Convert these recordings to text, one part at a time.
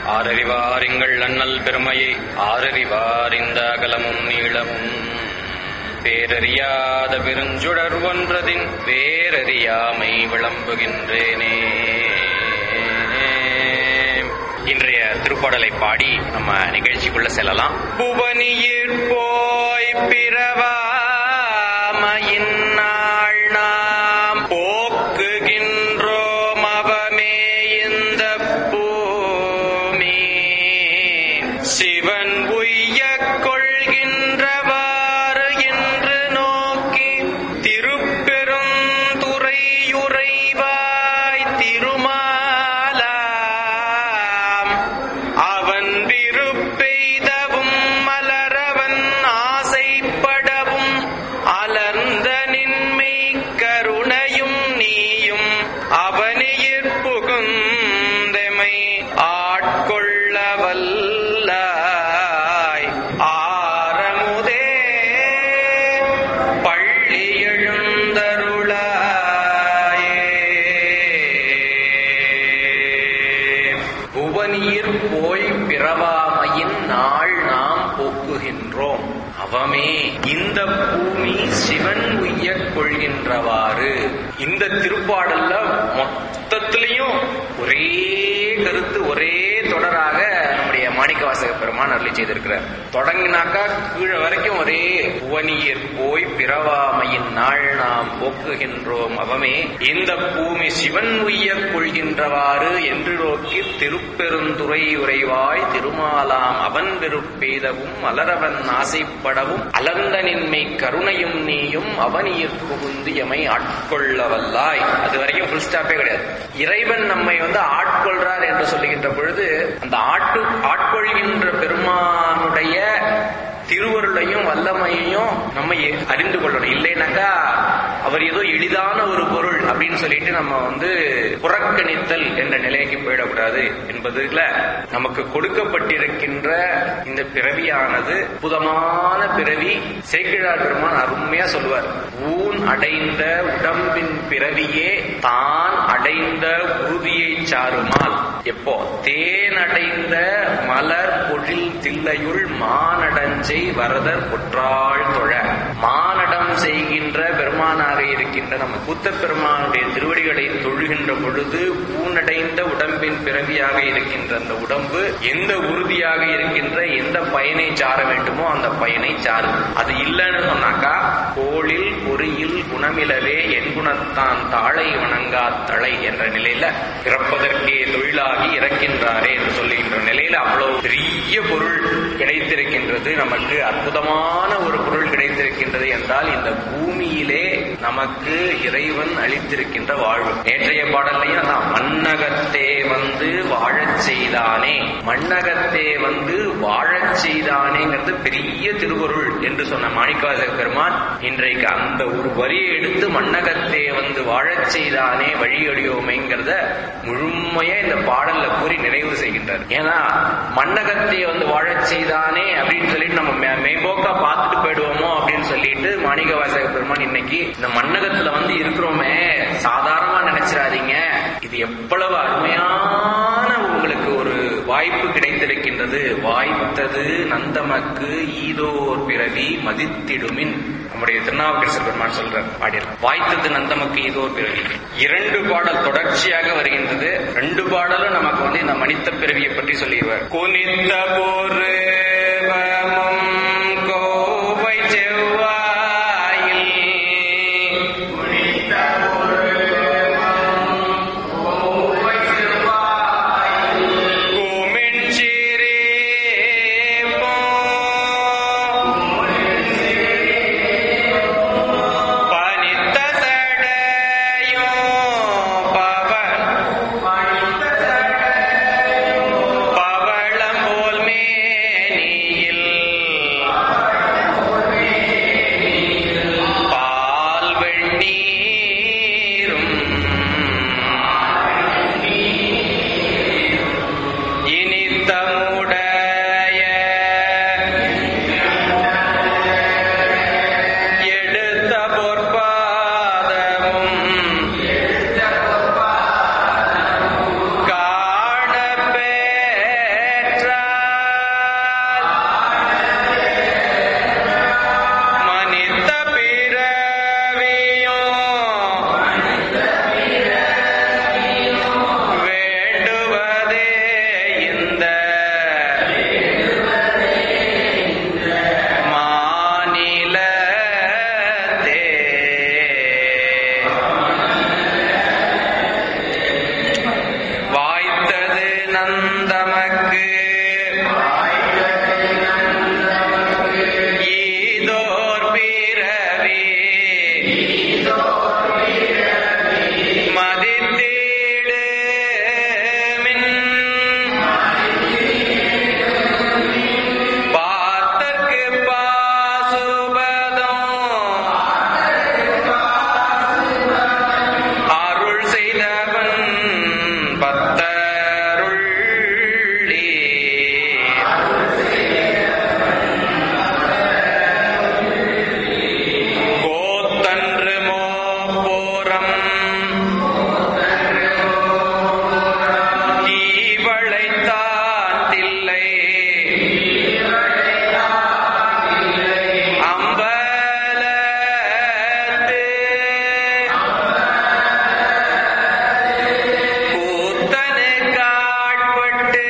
ஆரறிவாரிங்கள் அண்ணல் பெருமையை ஆரறிவார் இந்த அகலமும் நீளமும் பேரறியாத பெருஞ்சுடர் ஒன்றதின் பேரறியாமை விளம்புகின்றேனே இன்றைய திருப்பாடலை பாடி நம்ம நிகழ்ச்சிக்குள்ள செல்லலாம் புவனியிற் போய் பிறவாமையின் நாள் நாம் போக்குகின்றோம் அவமே இந்த பூமி சிவன் உய்ய கொள்கின்றவாறு என்று நோக்கி திருப்பெரும் துறையுறைவாய் திருமாலாம் அவன் விருப்பெய்தவும் மலரவன் ஆசைப்படவும் அலர்ந்த நின்மை கருணையும் நீயும் அவனியிற் புகுந்தெமை ஆட்கொள்ள வல்லாய் ஆரமுதே பள்ளி எழுந்தருளாயே புவனியிற் போய் பிறவாமையின் நாள் நாம் போக்குகின்றோம் அவமே இந்த பூமி சிவன் உய்யக் கொள்கின்றவாறு இந்த திருப்பாடல்ல மொத்தத்திலையும் ஒரே கருத்து ஒரே தொடராக நம்முடைய மாணிக்கவாசக பெருமான் அருளி செய்திருக்கிறார் தொடங்கினாக்கா கீழே வரைக்கும் ஒரே புவனியிற் போய் பிறவாமையின் நாள் நாம் போக்குகின்றோம் அவமே இந்த பூமி சிவன் உய்யக் கொள்கின்றவாறு என்று நோக்கி திருப்பெருந்துறை உறைவாய் திருமாலாம் அவன் வெறுப்பெய்தவும் மலரவன் ஆசைப்படவும் அலர்ந்த நின்மை கருணையும் நீயும் அவனியிற் புகுந்து எமை ஆட்கொள்ள வல்லாய் அது வரைக்கும் ஃபுல் ஸ்டாப்பே கிடையாது இறைவன் நம்மை வந்து ஆட்கொள்றார் என்று சொல்லுகின்ற பொழுது அந்த ஆட்டு ஆட்கொள்கின்ற பெருமானுடைய திருவருளையும் வல்லமையையும் நம்ம எ- அறிந்து கொள்ளணும் இல்லைனாக்கா அவர் ஏதோ எளிதான ஒரு பொருள் அப்படின்னு சொல்லிட்டு நம்ம வந்து புறக்கணித்தல் என்ற நிலைக்கு போயிடக்கூடாது என்பதுல நமக்கு கொடுக்கப்பட்டிருக்கின்ற இந்த பிறவியானது அற்புதமான பிறவி சேக்கிழார் பெருமான் அருமையா சொல்லுவார் ஊன் அடைந்த உடம்பின் பிறவியே தான் அடைந்த உறுதியை சாருமால் எப்போ தேன் அடைந்த மலர் பொழில் தில்லையுள் மானடஞ்சை வரதர் பொற்றாள் தொழ மானடம் செய்கின்ற பெருமானாக இருக்கின்ற நம்ம புத்த பெருமானுடைய திருவடிகளை தொழுகின்ற பொழுது பூனடைந்த உடம்பின் பிறவியாக இருக்கின்ற அந்த உடம்பு எந்த உறுதியாக இருக்கின்ற எந்த பயனை சார வேண்டுமோ அந்த பயனை சாரும் அது இல்லைன்னு சொன்னாக்கா கோளில் பொறியில் குணமிலவே என் குணத்தான் தாளை வணங்கா தலை என்ற நிலையில பிறப்பதற்கே தொழிலாகி இறக்கின்றாரே என்று சொல்லுகின்ற நிலையில அவ்வளவு பெரிய பொருள் கிடைத்திருக்கின்றது நமக்கு அற்புதமான ஒரு பொருள் கிடைத்திருக்கின்றது என்றால் இந்த பூமியிலே நமக்கு இறைவன் அளித்திருக்கின்ற வாழ்வு நேற்றைய பாடல்லையும் அதான் மண்ணகத்தே வந்து வாழச் செய்தானே மண்ணகத்தே வந்து வாழச் செய்தானேங்கிறது பெரிய திருவருள் என்று சொன்ன மாணிக்கவாசக பெருமான் இன்றைக்கு அந்த ஒரு வரியை எடுத்து மண்ணகத்தே வந்து வாழச் செய்தானே வழியடியோமைங்கிறத முழுமையா இந்த பாடல்ல கூறி நிறைவு செய்கின்றார் ஏன்னா மண்ணகத்தை வந்து வாழச் செய்தானே அப்படின்னு சொல்லிட்டு நம்ம மே- மேம்போக்கா பார்த்துட்டு போயிடுவோமோ அப்படின்னு சொல்லிட்டு மாணிக்க வாசக பெருமான் இன்னைக்கு இந்த மண்ணகத்துல வந்து இருக்கிறோமே சாதாரணமா நினைச்சிடாதீங்க இது எவ்வளவு அருமையான உங்களுக்கு ஒரு வாய்ப்பு கிடைத்திருக்கின்றது வாய்த்தது நந்தமக்கு ஈதோர் பிறவி மதித்திடுமின் நம்முடைய திருநாவுக்கரசர் பெருமான் சொல்றார் பாடியர் வாய்த்தது நந்தமக்கு ஈதோர் பிறவி இரண்டு பாடல் தொடர்ச்சியாக வருகின்றது ரெண்டு பாடலும் நமக்கு வந்து இந்த மனித பிறவியை பற்றி சொல்லிடுவார் குனித்த போரு கோவை செவ்வாயில் கூமென்சிறே பனித்த சடையோ பவன் பவளம் போல் மேனி கோத்தன்று மோபோரம் கீவளைத்தான் தில்லை அம்பலத்து கூத்தனு காட்பட்டு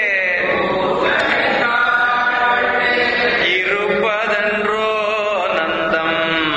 இருப்பதன்றோ நந்தம்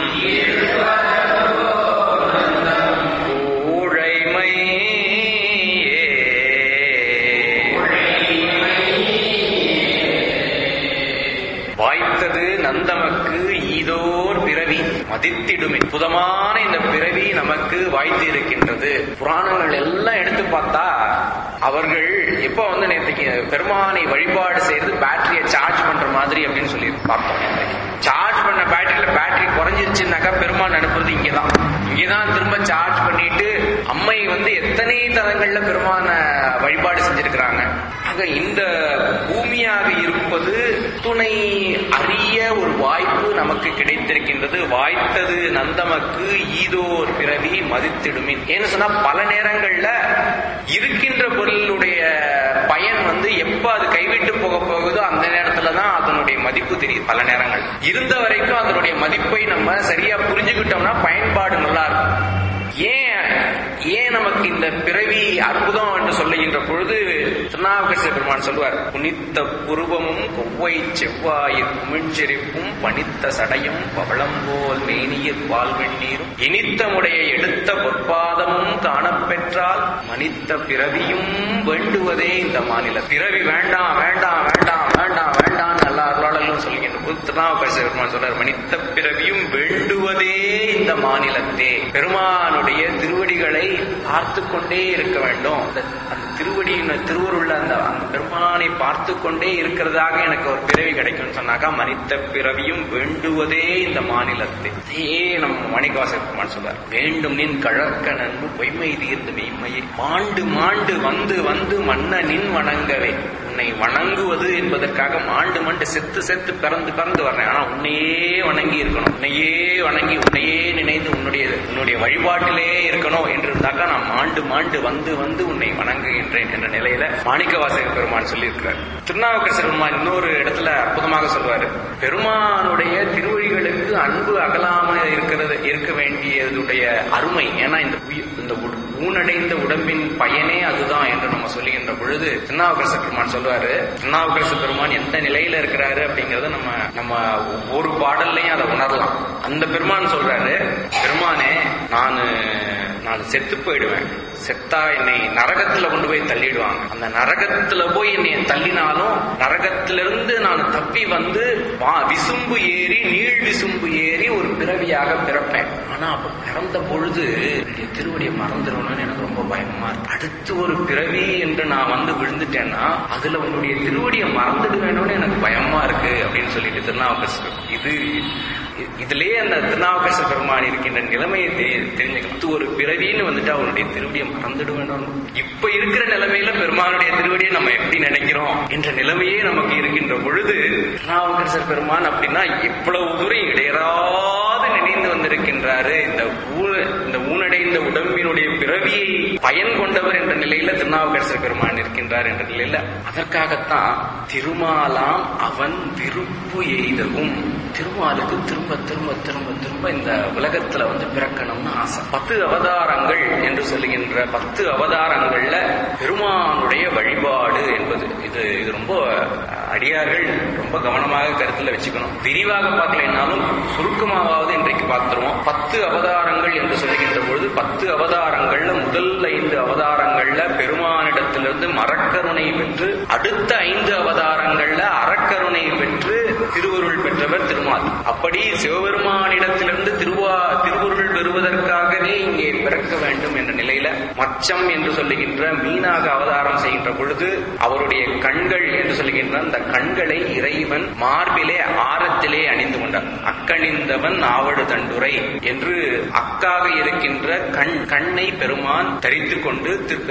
வாய்த்தது நந்தமக்கு ஈதோர் பிறவி மதித்திடும் அற்புதமான இந்த பிறவி நமக்கு வாய்த்து இருக்கின்றது புராணங்கள் எல்லாம் எடுத்து பார்த்தா அவர்கள் எப்ப வந்து நேற்றுக்கு பெருமானை வழிபாடு செய்து பேட்டரியை சார்ஜ் பண்ற மாதிரி அப்படின்னு சொல்லி பார்த்தோம் நேத்தைக்கு. சார்ஜ் பண்ண பேட்டரியில பேட்டரி குறைஞ்சிருச்சுனாக்கா பெருமான் அனுப்புறது இங்கதான் இங்கதான் திரும்ப சார்ஜ் பண்ணிட்டு அம்மை வந்து எத்தனை தலங்கள்ல பெருமான வழிபாடு செஞ்சிருக்கிறாங்க ஆக இந்த பூமியாக இருப்பது துணை அறிய ஒரு வாய்ப்பு நமக்கு கிடைத்திருக்கின்றது வாய்த்தது நந்தமக்கு ஈதோர் பிறவி மதித்திடுமின் ஏன்னு சொன்னா பல நேரங்கள்ல இருக்கின்ற பொருளுடைய பயன் வந்து எப்ப அது கைவிட்டு போக போகுதோ அந்த நேரத்துல தான் அதனுடைய மதிப்பு தெரியுது பல நேரங்கள் இருந்த வரைக்கும் அதனுடைய மதிப்பை நம்ம சரியா புரிஞ்சுக்கிட்டோம்னா பயன்பாடு நல்லா இருக்கும் ஏன் ஏன் நமக்கு இந்த பிறவி அற்புதம் என்று சொல்லுகின்ற பொழுது திருநாவுக்கரசர் பெருமான் சொல்வார் புனித்த புருவமும் கொவ்வை செவ்வாயிர் குமிழ்ச்செரிப்பும் பனித்த சடையும் பவளம் போல் மேனியிற் பால் வெந்நீரும் இனித்தமுடைய எடுத்த பொற்பாதமும் காணப்பெற்றால் மனித்த பிறவியும் வேண்டுவதே இந்த மாநில பிறவி வேண்டாம் வேண்டாம் வேண்டாம் வேண்டாம் வேண்டாம் எல்லா அருளாளர்களும் சொல்லுகின்ற போது திருநாவுக்கரசர் பெருமான் சொல்றார் மனித்த பிறவியும் வேண்டுவதே இந்த மாநிலத்தே பெருமானுடைய திருவடிகளை பார்த்து கொண்டே இருக்க வேண்டும் அந்த அந்த திருவடியின் திருவருள்ள அந்த அந்த பெருமானை பார்த்து கொண்டே இருக்கிறதாக எனக்கு ஒரு பிறவி கிடைக்கும்னு சொன்னாக்கா மனித பிறவியும் வேண்டுவதே இந்த மாநிலத்தை இதே நம்ம மணிக்கவாசர் பெருமான் சொல்றார் வேண்டும் நின் கழற்க நன்பு பொய்மை தீர்ந்து மெய்மையை மாண்டு மாண்டு வந்து வந்து மன்ன நின் வணங்கவே உன்னை வணங்குவது என்பதற்காக மாண்டு மாண்டு செத்து செத்து பிறந்து பிறந்து வர்றேன் ஆனா உன்னையே வணங்கி இருக்கணும் உன்னையே வணங்கி உன்னையே நினைந்து உன்னுடைய உன்னுடைய வழிபாட்டிலே இருக்கணும் என்று இருந்தாக்கா நான் மாண்டு மாண்டு வந்து வந்து உன்னை வணங்குகின்றேன் என்ற நிலையில மாணிக்கவாசக பெருமான் சொல்லியிருக்கிறார் திருநாவுக்கரசர் பெருமான் இன்னொரு இடத்துல அற்புதமாக சொல்வாரு பெருமானுடைய திருவழிகளுக்கு அன்பு அகலாம இருக்கிறது இருக்க வேண்டியதுடைய அருமை ஏன்னா இந்த உயி- இந்த உட- ஊனடைந்த உடம்பின் பயனே அதுதான் என்று நம்ம சொல்லுகின்ற பொழுது திருநாவுக்கரசர் பெருமான் சொல்லுவாரு திருநாவுக்கரசர் பெருமான் எந்த நிலையில இருக்கிறாரு அப்படிங்கறத நம்ம நம்ம ஒவ்வொரு பாடல்லையும் அதை உணரலாம் அந்த பெருமான் சொல்றாரு பெருமானே நான் நான் செத்து போயிடுவேன் செத்தா என்னை நரகத்துல கொண்டு போய் தள்ளிடுவாங்க அந்த நரகத்துல போய் என்னை தள்ளினாலும் நரகத்திலிருந்து நான் தப்பி வந்து வா- விசும்பு ஏறி நீள் விசும்பு ஏறி ஒரு பிறவியாக பிறப்பேன் ஆனா அப்ப பிறந்த பொழுது என்னுடைய திருவடியை மறந்துடணும்னு எனக்கு ரொம்ப பயமா இருக்கு அடுத்து ஒரு பிறவி என்று நான் வந்து விழுந்துட்டேன்னா அதுல உன்னுடைய திருவடியை மறந்துடுவேணும்னு எனக்கு பயமா இருக்கு அப்படின்னு சொல்லிட்டு திருநாவுக்கரசர் இது இ- இதுலயே அந்த திருநாவுக்கரசர் பெருமான் இருக்கின்ற நிலைமையை தெ- தெரிஞ்சுக்கலாம் இது ஒரு பிறவின்னு வந்துட்டு அவனுடைய திருவடியை மறந்துட வேண்டும் இப்ப இருக்கிற நிலைமையில பெருமானுடைய திருவடியை நம்ம எப்படி நினைக்கிறோம் என்ற நிலைமையே நமக்கு இருக்கின்ற பொழுது திருநாவுக்கரசர் பெருமான் அப்படின்னா இவ்வளவு தூரம் இடையறாது நினைந்து வந்திருக்கின்றாரு இந்த ஊ- இந்த ஊனடைந்த உடம்பினுடைய பிறவியை பயன் கொண்டவர் என்ற நிலையில திருநாவுக்கரசர் பெருமான் இருக்கின்றார் என்ற நிலையில அதற்காகத்தான் திருமாலாம் அவன் விருப்பு எய்தவும் திருமாலுக்கு திரும்ப திரும்ப திரும்ப திரும்ப இந்த உலகத்துல வந்து பிறக்கணும்னு ஆசை பத்து அவதாரங்கள் என்று சொல்லுகின்ற பத்து அவதாரங்கள்ல பெருமானுடைய வழிபாடு என்பது இது இது ரொம்ப அடியார்கள் ரொம்ப கவனமாக கருத்துல வச்சுக்கணும் விரிவாக பார்க்கலைனாலும் சுருக்கமாவது இன்றைக்கு பார்த்துருவோம் பத்து அவதாரங்கள் என்று சொல்லுகின்ற பொழுது பத்து அவதாரங்கள்ல முதல் ஐந்து அவதாரங்கள்ல பெருமானிடத்திலிருந்து மரக்கருணை பெற்று அடுத்த ஐந்து அவதாரங்கள்ல அறக்கருணை பெற்று திருவருள் பெற்றவர் திருமால் அப்படி சிவபெருமானிடத்திலிருந்து திருவா திருவருள் பெறுவதற்காகவே இங்கே பூமியிலே பிறக்க வேண்டும் என்ற நிலையில மச்சம் என்று சொல்லுகின்ற மீனாக அவதாரம் செய்கின்ற பொழுது அவருடைய கண்கள் என்று சொல்லுகின்ற அந்த கண்களை இறைவன் மார்பிலே ஆரத்திலே அணிந்து கொண்டார் அக்கணிந்தவன் ஆவடு தண்டுரை என்று அக்காக இருக்கின்ற கண் கண்ணை பெருமான் தரித்துக் கொண்டு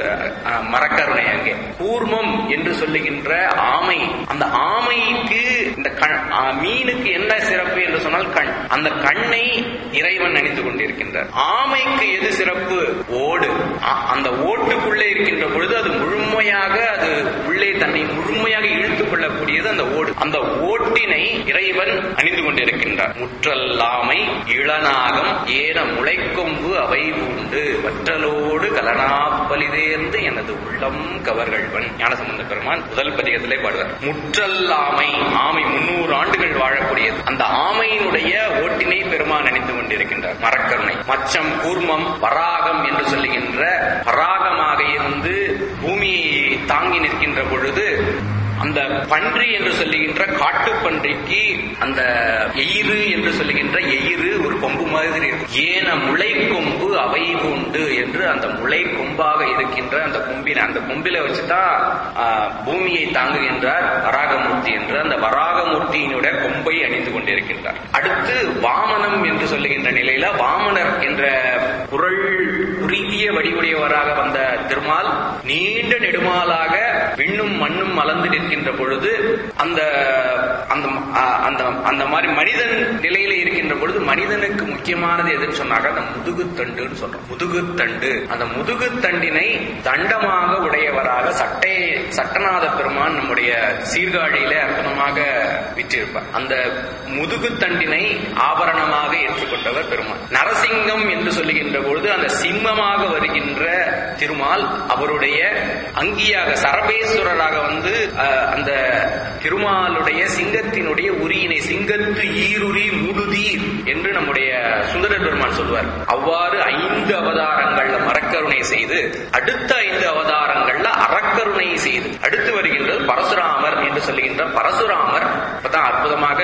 மரக்கருணை அங்கே கூர்மம் என்று சொல்லுகின்ற ஆமை அந்த ஆமைக்கு இந்த கண் ஆ, மீனுக்கு என்ன சிறப்பு என்று சொன்னால் கண் அந்த கண்ணை இறைவன் அணிந்து கொண்டிருக்கின்றார் ஆமைக்கு எது சிறப்பு ஓடு ஆ- அந்த ஓட்டுக்குள்ளே இருக்கின்ற பொழுது அது முழுமையாக அது உள்ளே தன்னை முழுமையாக இழுத்துக் கொள்ளக்கூடியது அந்த ஓடு அந்த ஓட்டினை இறைவன் அணிந்து கொண்டிருக்கின்றார் முற்றல்லாமை இளநாகம் ஏன முளைக்கொம்பு அவை உண்டு வற்றலோடு கலனாப்பலிதேர்ந்து எனது உள்ளம் கவர்கள்வன் ஞானசம்பந்த பெருமான் முதல் பதிகத்திலே பாடுவார் முற்றல்லாமை ஆமை முன்னூறு ஆண்டுகள் வாழக்கூடியது அந்த ஆமையினுடைய ஓட்டினை பெருமான் அணிந்து கொண்டிருக்கின்றார் மரக்கருணை மச்சம் கூர்மம் வராகம் என்று சொல்லுகின்ற வராகமாக இருந்து பூமியை தாங்கி நிற்கின்ற பொழுது அந்த பன்றி என்று சொல்லுகின்ற காட்டுப்பன்றிக்கு அந்த எயிறு என்று சொல்லுகின்ற எயிறு ஒரு கொம்பு மாதிரி இருக்கும் ஏன முளை கொம்பு அவை உண்டு என்று அந்த முளை கொம்பாக இருக்கின்ற அந்த கொம்பின அந்த கொம்பில வச்சுதான் ஆ, பூமியை தாங்குகின்றார் வராகமூர்த்தி என்று அந்த வராகமூர்த்தியினுடைய கொம்பை அணிந்து கொண்டிருக்கின்றார் அடுத்து வாமனம் என்று சொல்லுகின்ற நிலையில வாமனர் என்ற குரல் குறுகிய வடிவுடையவராக வந்த திருமால் நீண்ட நெடுமாலாக விண்ணும் மண்ணும் மலர்ந்து நிற்கின்ற பொழுது அந்த அந்த ஆ, அந்த அந்த மாதிரி மனிதன் நிலையில இருக்கின்ற பொழுது மனிதனுக்கு முக்கியமானது எதுன்னு சொன்னாக்க அந்த முதுகுத்தண்டுன்னு சொல்றோம் முதுகுத்தண்டு அந்த முதுகுத்தண்டினை தண்டமாக உடையவராக சட்டை சட்டநாத பெருமான் நம்முடைய சீர்காழியில அற்புதமாக விற்றிருப்பார் அந்த முதுகுத்தண்டினை ஆபரணமாக ஏற்றுக்கொண்டவர் பெருமான் நரசிங்கம் என்று சொல்லுகின்ற பொழுது அந்த சிம்மமாக வருகின்ற திருமால் அவருடைய அங்கியாக சரபேஸ்வரராக வந்து அஹ், அந்த திருமாலுடைய சிங்கத்தினுடைய உரியினை சிங்கத்து ஈருரி முடுதீர் என்று நம்முடைய சுந்தர பெருமான் சொல்வார் அவ்வாறு ஐந்து அவதாரங்கள்ல மரக்கருணை செய்து அடுத்த ஐந்து அவதாரங்கள்ல அறக்கருணை செய்து அடுத்து வருகின்றது பரசுராமர் என்று சொல்லுகின்ற பரசுராமர் இப்பதான் அற்புதமாக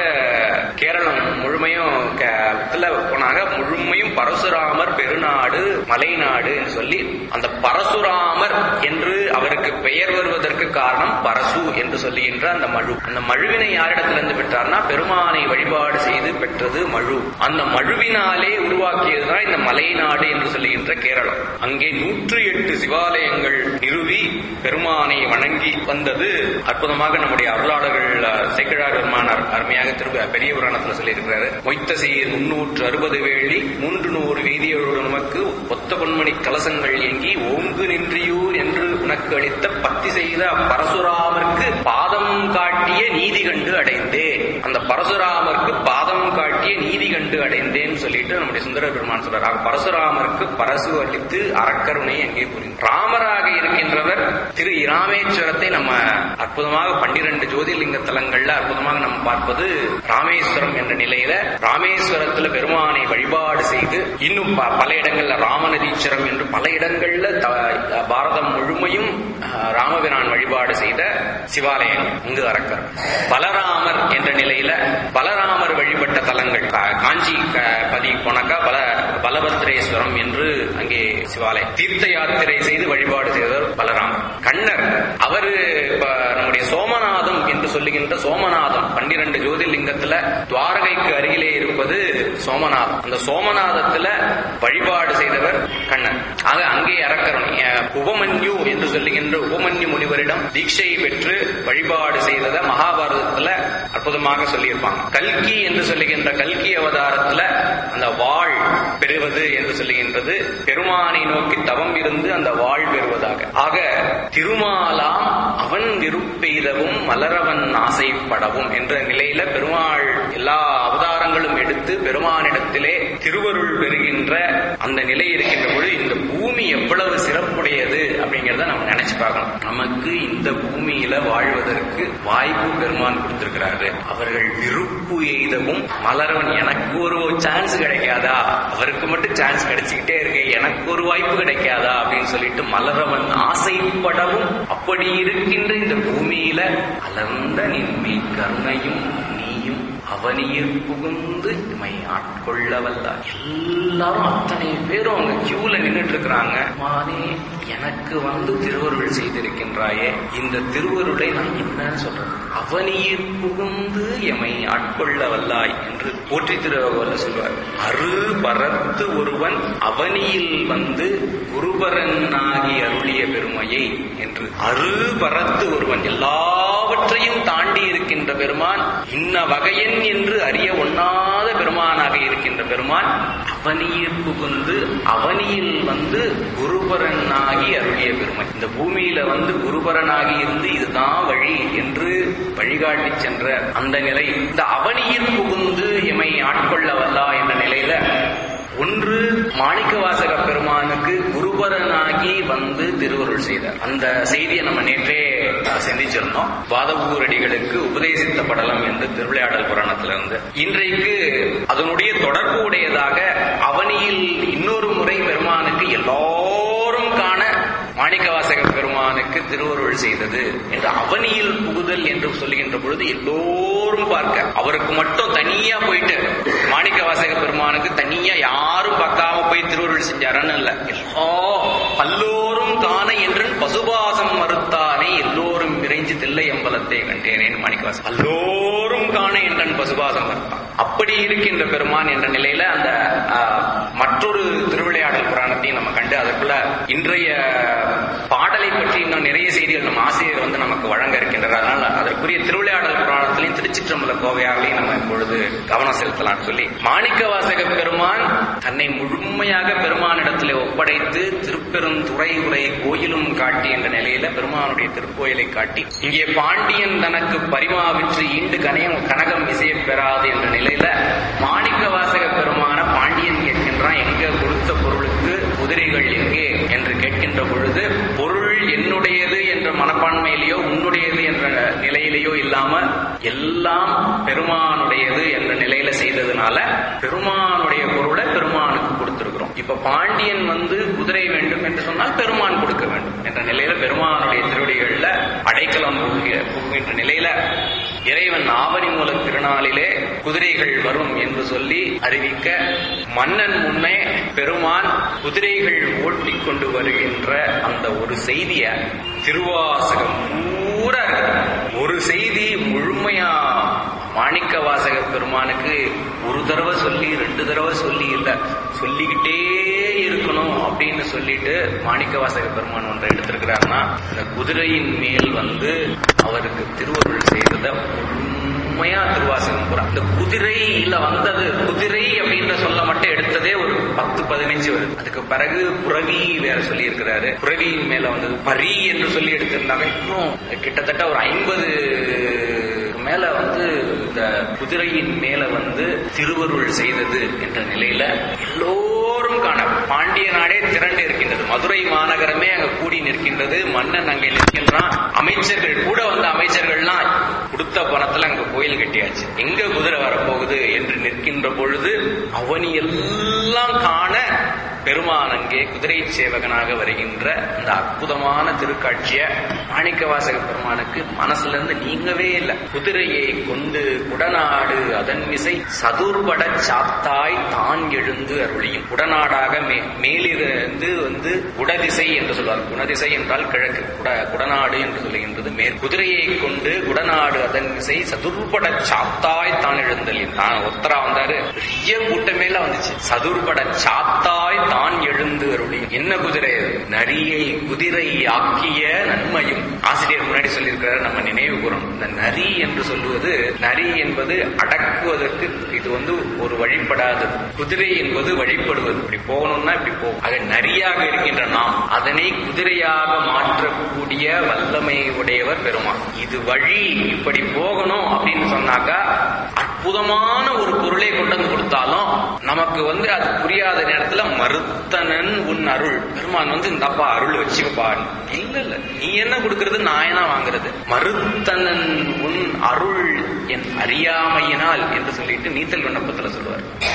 கேரளம் முழுமையும் க- இதுல போனாங்க முழுமையும் பரசுராமர் பெருநாடு மலைநாடு என்று சொல்லி அந்த பரசுராமர் என்று அவருக்கு பெயர் வருவதற்கு காரணம் பரசு என்று சொல்லுகின்ற அந்த மழு அந்த மழுவினை யாரிடத்திலிருந்து பெற்றார்னா பெருமானை வழிபாடு செய்து பெற்றது மழு அந்த மழுவினாலே உருவாக்கியதுதான் இந்த மலைநாடு என்று சொல்லுகின்ற கேரளம் அங்கே நூற்று எட்டு சிவாலயங்கள் நிறுவி பெருமானை வணங்கி வந்தது அற்புதமாக நம்முடைய அருளாளர்கள் அஹ், சேக்கிழார் பெருமான் அரு- அருமையாக திரும்ப பெரிய புராணத்துல சொல்லியிருக்கிறாரு மொய்த்த சீர் முன்னூற்று அறுபது வேலி மூன்று நூறு வீதியோடு நமக்கு ஒத்த பொன்மணி கலசங்கள் ஏங்கி ஓங்கு நின்றியூர் என்று உனக்கு அளித்த பத்தி செய்த பரசுராமருக்கு பாதம் காட்டிய நீதி கண்டு அடைந்தேன் அந்த பரசுராமருக்கு பாதம் காட்டிய நீதி கண்டு அடைந்தேன் சொல்லிட்டு நம்முடைய சுந்தர பெருமான் சொல்றார் ஆக பரசுராமருக்கு பரசு அளித்து அறக்கருணை அங்கே புரியும் ராமராக இருக்கின்றவர் திரு இராமேஸ்வரத்தை நம்ம அற்புதமாக பன்னிரண்டு ஜோதிர்லிங்க தலங்கள்ல அற்புதமாக நம்ம பார்ப்பது ராமேஸ்வரம் என்ற நிலையில ராமேஸ்வரத்துல பெருமானை வழிபாடு செய்து இன்னும் ப- பல இடங்கள்ல ராமநதீஸ்வரம் என்று பல இடங்கள்ல த- பாரதம் முழுமையும் அஹ், ராமபிரான் வழிபாடு செய்த சிவாலயங்கள் இங்கு அரக்கர் பலராமர் என்ற நிலையில பலராமர் வழிபட்ட தலங்கள் கா- காஞ்சி க- பதி போனாக்கா பல பலபத்ரேஸ்வரம் என்று அங்கே சிவாலயம் தீர்த்த யாத்திரை செய்து வழிபாடு செய்தவர் பலராமர் கண்ணர் அவரு இப்ப நம்முடைய சோமநாதம் என்று சொல்லுகின்ற சோமநாதம் பன்னிரண்டு ஜோதிர்லிங்கத்துல துவாரகைக்கு அருகிலே இருப்பது சோமநாதம் அந்த சோமநாதத்துல வழிபாடு செய்தவர் கண்ணன் ஆக அங்கே அரக்கருணை அஹ், உபமன்யு என்று சொல்லுகின்ற உபமன்யு முனிவரிடம் தீட்சை பெற்று வழிபாடு செய்தத மகாபாரதத்துல அற்புதமாக சொல்லியிருப்பாங்க கல்கி என்று சொல்லுகின்ற கல்கி அவதாரத்துல அந்த வாழ் பெறுவது என்று சொல்லுகின்றது பெருமானை நோக்கி தவம் இருந்து அந்த வாழ் பெறுவதாக ஆக திருமாலாம் அவன் விருப்பெய்தவும் மலரவன் ஆசைப்படவும் என்ற நிலையில பெருமாள் எல்லா அவதாரங்களும் எடுத்து பெருமானிடத்திலே திருவருள் பெறுகின்ற அந்த நிலை இருக்கின்ற பொழுது இந்த பூமி எவ்வளவு சிறப்புடையது அப்படிங்கறத நம்ம நினைச்சு பார்க்கணும் நமக்கு இந்த பூமியில வாழ்வதற்கு வாய்ப்பு பெருமான் கொடுத்திருக்கிறாரு அவர்கள் விருப்பு எய்தவும் மலரவன் எனக்கு ஒரு சான்ஸ் கிடைக்காதா அவருக்கு மட்டும் சான்ஸ் கிடைச்சுக்கிட்டே இருக்கு எனக்கு ஒரு வாய்ப்பு கிடைக்காதா அப்படின்னு சொல்லிட்டு மலரவன் ஆசைப்படவும் அப்படி இருக்கின்ற இந்த பூமியில அலர்ந்த நின்மை கருணையும் நீயும் அவனியில் புகுந்து இமை ஆட்கொள்ள வல்ல எல்லாரும் அத்தனை பேரும் அங்க கியூல நின்னுட்டு இருக்கிறாங்க மானே எனக்கு வந்து திருவருள் செய்திருக்கின்றாயே இந்த திருவருளை நான் என்னன்னு சொல்றது அவனியில் புகுந்து எமை ஆட்கொள்ள வல்லாய் என்று போற்றி திருவள்ளுவர்ல சொல்வார் அரு பரத்து ஒருவன் அவனியில் வந்து குருபரனாகி அருளிய பெருமையை என்று அரு பரத்து ஒருவன் எல்லாவற்றையும் தாண்டி இருக்கின்ற பெருமான் இன்ன வகையன் என்று அறிய ஒண்ணாத பெருமானாக இருக்கின்ற பெருமான் அவனியில் புகுந்து அவனியில் வந்து குருபரனாகி அருளிய பெருமை இந்த பூமியில வந்து குருபரனாகி இருந்து இதுதான் வழி என்று வழிகாட்டி சென்ற அந்த நிலை இந்த அவனியில் புகுந்து எமை ஆட்கொள்ள வல்லா என்ற நிலையில ஒன்று மாணிக்கவாசக பெருமானுக்கு குருபரனாகி வந்து திருவருள் செய்தார் அந்த செய்தியை நம்ம நேற்றே அஹ், சிந்திச்சிருந்தோம் வாதவூரடிகளுக்கு உபதேசித்த படலம் என்று திருவிளையாடல் புராணத்திலிருந்து இன்றைக்கு அதனுடைய தொடர்பு உடையதாக அவனியில் இன்னொரு முறை பெருமானுக்கு எல்லோரும் காண மாணிக்கவாசக பெருமானுக்கு திருவருள் செய்தது என்று அவனியில் புகுதல் என்று சொல்லுகின்ற பொழுது எல்லோரும் பார்க்க அவருக்கு மட்டும் தனியா போயிட்டு மாணிக்கவாசக பெருமானுக்கு தனியா யாரும் பார்க்காம போய் திருவருள் செஞ்சாரன்னு இல்ல எல்லா பல்லோரும் காண என்று பசுபாசம் மறுத்தானே எல்லோரும் விரைஞ்சு தில்லை அம்பலத்தை கண்டேனேன் மாணிக்கவாசம் பல்லோரும் காண என்றன் பசுபாசம் மறுத்தான் அப்படி இருக்கின்ற பெருமான் என்ற நிலையில அந்த ஆஹ், மற்றொரு திருவிளையாடல் புராணத்தையும் நம்ம கண்டு அதற்குள்ள இன்றைய பாடலை பற்றி இன்னும் நிறைய செய்திகள் நம்ம ஆசிரியர் வந்து நமக்கு வழங்க இருக்கின்றார் அதனால அதற்குரிய திருவிளையாடல் புராணத்திலையும் திருச்சிற்றம்பல கோவையாகலையும் நம்ம இப்பொழுது கவனம் செலுத்தலாம்னு சொல்லி மாணிக்கவாசக பெருமான் தன்னை முழுமையாக பெருமானிடத்திலே ஒப்படைத்து திருப்பெருந்துறை உரை கோயிலும் காட்டி என்ற நிலையில பெருமானுடைய திருக்கோயிலை காட்டி இங்கே பாண்டியன் தனக்கு பரிமாவிற்று ஈண்டு கனையம் கனகம் இசையப் பெறாது என்ற நிலையில மாணிக்கவாசக பெருமான பாண்டியன் கேட்கின்றான் எங்க கொடுத்த பொருளுக்கு குதிரைகள் எங்கே என்று கேட்கின்ற பொழுது பொருள் என்னுடையது என்ற மனப்பான்மையிலேயோ உன்னுடையது என்ற நிலையிலேயோ இல்லாம எல்லாம் பெருமானுடையது என்ற நிலையில செய்ததுனால பெருமானுடைய பொருளை பெருமானுக்கு கொடுத்திருக்கிறோம் இப்ப பாண்டியன் வந்து குதிரை வேண்டும் என்று சொன்னால் பெருமான் கொடுக்க வேண்டும் என்ற நிலையில பெருமானுடைய திருவடிகள்ல அடைக்கலம் புகுகிற- புகுகின்ற நிலையில இறைவன் ஆவணி மூல திருநாளிலே குதிரைகள் வரும் என்று சொல்லி அறிவிக்க மன்னன் முன்னே பெருமான் குதிரைகள் ஓட்டிக் கொண்டு வருகின்ற அந்த ஒரு செய்திய திருவாசகம் பூரா இருக்கு. ஒரு செய்தி முழுமையா மாணிக்க வாசக பெருமானுக்கு ஒரு தடவை சொல்லி ரெண்டு தடவை சொல்லி இல்ல சொல்லிக்கிட்டே இருக்கணும் அப்படின்னு சொல்லிட்டு மாணிக்க வாசக பெருமான் ஒன்றை எடுத்திருக்கிறாருன்னா இந்த குதிரையின் மேல் வந்து அவருக்கு திருவருள் செய்தத முழுமையா திருவாசகம் பூரா இந்த குதிரையில வந்தது குதிரை அப்படின்ற சொல்ல மட்டும் எடுத்ததே ஒரு பத்து பதினஞ்சு வருது அதுக்கு பிறகு புறவி வேற சொல்லி இருக்கிறாரு புறவியின் மேல வந்தது பரி என்று சொல்லி எடுத்திருந்தாங்க இன்னும் கிட்டத்தட்ட ஒரு ஐம்பது மேல வந்து இந்த குதிரையின் மேல வந்து திருவருள் செய்தது என்ற நிலையில எல்லோரும் காண பாண்டிய நாடே திரண்டு இருக்கின்றது மதுரை மாநகரமே அங்க கூடி நிற்கின்றது மன்னன் அங்கே நிற்கின்றான் அமைச்சர்கள் கூட வந்த அமைச்சர்கள்லாம் கொடுத்த பணத்துல அங்க கோயில் கட்டியாச்சு எங்க குதிரை வரப்போகுது என்று நிற்கின்ற பொழுது அவனி எல்லாம் காண பெருமான் அங்கே குதிரை சேவகனாக வருகின்ற அந்த அற்புதமான திருக்காட்சிய மாணிக்கவாசக பெருமானுக்கு மனசுல இருந்து நீங்கவே இல்லை குதிரையை கொண்டு குடநாடு அதன் மிசை சதுர்பட சாத்தாய் தான் எழுந்து அருளியும் குடநாடாக மே மேலிருந்து வந்து குடதிசை என்று சொல்வார் குணதிசை என்றால் கிழக்கு குட குடநாடு என்று சொல்லுகின்றது மேற் குதிரையை கொண்டு குடநாடு அதன் மிசை சதுர்பட சாத்தாய் தான் எழுந்தல் தான் ஒத்தரா வந்தாரு பெரிய கூட்டமேல வந்துச்சு சதுர்பட சாத்தாய் தான் எழுந்து அருளியும் என்ன குதிரை அது? நரியை குதிரை ஆக்கிய நன்மையும் ஆசிரியர் முன்னாடி சொல்லியிருக்கிறாரு நம்ம நினைவு கூறணும் இந்த நரி என்று சொல்லுவது நரி என்பது அடக்குவதற்கு இது வந்து ஒரு வழிபடாதது குதிரை என்பது வழிபடுவது இப்படி போகணும்னா இப்படி போகும் ஆக நரியாக இருக்கின்ற நாம் அதனை குதிரையாக மாற்றக்கூடிய வல்லமை உடையவர் பெருமான் இது வழி இப்படி போகணும் அப்படின்னு சொன்னாக்கா அற்புதமான ஒரு பொருளை கொண்டு வந்து கொடுத்தாலும் நமக்கு வந்து அது புரியாத நேரத்துல மறுத்தனன் உன் அருள் பெருமான் வந்து இந்தப்பா அருள் வச்சுக்கப்பா இல்ல இல்ல நீ என்ன கொடுக்கறது நான் என்ன வாங்குறது மறுத்தனன் உன் அருள் என் அறியாமையினால் என்று சொல்லிட்டு நீத்தல் விண்ணப்பத்துல சொல்லுவார்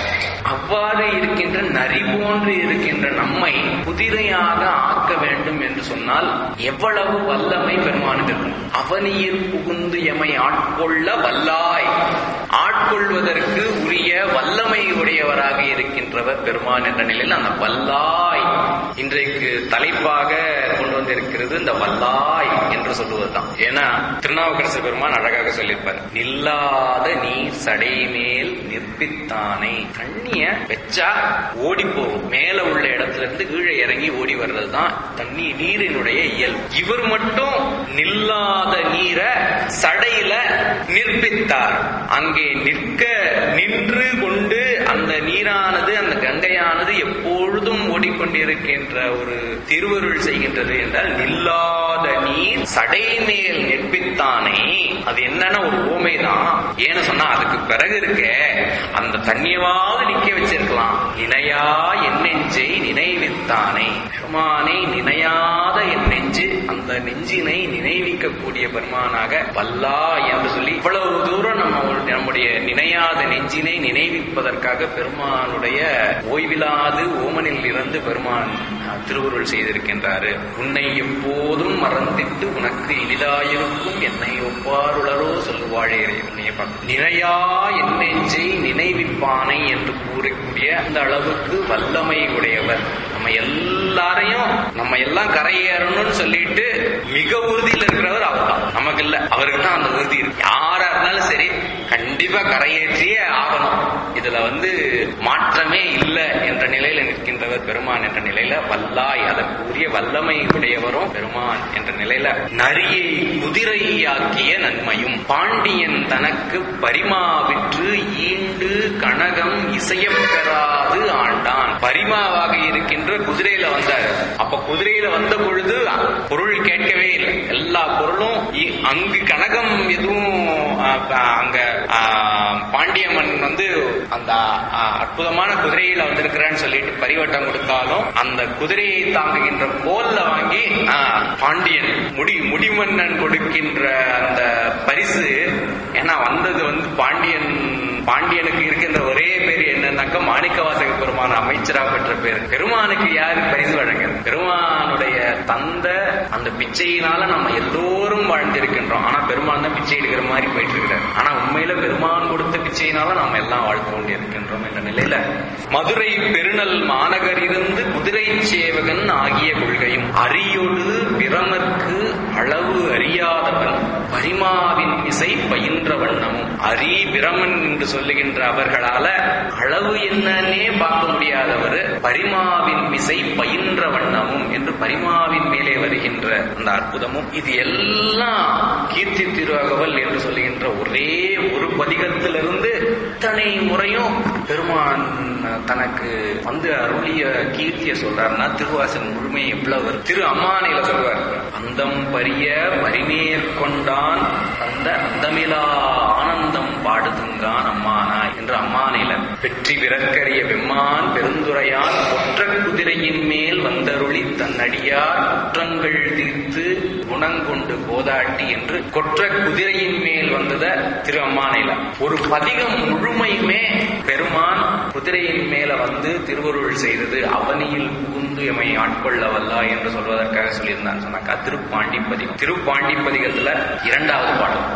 அவ்வாறு இருக்கின்ற நரி போன்று இருக்கின்ற நம்மை குதிரையாக ஆக்க வேண்டும் என்று சொன்னால் எவ்வளவு வல்லமை பெருமானுக்கு இருக்கும் அவனியில் புகுந்து எமை ஆட்கொள்ள வல்லாய் ஆட்கொள்வதற்கு உரிய வல்லமை உடையவராக இருக்கின்றவர் பெருமான் என்ற நிலையில் அந்த வல்லாய் இன்றைக்கு தலைப்பாக கொண்டு வந்திருக்கிறது இந்த வல்லாய் என்று சொல்லுவதுதான் ஏன்னா திருநாவுக்கரசர் பெருமான் அழகாக சொல்லியிருப்பார் நில்லாத நீர் சடை மேல் நிற்பித்தானே தண்ணிய வச்சா ஓடி போகும் மேல உள்ள இடத்துல இருந்து கீழே இறங்கி ஓடி வர்றதுதான் தண்ணி நீரினுடைய இயல் இவர் மட்டும் நில்லாத நீரை சடையில நிற்பித்தார் அங்கே நிற்க நின்று கொண்டு அந்த நீரானது அந்த கங்கையானது எப்பொழுதும் ஓடிக்கொண்டிருக்கின்ற ஒரு திருவருள் செய்கின்றது என்றால் நில்லாத நீர் சடை மேல் நிற்பித்தானே அது என்னன்னா ஒரு ஓமைதான் ஏன்னு சொன்னா அதுக்கு பிறகு இருக்க அந்த தண்ணியவாவது நிக்க வச்சிருக்கலாம் நினையா என் நெஞ்சை நினைவித்தானே பெருமானை நினையாத என் நெஞ்சு அந்த நெஞ்சினை நினைவிக்கக்கூடிய பெருமானாக வல்லா என்று சொல்லி இவ்வளவு தூரம் நம்ம நம்முடைய நினையாத நெஞ்சினை நினைவிப்பதற்காக பெருமானுடைய ஓய்விலாது ஓமனில் இருந்து பெருமான் திருவுருள் செய்திருக்கின்றாரு உன்னை எப்போதும் மறந்திட்டு உனக்கு இனிதாயிருக்கும் என்னை ஒப்பாருளரோ சொல்லுவாழே உன்னைய நினையா என் நெஞ்சை நினைவிப்பானை என்று கூறக்கூடிய அந்த அளவுக்கு வல்லமை உடையவர் நம்ம எல்லாரையும் நம்ம எல்லாம் கரையேறணும்னு சொல்லிட்டு மிக உறுதியில் இருக்கிறவர் அவர் தான் நமக்கு இல்ல அவருக்கு தான் அந்த உறுதி இருக்கு யாரா இருந்தாலும் சரி கண்டிப்பா கரையேற்றியே ஆகணும் இதுல வந்து மாற்றமே இல்லை என்ற நிலையில நிற்கின்றவர் பெருமான் என்ற நிலையில வல்லாய் அதற்குரிய வல்லமை உடையவரும் பெருமான் என்ற நிலையில நரியை குதிரையாக்கிய நன்மையும் பாண்டியன் தனக்கு பரிமாவிற்று ஈண்டு கனகம் இசையப் பெறாது ஆண்டான் பரிமாவாக இருக்கின்ற குதிரையில வந்தார் அப்ப குதிரையில வந்த பொழுது பொருள் கேட்கவே இல்லை எல்லா பொருளும் இ- அங்கு கனகம் எதுவும் அ, அங்க அ, பாண்டியம்மன் வந்து அந்த அ, அற்புதமான குதிரையில வந்திருக்கிறேன்னு சொல்லிட்டு பரிவட்டம் கொடுத்தாலும் அந்த குதிரையை தாங்குகின்ற கோல்ல வாங்கி அ, பாண்டியன் முடி முடிமன்னன் கொடுக்கின்ற அந்த பரிசு ஏன்னா வந்தது வந்து பாண்டியன் பாண்டியனுக்கு இருக்கின்ற ஒரே பேர் என்னன்னாக்கா மாணிக்கவாசக பெருமான அமைச்சரா பெற்ற பேர் பெருமானுக்கு யாரு பரிசு வழங்க பெருமானுடைய தந்த அந்த பிச்சையினால நம்ம எல்லோரும் வாழ்ந்திருக்கின்றோம் ஆனா பெருமான் தான் பிச்சை எடுக்கிற மாதிரி போயிட்டு இருக்கிறார் ஆனா உண்மையில பெருமான் கொடுத்த பிச்சையினால நம்ம எல்லாம் வாழ்ந்து கொண்டிருக்கின்றோம் என்ற நிலையில மதுரை பெருநல் மாநகர் இருந்து குதிரை சேவகன் ஆகிய கொள்கையும் அரியொடு பிரமற்கு அளவு அறியாதவன் பரிமாவின் இசை பயின்ற வண்ணமும் அரி பிரமன் என்று சொல்லுகின்ற அவர்களால அளவு என்னன்னே பார்க்க முடியாதவர் பரிமாவின் விசை பயின்ற வண்ணமும் என்று பரிமாவின் மேலே வருகின்ற அந்த அற்புதமும் இது எல்லாம் கீர்த்தி திருவகவல் என்று சொல்லுகின்ற ஒரே ஒரு பதிகத்திலிருந்து இத்தனை முறையும் பெருமான் தனக்கு வந்து அருளிய கீர்த்திய சொல்றாருன்னா திருவாசன் முழுமை எவ்வளவு வரும்? திரு அம்மானையில சொல்வார் அந்தம் பரிய பரிமேற்கொண்டான் அந்த அந்தமிலா ஆனந்தம் பாடுதுங்கான் அம்மானாய் என்று அம்மானையில வெற்றி விரற்கரிய வெம்மான் பெருந்துரையான் ஒற்ற குதிரையின் மேல் வந்தருளி தன்னடியார் குற்றங்கள் தீர்த்து குணங்கொண்டு கோதாட்டி என்று கொற்ற குதிரையின் மேல் வந்தத திரு அம்மானையில ஒரு பதிகம் முழுமையுமே பெருமான் குதிரையின் மேல வந்து திருவருள் செய்தது அவனியில் புகுந்து எமை ஆட்கொள்ள வல்லா என்று சொல்வதற்காக சொல்லியிருந்தான் சொன்னாக்கா திருப்பாண்டி பதிகம் திருப்பாண்டி பதிகத்துல இரண்டாவது பாடல்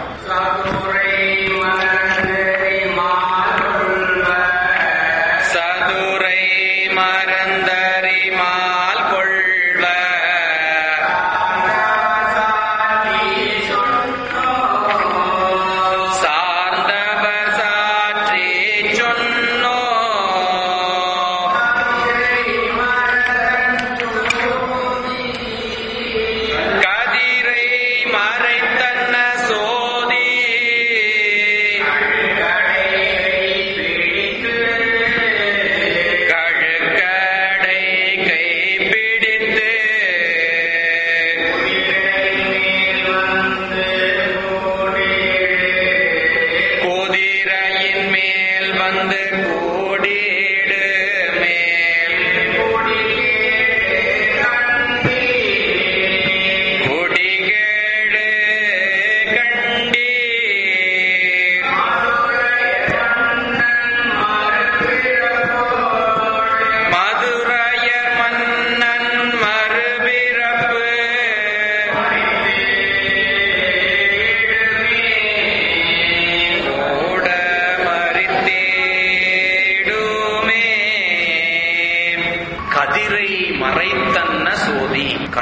சதுரை மறந்தறிமால் கொள்வ சார்ந்தவர் சாற்றி சொன்னோ கதிரை மறைத்தன்ன சோதி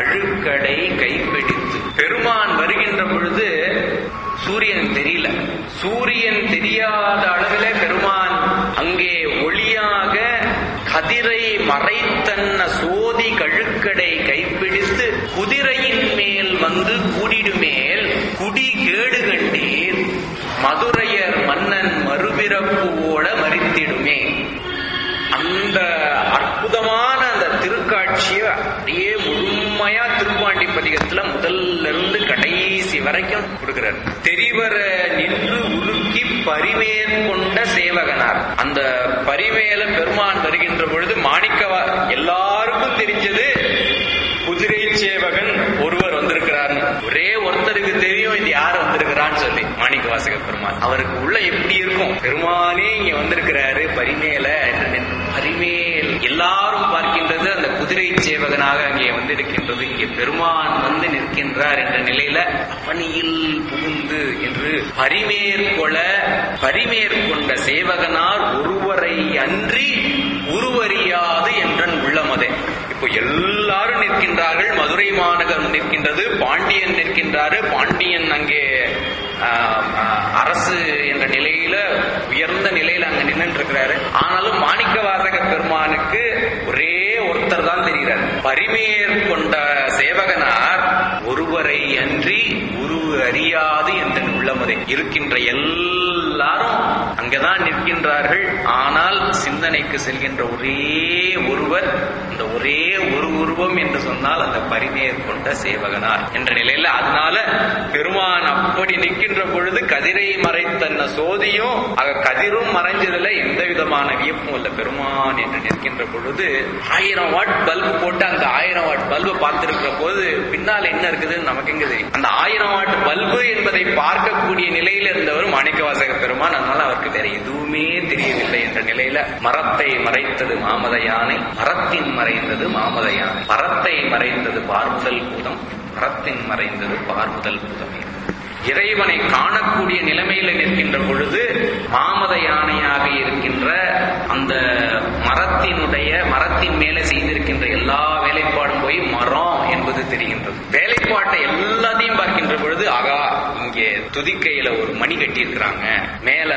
கழுக்கடை கைப்பிடித்து பெருமான் வருகின்ற பொழுது சூரியன் தெரியல சூரியன் தெரியாத அளவிலே பெருமான் அங்கே ஒளியாக கதிரை மறைத்தன்ன சோதி கழுக்கடை கைப்பிடித்து குதிரையின் மேல் வந்து கூடிடுமேல் குடி கேடு கண்டீர் மதுரையர் மன்னன் மறுபிறப்பு ஓட மறித்திடுமே அந்த அற்புதமான அந்த திருக்காட்சியை அப்படியே முழுமையா திருப்பாண்டி பதிகத்துல முதல்ல இருந்து கடைசி வரைக்கும் கொடுக்கிறார் தெரிவர நின்று உருக்கி பரிமேற்கொண்ட சேவகனார் அந்த பரிமேல பெருமான் வருகின்ற பொழுது மாணிக்கவா எல்லாருக்கும் தெரிஞ்சது குதிரை சேவகன் ஒருவர் வந்திருக்கிறார் ஒரே ஒருத்தருக்கு தெரியும் இது யார் வந்திருக்கிறான்னு சொல்லி மாணிக்க வாசக பெருமான் அவருக்கு உள்ள எப்படி இருக்கும் பெருமானே இங்க வந்திருக்கிறாரு பரிமேல பரிமேல் எல்லாரும் பார்க்கின்றது அந்த குதிரை சேவகனாக அங்கே வந்திருக்கின்றது இங்கே பெருமான் வந்து நிற்கின்றார் என்ற நிலையில அவனியில் புகுந்து என்று பரிமேற்கொள பரிமேற்கொண்ட சேவகனார் ஒருவரை அன்றி உருவறியாது என்றன் உள்ளமதே இப்போ எல்லாரும் நிற்கின்றார்கள் மதுரை மாநகரம் நிற்கின்றது பாண்டியன் நிற்கின்றாரு பாண்டியன் அங்கே ஆஹ், ஆஹ், அரசு என்ற நிலையில உயர்ந்த நிலையில அங்க நின்று இருக்கிறாரு ஆனாலும் மாணிக்க வாசக பெருமானுக்கு ஒரே ஒருத்தர் தான் தெரிகிறார் பரிமேற்கொண்ட சேவகனார் ஒருவரை அன்றி உருவு அறியாது என்று உள்ளமதே இருக்கின்ற எல்லாரும் அங்கதான் நிற்கின்றார்கள் ஆனால் சிந்தனைக்கு செல்கின்ற ஒரே ஒருவர் அந்த ஒரே ஒரு உருவம் என்று சொன்னால் அந்த பரிமேற் கொண்ட சேவகனார் என்ற நிலையில அதனால பெருமான் அப்படி நிற்கின்ற பொழுது கதிரை மறைத்தன்ன சோதியும் ஆக கதிரும் மறைஞ்சதுல எந்த விதமான வியப்பும் இல்ல பெருமான் என்று நிற்கின்ற பொழுது ஆயிரம் வாட் பல்பு போட்டு அந்த ஆயிரம் வாட் பல்பு பார்த்திருக்கிற போது பின்னால் என்ன இருக்குதுன்னு நமக்கு எங்க தெரியும் அந்த ஆயிரம் வாட் பல்பு என்பதை பார்க்கக்கூடிய நிலையில இருந்தவர் மாணிக்கவாசக பெருமான் அதனால அவருக்கு வேற எதுவுமே தெரியவில்லை என்ற நிலையில மரத்தை மறைத்தது மாமத யானை மரத்தின் மறைந்தது மாமத யானை மரத்தை மறைந்தது பார்முதல் பூதம் மரத்தின் மறைந்தது பார்முதல் பூதமே இறைவனை காணக்கூடிய நிலைமையில நிற்கின்ற பொழுது மாமத யானையாக இருக்கின்ற அந்த மரத்தினுடைய மரத்தின் மேலே செய்திருக்கின்ற எல்லா வேலைப்பாடும் போய் மரம் என்பது தெரிகின்றது வேலைப்பாட்டை எல்லாத்தையும் பார்க்கின்ற பொழுது ஆகா இங்கே துதிக்கையில ஒரு மணி கட்டி இருக்கிறாங்க மேல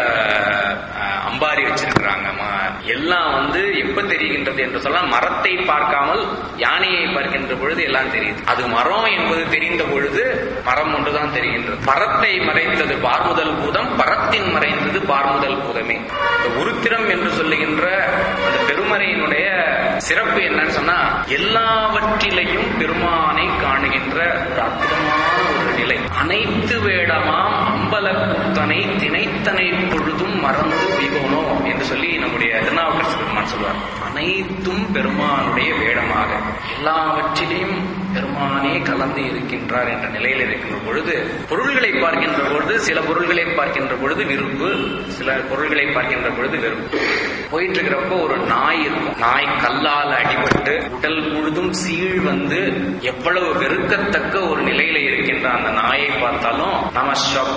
அஹ், அம்பாரி வச்சிருக்கிறாங்க ம- எல்லாம் வந்து எப்ப தெரிகின்றது என்று சொன்னா மரத்தை பார்க்காமல் யானையை பார்க்கின்ற பொழுது எல்லாம் தெரியுது அது மரம் என்பது தெரிந்த பொழுது மரம் ஒன்றுதான் தெரிகின்றது பரத்தை மறைத்தது பார்முதல் பூதம் பரத்தின் மறைந்தது பார்முதல் பூதமே இந்த உருத்திரம் என்று சொல்லுகின்ற அந்த பெருமறையினுடைய சிறப்பு என்னன்னு சொன்னா எல்லாவற்றிலையும் பெருமானை காணுகின்ற ஒரு அற்புதமான ஒரு நிலை அனைத்து வேடமாம் அம்பல கூத்தனை திணைத்தனை பொழுதும் மறந்து விகோனோ என்று சொல்லி நம்முடைய திருநாவுக்கரசு பெருமான் சொல்வார் அனைத்தும் பெருமானுடைய வேடமாக எல்லாவற்றிலையும் பெருமானே கலந்து இருக்கின்றார் என்ற நிலையில் இருக்கின்ற பொழுது பொருள்களை பார்க்கின்ற பொழுது சில பொருள்களை பார்க்கின்ற பொழுது விருப்பு சில பொருள்களை பார்க்கின்ற பொழுது வெறுப்பு போயிட்டு இருக்கிறப்போ ஒரு நாய் இருக்கும் நாய் கல்லால் அடிபட்டு உடல் முழுதும் சீழ் வந்து எவ்வளவு வெறுக்கத்தக்க ஒரு நிலையில இருக்கின்ற அந்த நாயை பார்த்தாலும் நம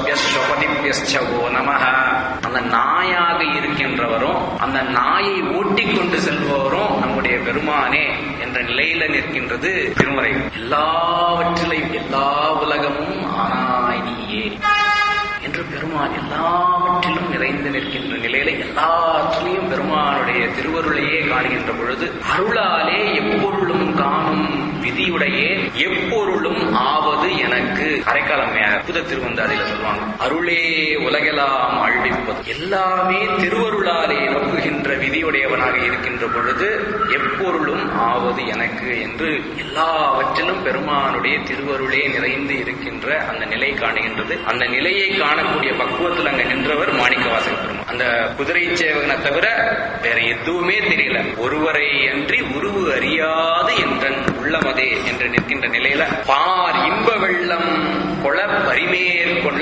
ஸ்வபதிப்பியோ நமஹ அந்த நாயாக இருக்கின்றவரும் அந்த நாயை ஓட்டிக் கொண்டு செல்பவரும் நம்முடைய பெருமானே என்ற நிலையில நிற்கின்றது திருமுறை எல்லாவற்றிலையும் எல்லா உலகமும் ஆனாய் நீயே என்று பெருமான் எல்லாவற்றிலும் நிறைந்து நிற்கின்ற நிலையில எல்லாற்றிலையும் பெருமானுடைய திருவருளையே காணுகின்ற பொழுது அருளாலே எப்பொருளும் காணும் விதியுடையே எப்பொருளும் ஆவது எனக்கு அரைக்காலம் அற்புத திருவந்தாதியில சொல்லுவாங்க அருளே உலகெல்லாம் அழிப்பது எல்லாமே திருவருளாலே நோக்குகின்ற விதியுடையவனாக இருக்கின்ற பொழுது எப்பொருளும் ஆவது எனக்கு என்று எல்லாவற்றிலும் பெருமானுடைய திருவருளே நிறைந்து இருக்கின்ற அந்த நிலை காணுகின்றது அந்த நிலையை காணக்கூடிய பக்குவத்தில் அங்க நின்றவர் மாணிக்கவாசக பெருமான் அந்த குதிரை சேவகனை தவிர வேற எதுவுமே தெரியல ஒருவரை அன்றி உருவு அறியாது என்றன் உள்ளமதே என்று நிற்கின்ற நிலையில பார் இன்ப வெள்ளம் கொள பரிமேல் கொள்ள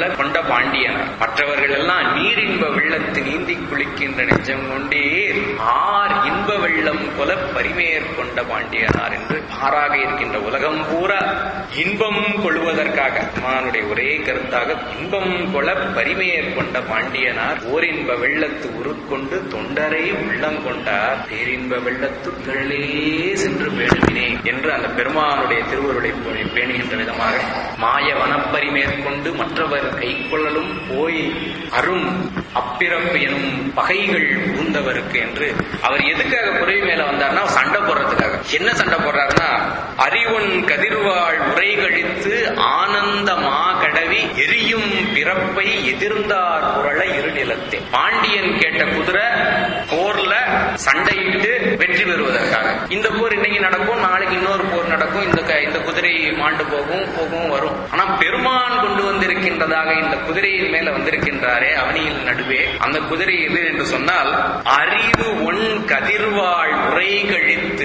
வெள்ள கொண்ட பாண்டியனார் மற்றவர்கள் எல்லாம் நீரின்ப வெள்ளத்து நீந்தி குளிக்கின்ற நெஞ்சம் கொண்டீர் ஆர் இன்ப வெள்ளம் கொல பரிமேற் கொண்ட பாண்டியனார் என்று பாராக இருக்கின்ற உலகம் பூரா இன்பம் கொள்வதற்காக மானுடைய ஒரே கருத்தாக இன்பம் கொல பரிமேற் கொண்ட பாண்டியனார் ஓரின்ப வெள்ளத்து உருக்கொண்டு தொண்டரை உள்ளங்கொண்டார் பேரின்ப வெள்ளத்து திரளே சென்று பேணுவினே என்று அந்த பெருமானுடைய திருவருளை பேணுகின்ற விதமாக மாய வனப்பரி மேற்கொண்டு மற்றவர் கைக்கொள்ளலும் போய் அரும் அப்பிறப்பு எனும் பகைகள் பூந்தவருக்கு என்று அவர் எதுக்காக புறவி மேல வந்தார்னா சண்டை போடுறதுக்காக என்ன சண்டை போடுறாருன்னா அறிவன் கதிர்வாள் உரை கழித்து ஆனந்த மாகடவி எரியும் பிறப்பை எதிர்ந்தார் குரல இருநிலத்தே பாண்டியன் கேட்ட குதிரை போர்ல சண்டையிட்டு வெற்றி பெறுவதற்காக இந்த போர் இன்னைக்கு நடக்கும் நாளைக்கு இன்னொரு போர் நடக்கும் இந்த க- இந்த குதிரை மாண்டு போகும் போகும் வரும் ஆனா பெருமான் கொண்டு வந்திருக்கின்றதாக இந்த குதிரையின் மேல வந்திருக்கின்றாரே அவனியில் நடுவே அந்த குதிரை எது என்று சொன்னால் அறிவு ஒன் கதிர்வாள் உரை கழித்து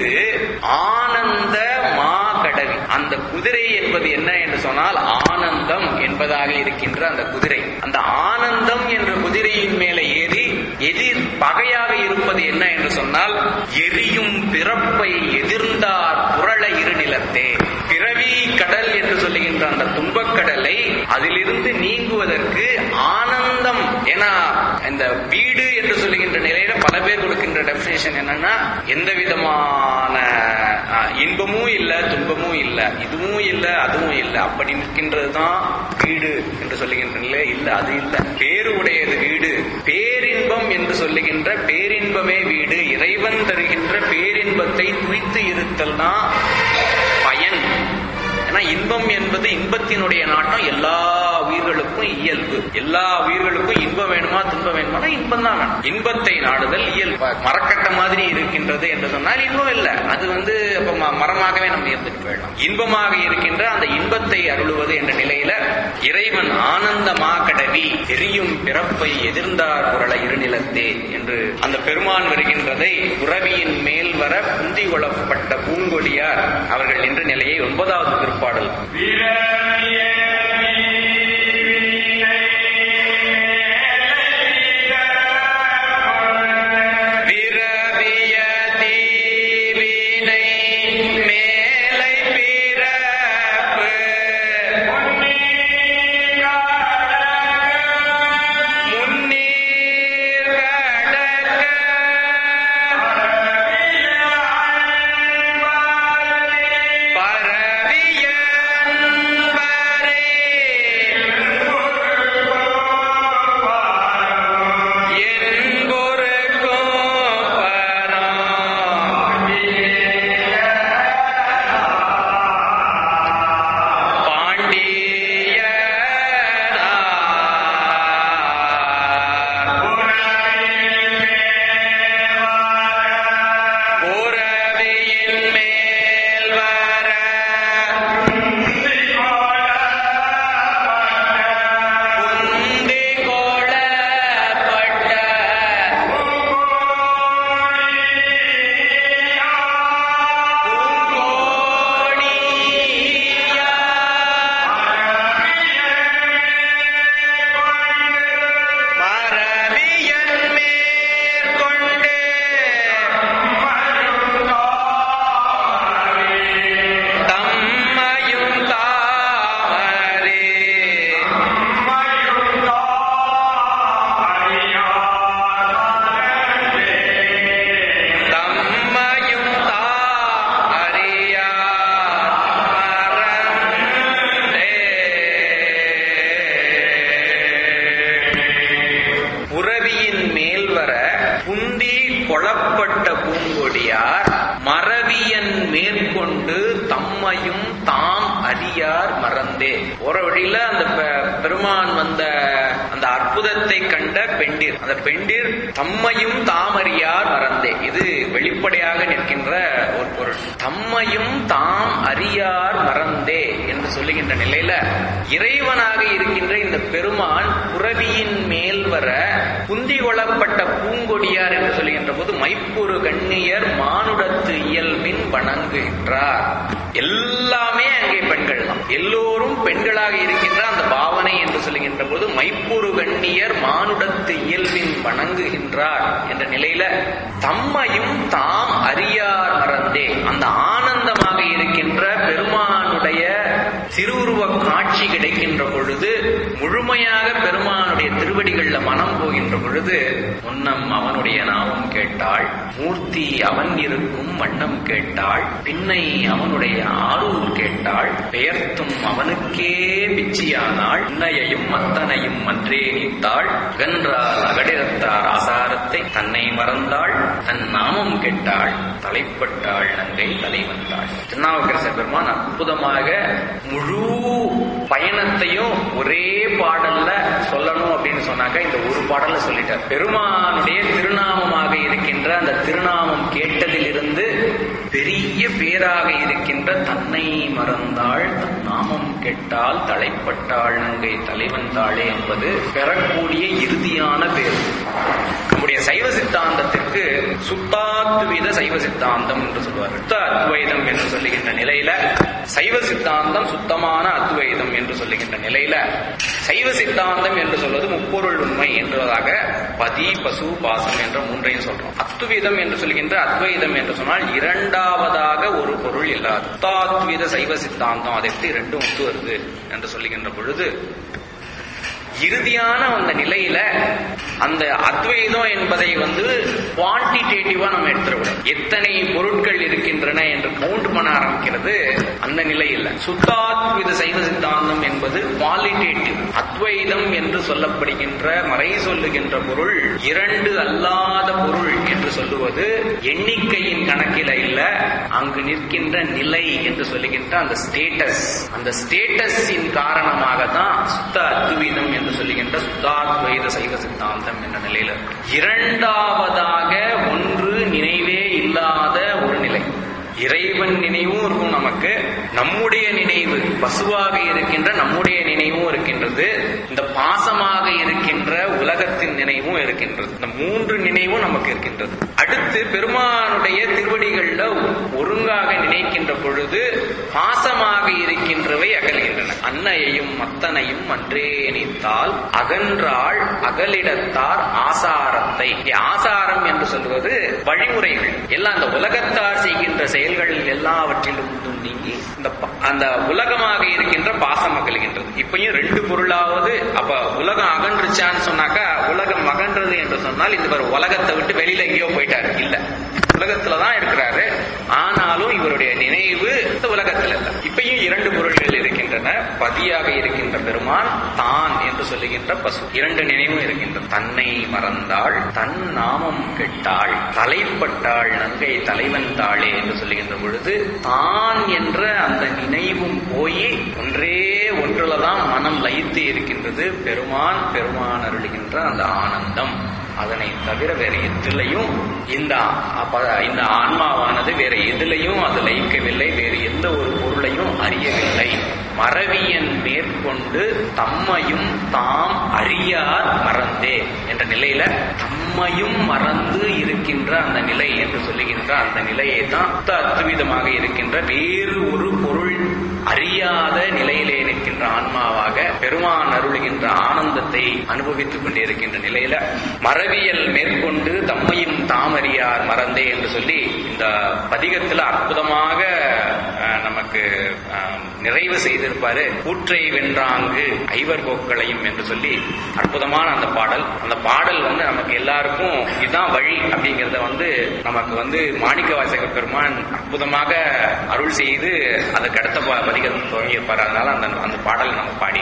ஆனந்த மா கடவி அந்த குதிரை என்பது என்ன என்று சொன்னால் ஆனந்தம் என்பதாக இருக்கின்ற அந்த குதிரை அந்த ஆனந்தம் என்ற குதிரையின் மேல ஏறி எதிர் பகையாக இருப்பது என்ன என்று சொன்னால் எரியும் பிறப்பை எதிர்ந்தார் புரள இருநிலத்தே பிறவி கடல் என்று சொல்லுகின்ற அந்த துன்பக்கடலை அதிலிருந்து நீங்குவதற்கு ஆனந்தம் ஏன்னா இந்த வீடு என்று சொல்லுகின்ற நிலையில பல பேர் கொடுக்கின்ற டெபினேஷன் என்னன்னா எந்த விதமான அஹ், இன்பமும் இல்ல துன்பமும் இல்ல இதுவும் இல்ல அதுவும் இல்ல அப்படி நிற்கின்றதுதான் வீடு என்று சொல்லுகின்ற நிலை இல்ல அது இல்ல பேரு உடையது வீடு பேரின்பம் என்று சொல்லுகின்ற பேரின்பமே வீடு இறைவன் தருகின்ற பேரின்பத்தை துய்த்து இருத்தல் தான் பயன் ஏன்னா இன்பம் என்பது இன்பத்தினுடைய நாட்டம் எல்லா உயிர்களுக்கும் இயல்பு எல்லா உயிர்களுக்கும் இன்பம் வேணுமா துன்பம் வேணுமா இன்பம் தான் வேணும் இன்பத்தை நாடுதல் இயல்பு மரக்கட்ட மாதிரி இருக்கின்றது என்று சொன்னால் இன்பம் இல்லை அது வந்து அப்ப ம- மரமாகவே நம்ம இருந்துட்டு போயிடலாம் இன்பமாக இருக்கின்ற அந்த இன்பத்தை அருளுவது என்ற நிலையில இறைவன் ஆனந்த மாகடவி எரியும் பிறப்பை எதிர்ந்தார் குரல இருநிலத்தே என்று அந்த பெருமான் வருகின்றதை உறவியின் மேல் வர புந்தி கொள்ளப்பட்ட பூங்கொடியார் அவர்கள் நின்ற நிலையை ஒன்பதாவது திருப்பாடல் விரவிய தீவினை மேலை பிறப்பு முன்னீர் கடக்க பரவிய அன்பரே என்பொருக்கும் பரம் உறவியின் மேல் வர உந்தி கோளப்பட்ட மரபியன் மேற்கொண்டு தம்மையும் தாமரே தம்மையும் தாம் அறியார் மறந்தே. புரவியின் மேல் வர புந்தி கொளப்பட்ட பூங்கொடியார் மரவியன் மேற்கொண்டு தம்மையும் தாம் அறியார் மறந்தே போற வழியில அந்த பெ- பெருமான் வந்த அந்த அற்புதத்தை கண்ட பெண்டிர் அந்த பெண்டிர் தம்மையும் தாம் அறியார் மறந்தே இது வெளிப்படையாக நிற்கின்ற ஒரு பொருள் தம்மையும் தாம் அறியார் மறந்தே என்று சொல்லுகின்ற நிலையில இறைவனாக பெண்களாக இருக்கின்ற இந்த பெருமான் புறவியின் மேல் வர குந்தி கொள்ளப்பட்ட பூங்கொடியார் என்று சொல்லுகின்ற போது மைப்புறு கண்ணியர் மானுடத்து இயல்பின் வணங்குகின்றார் எல்லாமே அங்கே பெண்கள் தான் எல்லோரும் பெண்களாக இருக்கின்ற அந்த பாவனை என்று சொல்லுகின்ற போது மைப்புறு கண்ணியர் மானுடத்து இயல்பின் வணங்குகின்றார் என்ற நிலையில தம்மையும் தாம் அறியார் மறந்தே அந்த ஆனந்தமாக இருக்கின்ற பெருமானுடைய திருவுருவ காட்சி கிடைக்கின்ற பொழுது முழுமையாக பெருமானுடைய திருவடிகள்ல மனம் போகின்ற பொழுது முன்னம் அவனுடைய நாமம் கேட்டாள் மூர்த்தி அவன் இருக்கும் வண்ணம் கேட்டாள் பின்னை அவனுடைய ஆரூர் கேட்டாள் பெயர்த்தும் அவனுக்கே பிச்சியானாள் உன்னையையும் அத்தனையும் அன்றே நீத்தாள் அகன்றால் அகடிரத்தார் ஆசாரத்தை தன்னை மறந்தாள் தன் நாமம் கேட்டாள் தலைப்பட்டாள் நங்கை தலை வந்தாள் திருநாவுக்கரசர் பெருமான் அற்புதமாக முழு பயணத்தையும் ஒரே பாடல்ல சொல்லணும் அப்படின்னு சொன்னாக்க இந்த ஒரு பாடல்ல சொல்லிட்டார் பெருமானுடைய திருநாமமாக இருக்கின்ற அந்த திருநாமம் கேட்டதிலிருந்து பெரிய பேராக இருக்கின்ற தன்னை மறந்தாள் தன் நாமம் கேட்டால் தலைப்பட்டாள் நங்கை தலைவந்தாளே என்பது பெறக்கூடிய இறுதியான பேர் நம்முடைய சைவ சித்தாந்தத்திற்கு சுத்தாத்வீத சைவ சித்தாந்தம் என்று சொல்வார் சுத்த அத்வைதம் என்று சொல்லுகின்ற நிலையில சைவ சித்தாந்தம் சுத்தமான அத்வைதம் என்று சொல்லுகின்ற நிலையில சைவ சித்தாந்தம் என்று சொல்வது முப்பொருள் உண்மை என்பதாக பதி பசு பாசம் என்ற மூன்றையும் சொல்றோம் அத்வைதம் என்று சொல்கின்ற அத்வைதம் என்று சொன்னால் இரண்டாவதாக ஒரு பொருள் இல்லாது சுத்தாத்வீத சைவ சித்தாந்தம் அதை எடுத்து இரண்டும் ஒத்து வருது என்று சொல்லுகின்ற பொழுது இறுதியான அந்த நிலையில அந்த அத்வைதம் என்பதை வந்து குவான்டிடேட்டிவா நம்ம எடுத்துடக்கூடாது எத்தனை பொருட்கள் இருக்கின்றன என்று கவுண்ட் பண்ண ஆரம்பிக்கிறது அந்த நிலையில் சுத்தாத்வித சைவ சித்தாந்தம் என்பது குவாலிட்டேட்டிவ் அத்வைதம் என்று சொல்லப்படுகின்ற மறை சொல்லுகின்ற பொருள் இரண்டு அல்லாத பொருள் என்று சொல்லுவது எண்ணிக்கையின் கணக்கில இல்ல அங்கு நிற்கின்ற நிலை என்று சொல்லுகின்ற அந்த ஸ்டேட்டஸ் அந்த ஸ்டேட்டஸின் காரணமாக தான் சுத்த அத்வைதம் என்று சொல்லுகின்ற சுத்தாத்வைத சைவ சித்தாந்தம் என்ற நிலையில இரண்டாவதாக ஒன்று நினைவே இல்லாத ஒரு நிலை இறைவன் நினைவும் இருக்கும் நமக்கு நம்முடைய நினைவு பசுவாக இருக்கின்ற நம்முடைய நினைவும் இருக்கின்றது இந்த பாசமாக இருக்கின்ற உலகத்தின் நினைவும் இருக்கின்றது இந்த மூன்று நினைவும் நமக்கு இருக்கின்றது அடுத்து பெருமானுடைய திருவடிகள்ல ஒருங்காக நினைக்கின்ற பொழுது பாசமாக இருக்கின்றவை அகல்கின்றன அன்னையையும் மத்தனையும் அன்றே நினைத்தால் அகன்றாள் அகலிடத்தார் ஆசாரத்தை இங்கே ஆசாரம் என்று சொல்வது வழிமுறைகள் எல்லாம் அந்த உலகத்தார் செய்கின்ற செயல்கள் எல்லாவற்றிலும் நீங்கி இந்த ப- அந்த உலகமாக இருக்கின்ற பாசம் அகல்கின்றது இப்பயும் ரெண்டு பொருளாவது அப்ப உலகம் அகன்றுச்சான்னு சொன்னாக்கா உலகம் அகன்றது என்று சொன்னால் இந்த ஒரு உலகத்தை விட்டு வெளியில எங்கேயோ போயிட்டாரு இல்ல உலகத்துலதான் இருக்கிறாரு ஆனாலும் இவருடைய நினைவு இந்த உலகத்துல இல்ல இப்பயும் இரண்டு பொருள்கள் இருக்கின்றன பதியாக இருக்கின்ற பெருமான் தான் என்று சொல்லுகின்ற பசு இரண்டு நினைவும் இருக்கின்றன தன்னை மறந்தாள் தன் நாமம் கெட்டாள் தலைப்பட்டாள் நங்கை தலைவன் தாளே என்று சொல்லுகின்ற பொழுது தான் என்ற அந்த நினைவும் போய் ஒன்றே ஒன்றுலதான் மனம் லயித்து இருக்கின்றது பெருமான் பெருமான் அருளுகின்ற அந்த ஆனந்தம் அதனை தவிர வேற எதிலையும் இந்த அப்ப- இந்த ஆன்மாவானது வேற எதிலையும் அது லயிக்கவில்லை வேறு எந்த ஒரு பொருளையும் அறியவில்லை மறவியன் மேற்கொண்டு தம்மையும் தாம் அறியார் மறந்தே என்ற நிலையில தம்மையும் மறந்து இருக்கின்ற அந்த நிலை என்று சொல்லுகின்ற அந்த நிலையை தான் அத்விதமாக இருக்கின்ற வேறு ஒரு பொருள் அறியாத நிலையிலே நிற்கின்ற ஆன்மாவாக பெருமான் அருளுகின்ற ஆனந்தத்தை அனுபவித்துக் கொண்டிருக்கின்ற நிலையில மறவியல் மேற்கொண்டு தம்மையும் தாமறியார் மறந்தே என்று சொல்லி இந்த பதிகத்துல அற்புதமாக அஹ், நமக்கு அஹ், நிறைவு செய்திருப்பாரு கூற்றை வென்றாங்கு ஐவர் கோக்களையும் என்று சொல்லி அற்புதமான அந்த பாடல் அந்த பாடல் வந்து நமக்கு எல்லாருக்கும் இதுதான் வழி அப்படிங்கறத வந்து நமக்கு வந்து மாணிக்க வாசகர் பெருமான் அற்புதமாக அருள் செய்து அதுக்கு அடுத்த ப- பதிகம் துவங்கியிருப்பார் அதனால அந்த அந்த பாடலை நம்ம பாடி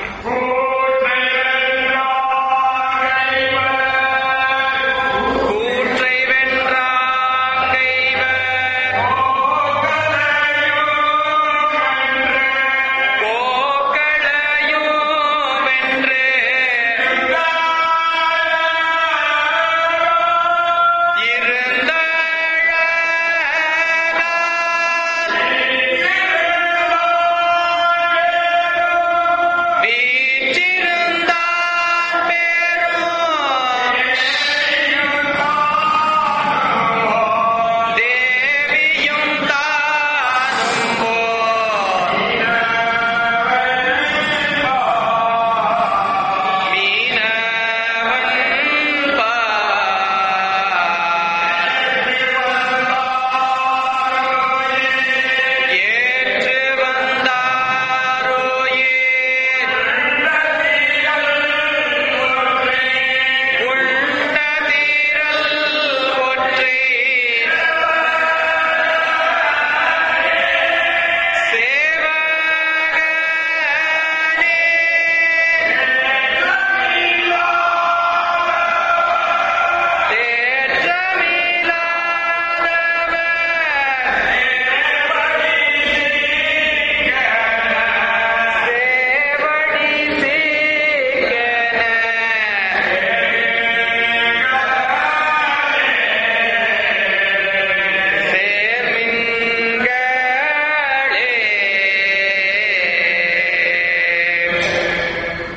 கூற்றை வென்றாங்கைவர் கோக்களையும் வென்று இருந்தழலால் வீற்றிருந்தாள்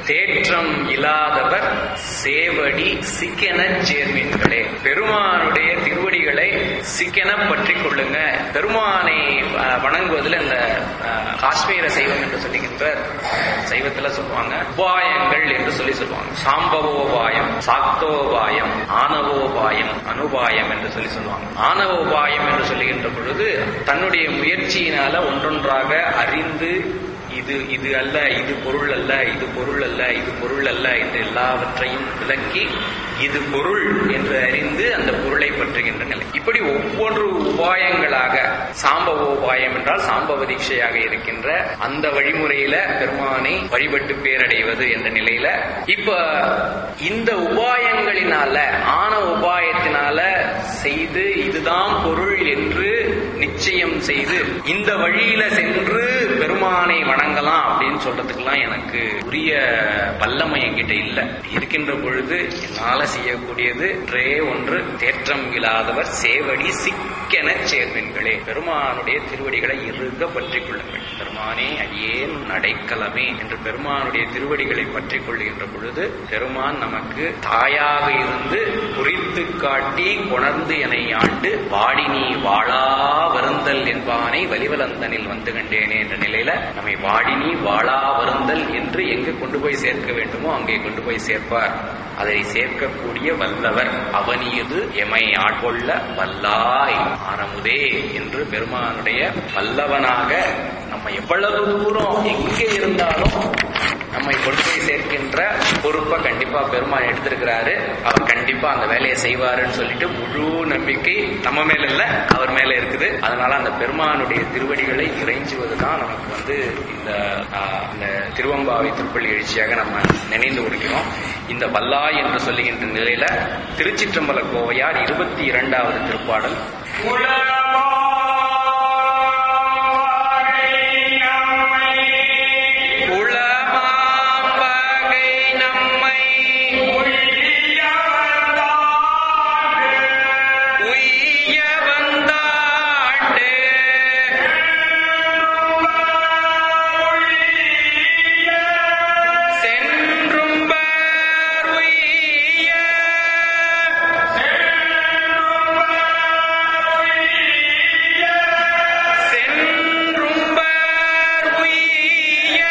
தேற்றம் இல்லாதவர் சேவடி சிக்கென சேர்மீன்களே பெருமானுடைய திருவடிகளை சிக்கென பற்றி கொள்ளுங்க பெருமானை அஹ், வணங்குவதில் இந்த அஹ், காஷ்மீர சைவம் என்று சொல்லுகின்ற சைவத்துல சொல்லுவாங்க உபாயங்கள் என்று சொல்லி சொல்லுவாங்க சாம்பவோபாயம் சாக்தோபாயம் ஆணவோபாயம் அனுபாயம் என்று சொல்லி சொல்லுவாங்க ஆணவோபாயம் என்று சொல்லுகின்ற பொழுது தன்னுடைய முயற்சியினால ஒன்றொன்றாக அறிந்து இது இது அல்ல இது பொருள் அல்ல இது பொருள் அல்ல இது பொருள் அல்ல என்று எல்லாவற்றையும் விளக்கி இது பொருள் என்று அறிந்து அந்த பொருளை பற்றுகின்ற நிலை இப்படி ஒவ்வொரு உபாயங்களாக சாம்பவ உபாயம் என்றால் சாம்பவ தீட்சையாக இருக்கின்ற அந்த வழிமுறையில பெருமானை வழிபட்டு பேரடைவது என்ற நிலையில இப்ப இந்த உபாயங்களினால ஆன உபாயத்தினால செய்து இதுதான் பொருள் என்று நிச்சயம் செய்து இந்த வழியில சென்று பெருமானை வணங்கலாம் அப்படின்னு சொல்றதுக்கெல்லாம் எனக்கு உரிய வல்லமை என்கிட்ட இல்ல இருக்கின்ற பொழுது என்னால செய்யக்கூடியது ஒன்றே ஒன்று தேற்றம் இல்லாதவர் சேவடி சிக்கென சேர்வீன்களே பெருமானுடைய திருவடிகளை இறுக பற்றிக் கொள்ளுங்கள் பெருமானே அடியேன் நடைக்கலமே என்று பெருமானுடைய திருவடிகளை பற்றிக் கொள்கின்ற பொழுது பெருமான் நமக்கு தாயாக இருந்து குறித்து காட்டி கொணர்ந்து எனை ஆண்டு வாடி நீ வாழா வருந்தல் என்பானை வலிவலந்தனில் வந்து கண்டேனே என்ற நிலையில நம்மை வாடினி வாழா வருந்தல் என்று எங்கு கொண்டு போய் சேர்க்க வேண்டுமோ அங்கே கொண்டு போய் சேர்ப்பார் அதை சேர்க்கக்கூடிய வல்லவர் அவனியது எமை ஆட்கொள்ள வல்லாய் ஆரமுதே என்று பெருமானுடைய வல்லவனாக நம்ம எவ்வளவு தூரம் எங்கே இருந்தாலும் நம்மை கொண்டு போய் சேர்க்கின்ற பொறுப்பை கண்டிப்பா பெருமான் எடுத்திருக்கிறாரு அவர் கண்டிப்பா அந்த வேலையை செய்வாருன்னு சொல்லிட்டு முழு நம்பிக்கை நம்ம மேல இல்ல அவர் மேல இருக்குது அதனால அந்த பெருமானுடைய திருவடிகளை இறைஞ்சுவதுதான் நமக்கு வந்து இந்த ஆஹ், இந்த திருவம்பாவை திருப்பள்ளி எழுச்சியாக நம்ம நினைந்து கொடுக்கிறோம் இந்த வல்லாய் என்று சொல்லுகின்ற நிலையில திருச்சிற்றம்பல கோவையார் இருபத்தி இரண்டாவது திருப்பாடல் உளமாம்பகை நம்மை உய்ய வந்தாண்டு சென்றும்பர் உய்ய சென்றும்பர் உய்ய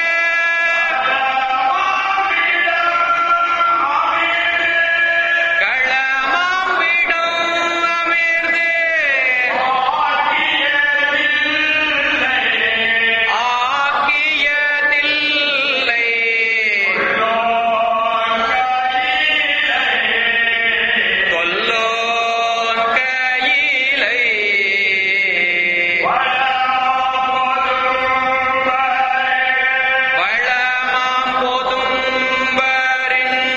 களமாம்பிடும் அமிர்தே ஆக்கியதில்லை கொல்லோன் கையிலை வளமாம் பொதும்பரின்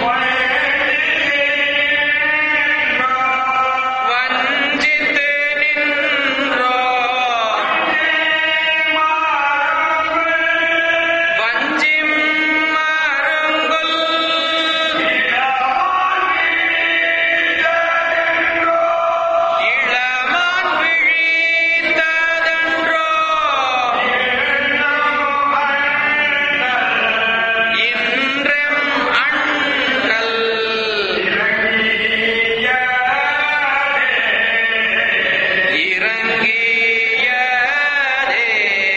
வஞ்சித்து நின்றோ வஞ்சிம் மருங்குல் இளமான் விழித்ததன்றோ இன்றும் அண்ணல் இறங்கியதே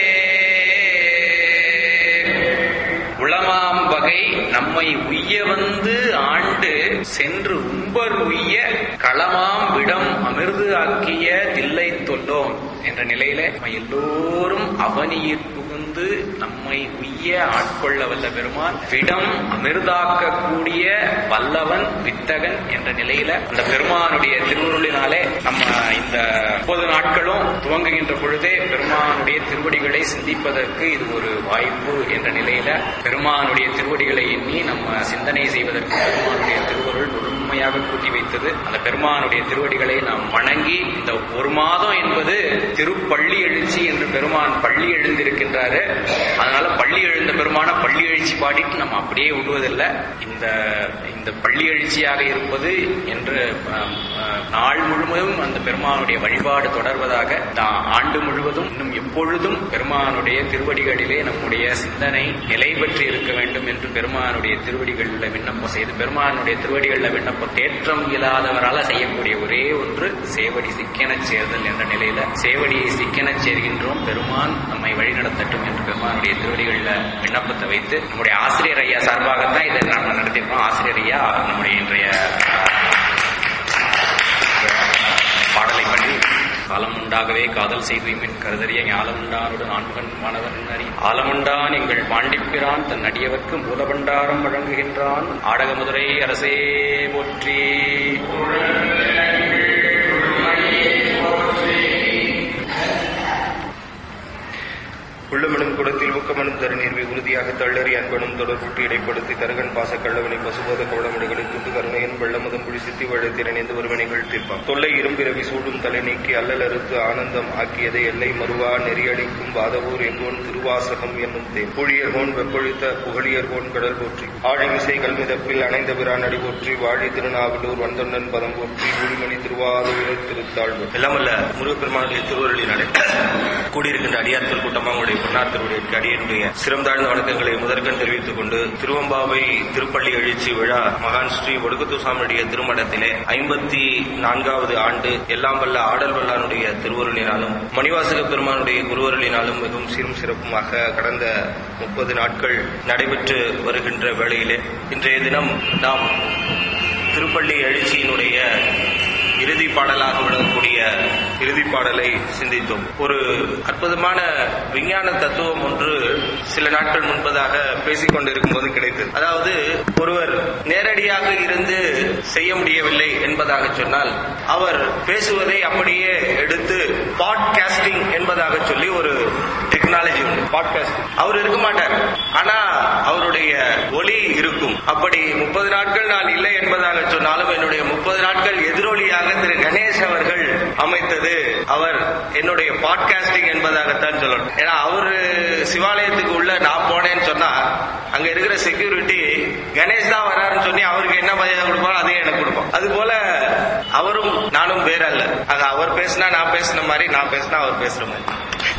உளமாம் வகை நம்மை உய்ய வந்து ஆண்டு சென்று உம்பர் உய்ய களமாம் விடம் அமிர்து ஆக்கிய தில்லை தொல்லோம் என்ற நிலையில நம்ம எல்லோரும் அவனியில் புகுந்து நம்மை உய்ய ஆட்கொள்ள வல்ல பெருமான் விடம் அமிர்தாக்கக்கூடிய வல்லவன் வித்தகன் என்ற நிலையில அந்த பெருமானுடைய திருவுருளினாலே நம்ம இந்த முப்பது நாட்களும் துவங்குகின்ற பொழுதே பெருமானுடைய திருவடிகளை சிந்திப்பதற்கு இது ஒரு வாய்ப்பு என்ற நிலையில பெருமானுடைய திருவடிகளை எண்ணி நம்ம சிந்தனை செய்வதற்கு பெருமானுடைய திருவருள் முழுமையாக முழுமையாக கூட்டி வைத்தது அந்த பெருமானுடைய திருவடிகளை நாம் வணங்கி இந்த ஒரு மாதம் என்பது திருப்பள்ளி எழுச்சி என்று பெருமான் பள்ளி எழுந்திருக்கின்றாரு அதனால பள்ளி எழுந்த பெருமான பள்ளி எழுச்சி பாடிட்டு நம்ம அப்படியே விடுவதில்லை இந்த இந்த பள்ளி எழுச்சியாக இருப்பது என்று அஹ், அஹ், நாள் முழுவதும் அந்த பெருமானுடைய வழிபாடு தொடர்வதாக இந்த ஆண்டு முழுவதும் இன்னும் எப்பொழுதும் பெருமானுடைய திருவடிகளிலே நம்முடைய சிந்தனை நிலை பெற்று இருக்க வேண்டும் என்று பெருமானுடைய திருவடிகளில் விண்ணப்பம் செய்து பெருமானுடைய திருவடிகளில் விண்ணப்பம் தேற்றம் இல்லாதவரால செய்யக்கூடிய ஒரே ஒன்று சேவடி சிக்கெனச் சேர்தல் என்ற நிலையில சேவடியை சிக்கெனச் சேர்கின்றோம் பெருமான் நம்மை வழிநடத்தட்டும் என்று பெருமானுடைய திருவடிகளில் விண்ணப்பத்தை வைத்து நம்முடைய ஆசிரியர் ஐயா சார்பாகத்தான் இதை நாம நடத்திருக்கோம் ஆசிரியர் ஐயா நம்முடைய இன்றைய பாடலை பண்ணி காலம் உண்டாகவே காதல் செய்து மின் கருதறிய ஞாலமுண்டானுடன் ஆண்மகன் மாணவன் அறி ஆலமுண்டான் எங்கள் பாண்டிப்பிரான் தன் அடியவர்க்கு மூலபண்டாரம் வழங்குகின்றான் ஆடகமதுரை அரசே போற்றி உள்ளமெனும் குடத்தில் ஊக்கமெனும் தருநீர்வை உறுதியாக தள்ளறி அன்பனும் தொடர்புட்டு இடைப்படுத்தி தருகன் பாச கள்ளவனை பசுபோத கவளமிடுகளை துண்டு கருணையன் வெள்ளமதம் புடி சித்தி வழத்திறனைந்து ஒருவனைகள் தீர்ப்பான் தொல்லை இரும்பிரவி சூடும் தலை நீக்கி அல்லல் அறுத்து ஆனந்தம் ஆக்கியதை எல்லை மறுவா நெறியடிக்கும் வாதவூர் என்போன் திருவாசகம் என்னும் தேன் புழியர்கோன் வெப்பொழித்த புகழியர்கோன் கடல் போற்றி ஆழிமிசை கல்மிதப்பில் அணைந்த பிரான் அடி போற்றி வாழி திருநாவலூர் வந்தொன்னன் பதம் போற்றி குடிமணி திருவாதூர் திருத்தாழ்வு எல்லாமல்ல முருகப்பெருமானுடைய திருவருளினாலே கூடியிருக்கின்ற அடியார்கள் கூட்டமாக உங்களுடைய பொன்னார் திருவுடைய அடியனுடைய சிறந்தாழ்ந்த வணக்கங்களை முதற்கண் தெரிவித்துக் கொண்டு திருவம்பாவை திருப்பள்ளி எழுச்சி விழா மகான் ஸ்ரீ ஒடுக்குத்து சாமியுடைய திருமணத்திலே ஐம்பத்தி நான்காவது ஆண்டு எல்லாம் வல்ல ஆடல் வல்லானுடைய திருவருளினாலும் மணிவாசக பெருமானுடைய குருவருளினாலும் மிகவும் சீரும் சிறப்புமாக கடந்த முப்பது நாட்கள் நடைபெற்று வருகின்ற வேளையிலே இன்றைய தினம் நாம் திருப்பள்ளி எழுச்சியினுடைய இறுதி பாடலாக விளங்கக்கூடிய இறுதி பாடலை சிந்தித்தோம் ஒரு அற்புதமான விஞ்ஞான தத்துவம் ஒன்று சில நாட்கள் முன்பதாக பேசிக் கொண்டிருக்கும் போது கிடைத்தது அதாவது ஒருவர் நேரடியாக இருந்து செய்ய முடியவில்லை என்பதாக சொன்னால் அவர் பேசுவதை அப்படியே எடுத்து பாட்காஸ்டிங் என்பதாக சொல்லி ஒரு டெக்னாலஜி உண்டு பாட்காஸ்ட் அவர் இருக்க மாட்டார் ஆனா அவருடைய ஒலி இருக்கும் அப்படி முப்பது நாட்கள் நான் இல்லை என்பதாக சொன்னாலும் என்னுடைய முப்பது நாட்கள் எதிரொலியாக திரு கணேஷ் அவர்கள் அமைத்தது அவர் என்னுடைய பாட்காஸ்டிங் என்பதாகத்தான் சொல்லணும் ஏன்னா அவரு சிவாலயத்துக்கு உள்ள நான் போனேன்னு சொன்னா அங்க இருக்கிற செக்யூரிட்டி கணேஷ் தான் வராருன்னு சொல்லி அவருக்கு என்ன மரியாதை கொடுப்பாரோ அதே எனக்கு கொடுப்போம் அது போல அவரும் நானும் வேற அல்ல ஆக அவர் பேசினா நான் பேசின மாதிரி நான் பேசினா அவர் பேசுற மாதிரி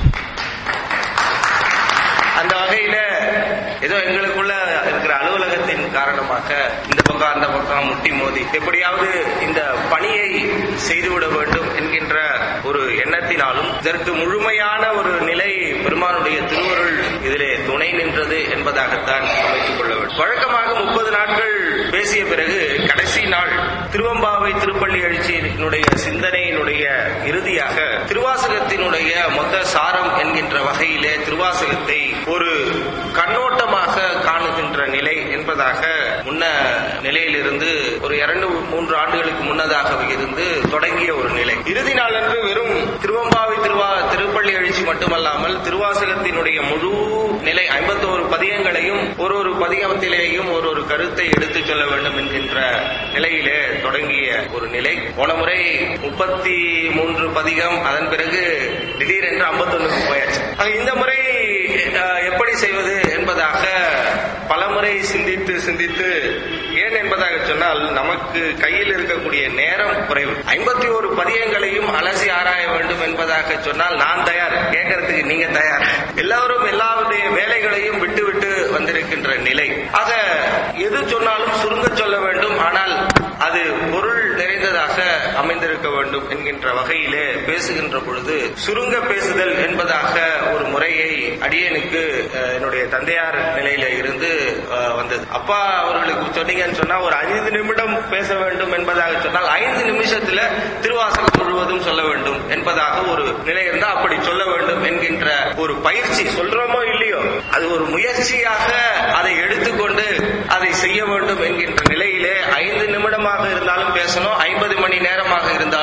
அந்த வகையில ஏதோ எங்களுக்குள்ள இருக்கிற அலுவலகத்தின் காரணமாக இந்த பக்கம் அந்த பக்கம் முட்டி மோதி எப்படியாவது இந்த பணியை செய்துவிட வேண்டும் என்கின்ற ஒரு எண்ணத்தினாலும் இதற்கு முழுமையான ஒரு நிலை பெருமானுடைய திருவருள் இதிலே துணை நின்றது என்பதாகத்தான் அமைத்துக் கொள்ள வேண்டும் வழக்கமாக முப்பது நாட்கள் பேசிய பிறகு கடைசி நாள் திருவம்பாவை திருப்பள்ளி எழுச்சியினுடைய சிந்தனையினுடைய இறுதியாக திருவாசகத்தினுடைய மொத்த சாரம் என்கின்ற வகையிலே திருவாசகத்தை ஒரு கண்ணோட்டமாக காணுகின்ற நிலை என்பதாக முன்ன நிலையிலிருந்து ஒரு இரண்டு மூன்று ஆண்டுகளுக்கு முன்னதாக இருந்து தொடங்கிய ஒரு நிலை இறுதி நாளன்று வெறும் திருவம்பாவை திருவா திருப்பள்ளி எழுச்சி மட்டுமல்லாமல் திருவாசகத்தினுடைய முழு நிலை ஐம்பத்தோரு பதியங்களையும் ஒரு ஒரு பதிகத்திலேயும் ஒரு ஒரு கருத்தை எடுத்துச் சொல்ல வேண்டும் என்கின்ற நிலையிலே தொடங்கிய ஒரு நிலை போன முறை முப்பத்தி மூன்று பதிகம் அதன் பிறகு திடீரென்று ஐம்பத்தொன்னுக்கு போயாச்சு ஆக இந்த முறை அஹ், எப்படி செய்வது என்பதாக பலமுறை சிந்தித்து சிந்தித்து ஏன் என்பதாக சொன்னால் நமக்கு கையில் இருக்கக்கூடிய நேரம் குறைவு ஐம்பத்தி ஒரு பதியங்களையும் அலசி ஆராய வேண்டும் என்பதாக சொன்னால் நான் தயார் கேட்கறதுக்கு நீங்க தயார் எல்லாரும் எல்லாருடைய வேலைகளையும் விட்டு விட்டு வந்திருக்கின்ற நிலை ஆக எது சொன்னாலும் சுருங்க சொல்ல வேண்டும் ஆனால் அது பொருள் நிறைந்ததாக அமைந்திருக்க வேண்டும் என்கின்ற வகையிலே பேசுகின்ற பொழுது சுருங்க பேசுதல் என்பதாக ஒரு முறையை அடியனுக்கு அஹ், என்னுடைய தந்தையார் நிலையில இருந்து அஹ், வந்தது அப்பா அவர்களுக்கு சொன்னீங்கன்னு சொன்னா ஒரு ஐந்து நிமிடம் பேச வேண்டும் என்பதாக சொன்னால் ஐந்து நிமிஷத்துல திருவாசகம் முழுவதும் சொல்ல வேண்டும் என்பதாக ஒரு நிலை இருந்தா அப்படி சொல்ல வேண்டும் என்கின்ற ஒரு பயிற்சி சொல்றோமோ இல்லையோ அது ஒரு முயற்சியாக அதை எடுத்துக்கொண்டு அதை செய்ய வேண்டும் என்கின்ற நிலையிலே ஐந்து நிமிடமாக இருந்தாலும் பேசணும் ஐம்பது மணி நேரமாக இருந்தாலும் பேச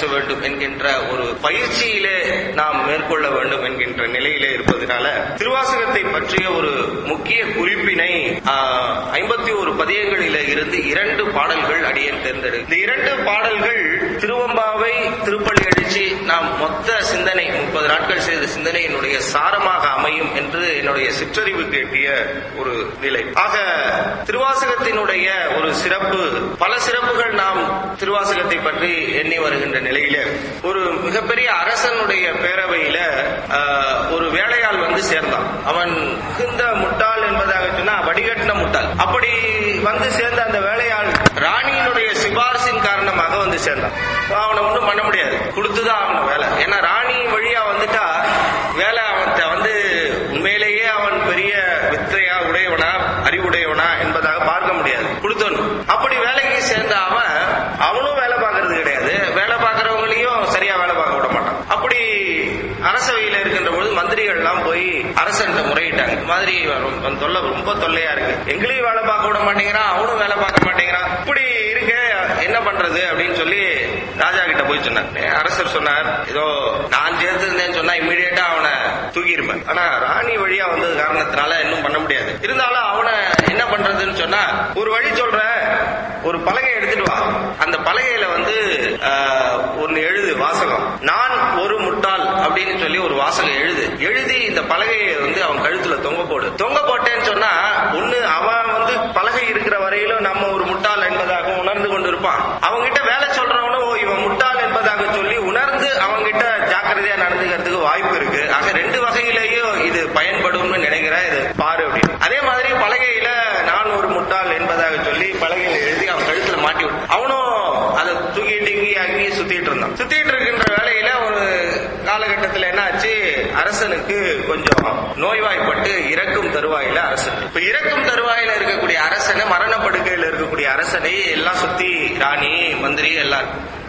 வேண்டும் என்கின்ற ஒரு பயிற்சியிலே நாம் மேற்கொள்ள வேண்டும் என்கின்ற நிலையிலே இருப்பதனால திருவாசகத்தை பற்றிய ஒரு முக்கிய குறிப்பினை ஐம்பத்தி ஒரு பதியங்களிலே இருந்து இரண்டு பாடல்கள் அடியேன் தேர்ந்தெடு இந்த இரண்டு பாடல்கள் திருவம்பாவை திருப்பள்ளி எழுச்சி நாம் மொத்த சிந்தனை முப்பது நாட்கள் செய்த சிந்தனையினுடைய சாரமாக அமையும் என்று என்னுடைய சிற்றறிவுக்கு எட்டிய ஒரு நிலை ஆக திருவாசகத்தினுடைய ஒரு சிறப்பு பல சிறப்புகள் நாம் திருவாசகத்தை பற்றி எண்ணி வருகின்ற நிலையில ஒரு மிகப்பெரிய அரசனுடைய பேரவையில ஆஹ், ஒரு வேலையாள் வந்து சேர்ந்தான் அவன் மிகுந்த முட்டாள் என்பதாக சொன்னா வடிகட்டின முட்டாள் அப்படி வந்து சேர்ந்த அந்த வேலையாள் ராணியினுடைய சிபாரிசின் காரணமாக வந்து சேர்ந்தான் அப்ப அவனை ஒன்றும் பண்ண முடியாது கொடுத்துதான் அவன வேலை ஏன்னா ராணி வழியா வந்துட்டா வேலை அவன்கிட்ட வந்து உண்மையிலேயே அவன் பெரிய வித்தையா உடையவனா அறிவுடையவனா என்பதாக பார்க்க முடியாது கொடுத்தவன் அப்படி வேலைக்கு சேர்ந்த அவன் அவனும் வேலை பார்க்கறது கிடையாது வேலை பார்க்கறவங்களையும் சரியா வேலை பார்க்க விட மாட்டான் அப்படி அரசவையில இருக்கின்ற பொழுது மந்திரிகள் எல்லாம் போய் அரசன்ட்ட முறையிட்டாங்க இந்த மாதிரி ரொம்ப தொல்லை ரொம்ப தொல்லையா இருக்கு எங்களையும் வேலை பார்க்க விட மாட்டேங்கிறான் அவனும் வேலை பார்க்க மாட்டேங்கிறான் இப்படி இருக்கு என்ன பண்றது அப்படின்னு சொல்லி ராஜா கிட்ட போய் சொன்னார் அரசர் சொன்னார் ஏதோ நான் சேர்த்திருந்தேன்னு சொன்னா இம்மிடியேட்டா அவனை தூக்கி இருப்பேன் ஆனா ராணி வழியா வந்தது காரணத்தினால இன்னும் பண்ண முடியாது இருந்தாலும் அவனை என்ன பண்றதுன்னு சொன்னா ஒரு வழி சொல்றேன் ஒரு பலகை எடுத்துட்டு வா அந்த பலகையில வந்து ஆஹ், ஒன்னு எழுது வாசகம் நான் ஒரு முட்டாள் அப்படின்னு சொல்லி ஒரு வாசகம் எழுது எழுதி இந்த பலகையை வந்து அவன் கழுத்துல தொங்க போடு தொங்க போட்டேன்னு சொன்னா ஒண்ணு அவன் வந்து பலகை இருக்கிற வரையிலும் நம்ம ஒரு முட்டாள் என்பதாக உணர்ந்து கொண்டு இருப்பான் அவன்கிட்ட வேலை சொல்றவனும் ஓ, இவன் முட்டாள் என்பதாக சொல்லி உணர்ந்து அவன்கிட்ட ஜாக்கிரதையா நடந்துக்கிறதுக்கு வாய்ப்பு இருக்கு ஆக ரெண்டு வகையிலேயும் இது பயன்படும்னு நினைக்கிறேன் இது பாரு அப்படின்னு அதே மாதிரி பலகையில நான் ஒரு முட்டாள் என்பதாக சொல்லி பலகையில எழுதி அவன் கழுத்துல மாட்டி விட்டு அவனும் அதை தூக்கிட்டு இங்கே அங்கேயும் சுத்திட்டு இருந்தான் சுத்திட்டு இருக்கின்ற வேலையில ஒரு காலகட்டத்தில் என்ன ஆச்சு அரசனுக்கு கொஞ்சம் நோய்வாய்ப்பட்டு இறக்கும் தருவாயில அரசன் இப்ப இறக்கும் தருவாயில இருக்கக்கூடிய அரசனை மரணப்படுக்கையில இருக்கக்கூடிய அரசனை எல்லாம் சுத்தி ராணி மந்திரி எல்லாம்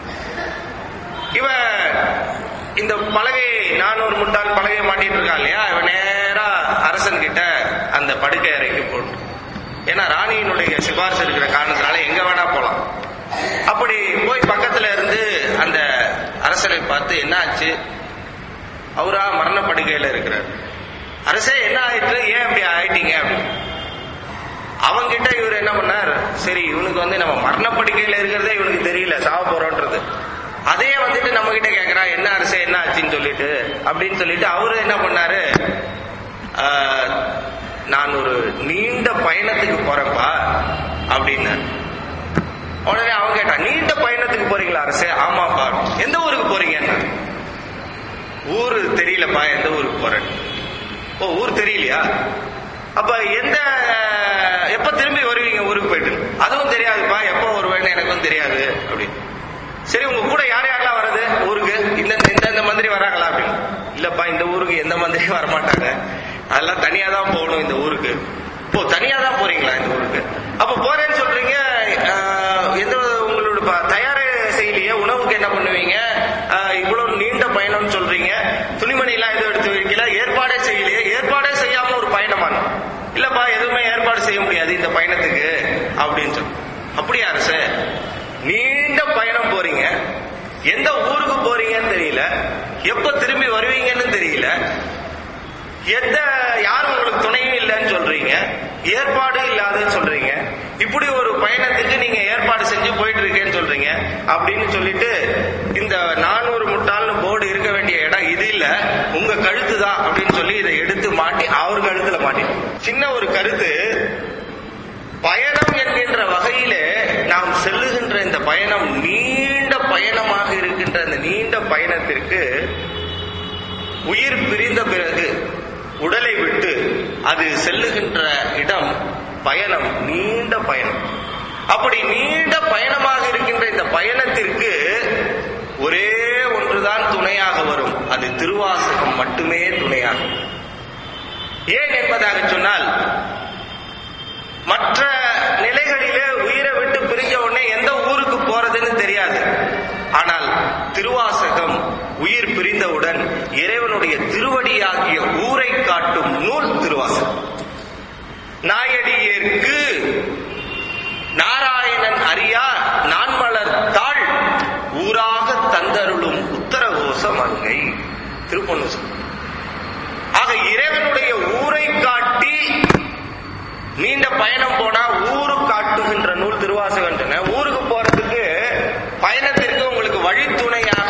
இவன் இந்த பலகை நான் ஒரு முட்டாள் பலகையை மாட்டிட்டு இருக்கான் இல்லையா இவன் நேரா அரசன் கிட்ட அந்த படுக்கை அறைக்கு போட்டு ஏன்னா ராணியினுடைய சிபாரிசு இருக்கிற காரணத்தினால எங்க வேணா போலாம் அப்படி போய் பக்கத்துல இருந்து அந்த அரசனை பார்த்து என்ன ஆச்சு அவரா மரணப்படுக்கையில இருக்கிறார் அரசே என்ன ஆயிட்டு ஏன் இப்படி ஆயிட்டீங்க அப்படின்னு அவங்கிட்ட இவர் என்ன பண்ணார் சரி இவனுக்கு வந்து நம்ம மரணப்படுக்கையில இருக்கிறதே இவனுக்கு தெரியல சாவ போறோன்றது அதே வந்துட்டு நம்ம கிட்ட கேக்குறா என்ன அரசே என்ன ஆச்சுன்னு சொல்லிட்டு அப்படின்னு சொல்லிட்டு அவரு என்ன பண்ணாரு ஆஹ், நான் ஒரு நீண்ட பயணத்துக்கு போறேன்ப்பா அப்படின்னாரு உடனே அவன் கேட்டான் நீண்ட பயணத்துக்கு போறீங்களா அரசே ஆமாப்பா எந்த ஊருக்கு போறீங்க ஊரு தெரியலப்பா எந்த ஊருக்கு போறேன் ஓ ஊர் தெரியலையா அப்ப எந்த எப்ப திரும்பி வருவீங்க ஊருக்கு போயிட்டு அதுவும் தெரியாதுப்பா எப்போ வருவேன்னு எனக்கும் தெரியாது அப்படின்னு சரி உங்க கூட யார் யாரெல்லாம் வர்றது ஊருக்கு இந்த இந்த இந்த மந்திரி வராங்களா அப்படின்னு இல்லப்பா இந்த ஊருக்கு எந்த மந்திரியும் வரமாட்டாங்க அதெல்லாம் தனியா தான் போகணும் இந்த ஊருக்கு ஓ தனியா தான் போறீங்களா இந்த ஊருக்கு அப்ப போறேன்னு சொல்றீங்க ஆஹ், எந்த உங்களோட ப- தயாரே செய்யலையே உணவுக்கு என்ன பண்ணுவீங்க ஆஹ், இவ்வளவு நீண்ட பயணம்னு சொல்றீங்க துணிமணி எல்லாம் எதுவும் எடுத்து வைக்கல ஏற்பாடே செய்யலையே ஏற்பாடே செய்யாம ஒரு பயணமான இல்லப்பா எதுவுமே ஏற்பாடு செய்ய முடியாது இந்த பயணத்துக்கு அப்படின்னு சொல்லி அப்படியா அரசு நீண்ட பயணம் போறீங்க எந்த ஊருக்கு போறீங்கன்னு தெரியல எப்ப திரும்பி வருவீங்கன்னு தெரியல எந்த யாரும் உங்களுக்கு துணையும் இல்லைன்னு சொல்றீங்க ஏற்பாடு இல்லாதன்னு சொல்றீங்க இப்படி ஒரு பயணத்துக்கு நீங்க ஏற்பாடு செஞ்சு போயிட்டு இருக்கேன்னு சொல்றீங்க அப்படின்னு சொல்லிட்டு இந்த நானூறு முட்டாள்னு போர்டு இருக்க வேண்டிய இடம் இது இல்ல உங்க கழுத்து தான் அப்படின்னு சொல்லி இதை எடுத்து மாட்டி அவர் கழுத்துல மாட்டி சின்ன ஒரு கருத்து பயணம் என்கின்ற வகையிலே நாம் செல்லுகின்ற இந்த பயணம் நீண்ட பயணமாக இருக்கின்ற இந்த நீண்ட பயணத்திற்கு உயிர் பிரிந்த பிறகு உடலை விட்டு அது செல்லுகின்ற இடம் பயணம் நீண்ட பயணம் அப்படி நீண்ட பயணமாக இருக்கின்ற இந்த பயணத்திற்கு ஒரே ஒன்றுதான் துணையாக வரும் அது திருவாசகம் மட்டுமே துணையாகும் ஏன் என்பதாக சொன்னால் மற்ற நிலைகளிலே உயிரை விட்டு பிரிஞ்ச உடனே எந்த ஊருக்கு போறதுன்னு தெரியாது ஆனால் திருவாசகம் உயிர் பிரிந்தவுடன் இறைவனுடைய திருவடியாகிய ஊரை காட்டும் நூல் திருவாசகம் நாயடியேற்கு நாராயணன் அறியா நான்மலர் தாள் ஊராக தந்தருள் திருப்பொன்னு ஆக இறைவனுடைய ஊரை காட்டி நீண்ட பயணம் போனா ஊரு காட்டுகின்ற நூல் திருவாசகன்றன ஊருக்கு போறதுக்கு பயணத்திற்கு உங்களுக்கு வழித்துணையாக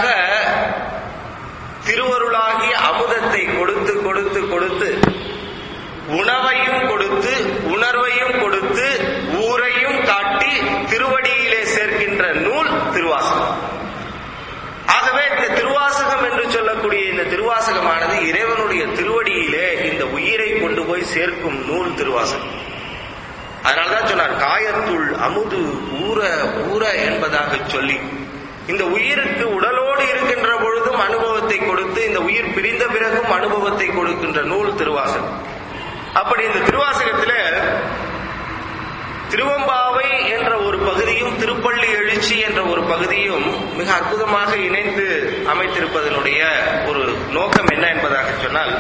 திருவருளாகி அமுதத்தை கொடுத்து கொடுத்து கொடுத்து உணவையும் கொடுத்து உணர்வையும் கொடுத்து ஊரையும் காட்டி திருவடியிலே சேர்க்கின்ற நூல் திருவாசகம் ஆகவே இந்த திருவாசகம் என்று சொல்லக்கூடிய இந்த திருவாசகமானது இறைவனுடைய திருவடியிலே இந்த உயிரை கொண்டு போய் சேர்க்கும் நூல் திருவாசகம் அதனாலதான் சொன்னார் காயத்துள் அமுது ஊற ஊற என்பதாக சொல்லி இந்த உயிருக்கு உடலோடு இருக்கின்ற பொழுதும் அனுபவத்தை கொடுத்து இந்த உயிர் பிரிந்த பிறகும் அனுபவத்தை கொடுக்கின்ற நூல் திருவாசகம் அப்படி இந்த திருவாசகத்திலே திருவம்பாவை என்ற ஒரு பகுதியும் திருப்பள்ளி எழுச்சி என்ற ஒரு பகுதியும் மிக அற்புதமாக இணைந்து அமைத்திருப்பதனுடைய ஒரு நோக்கம் என்ன என்பதாக சொன்னால்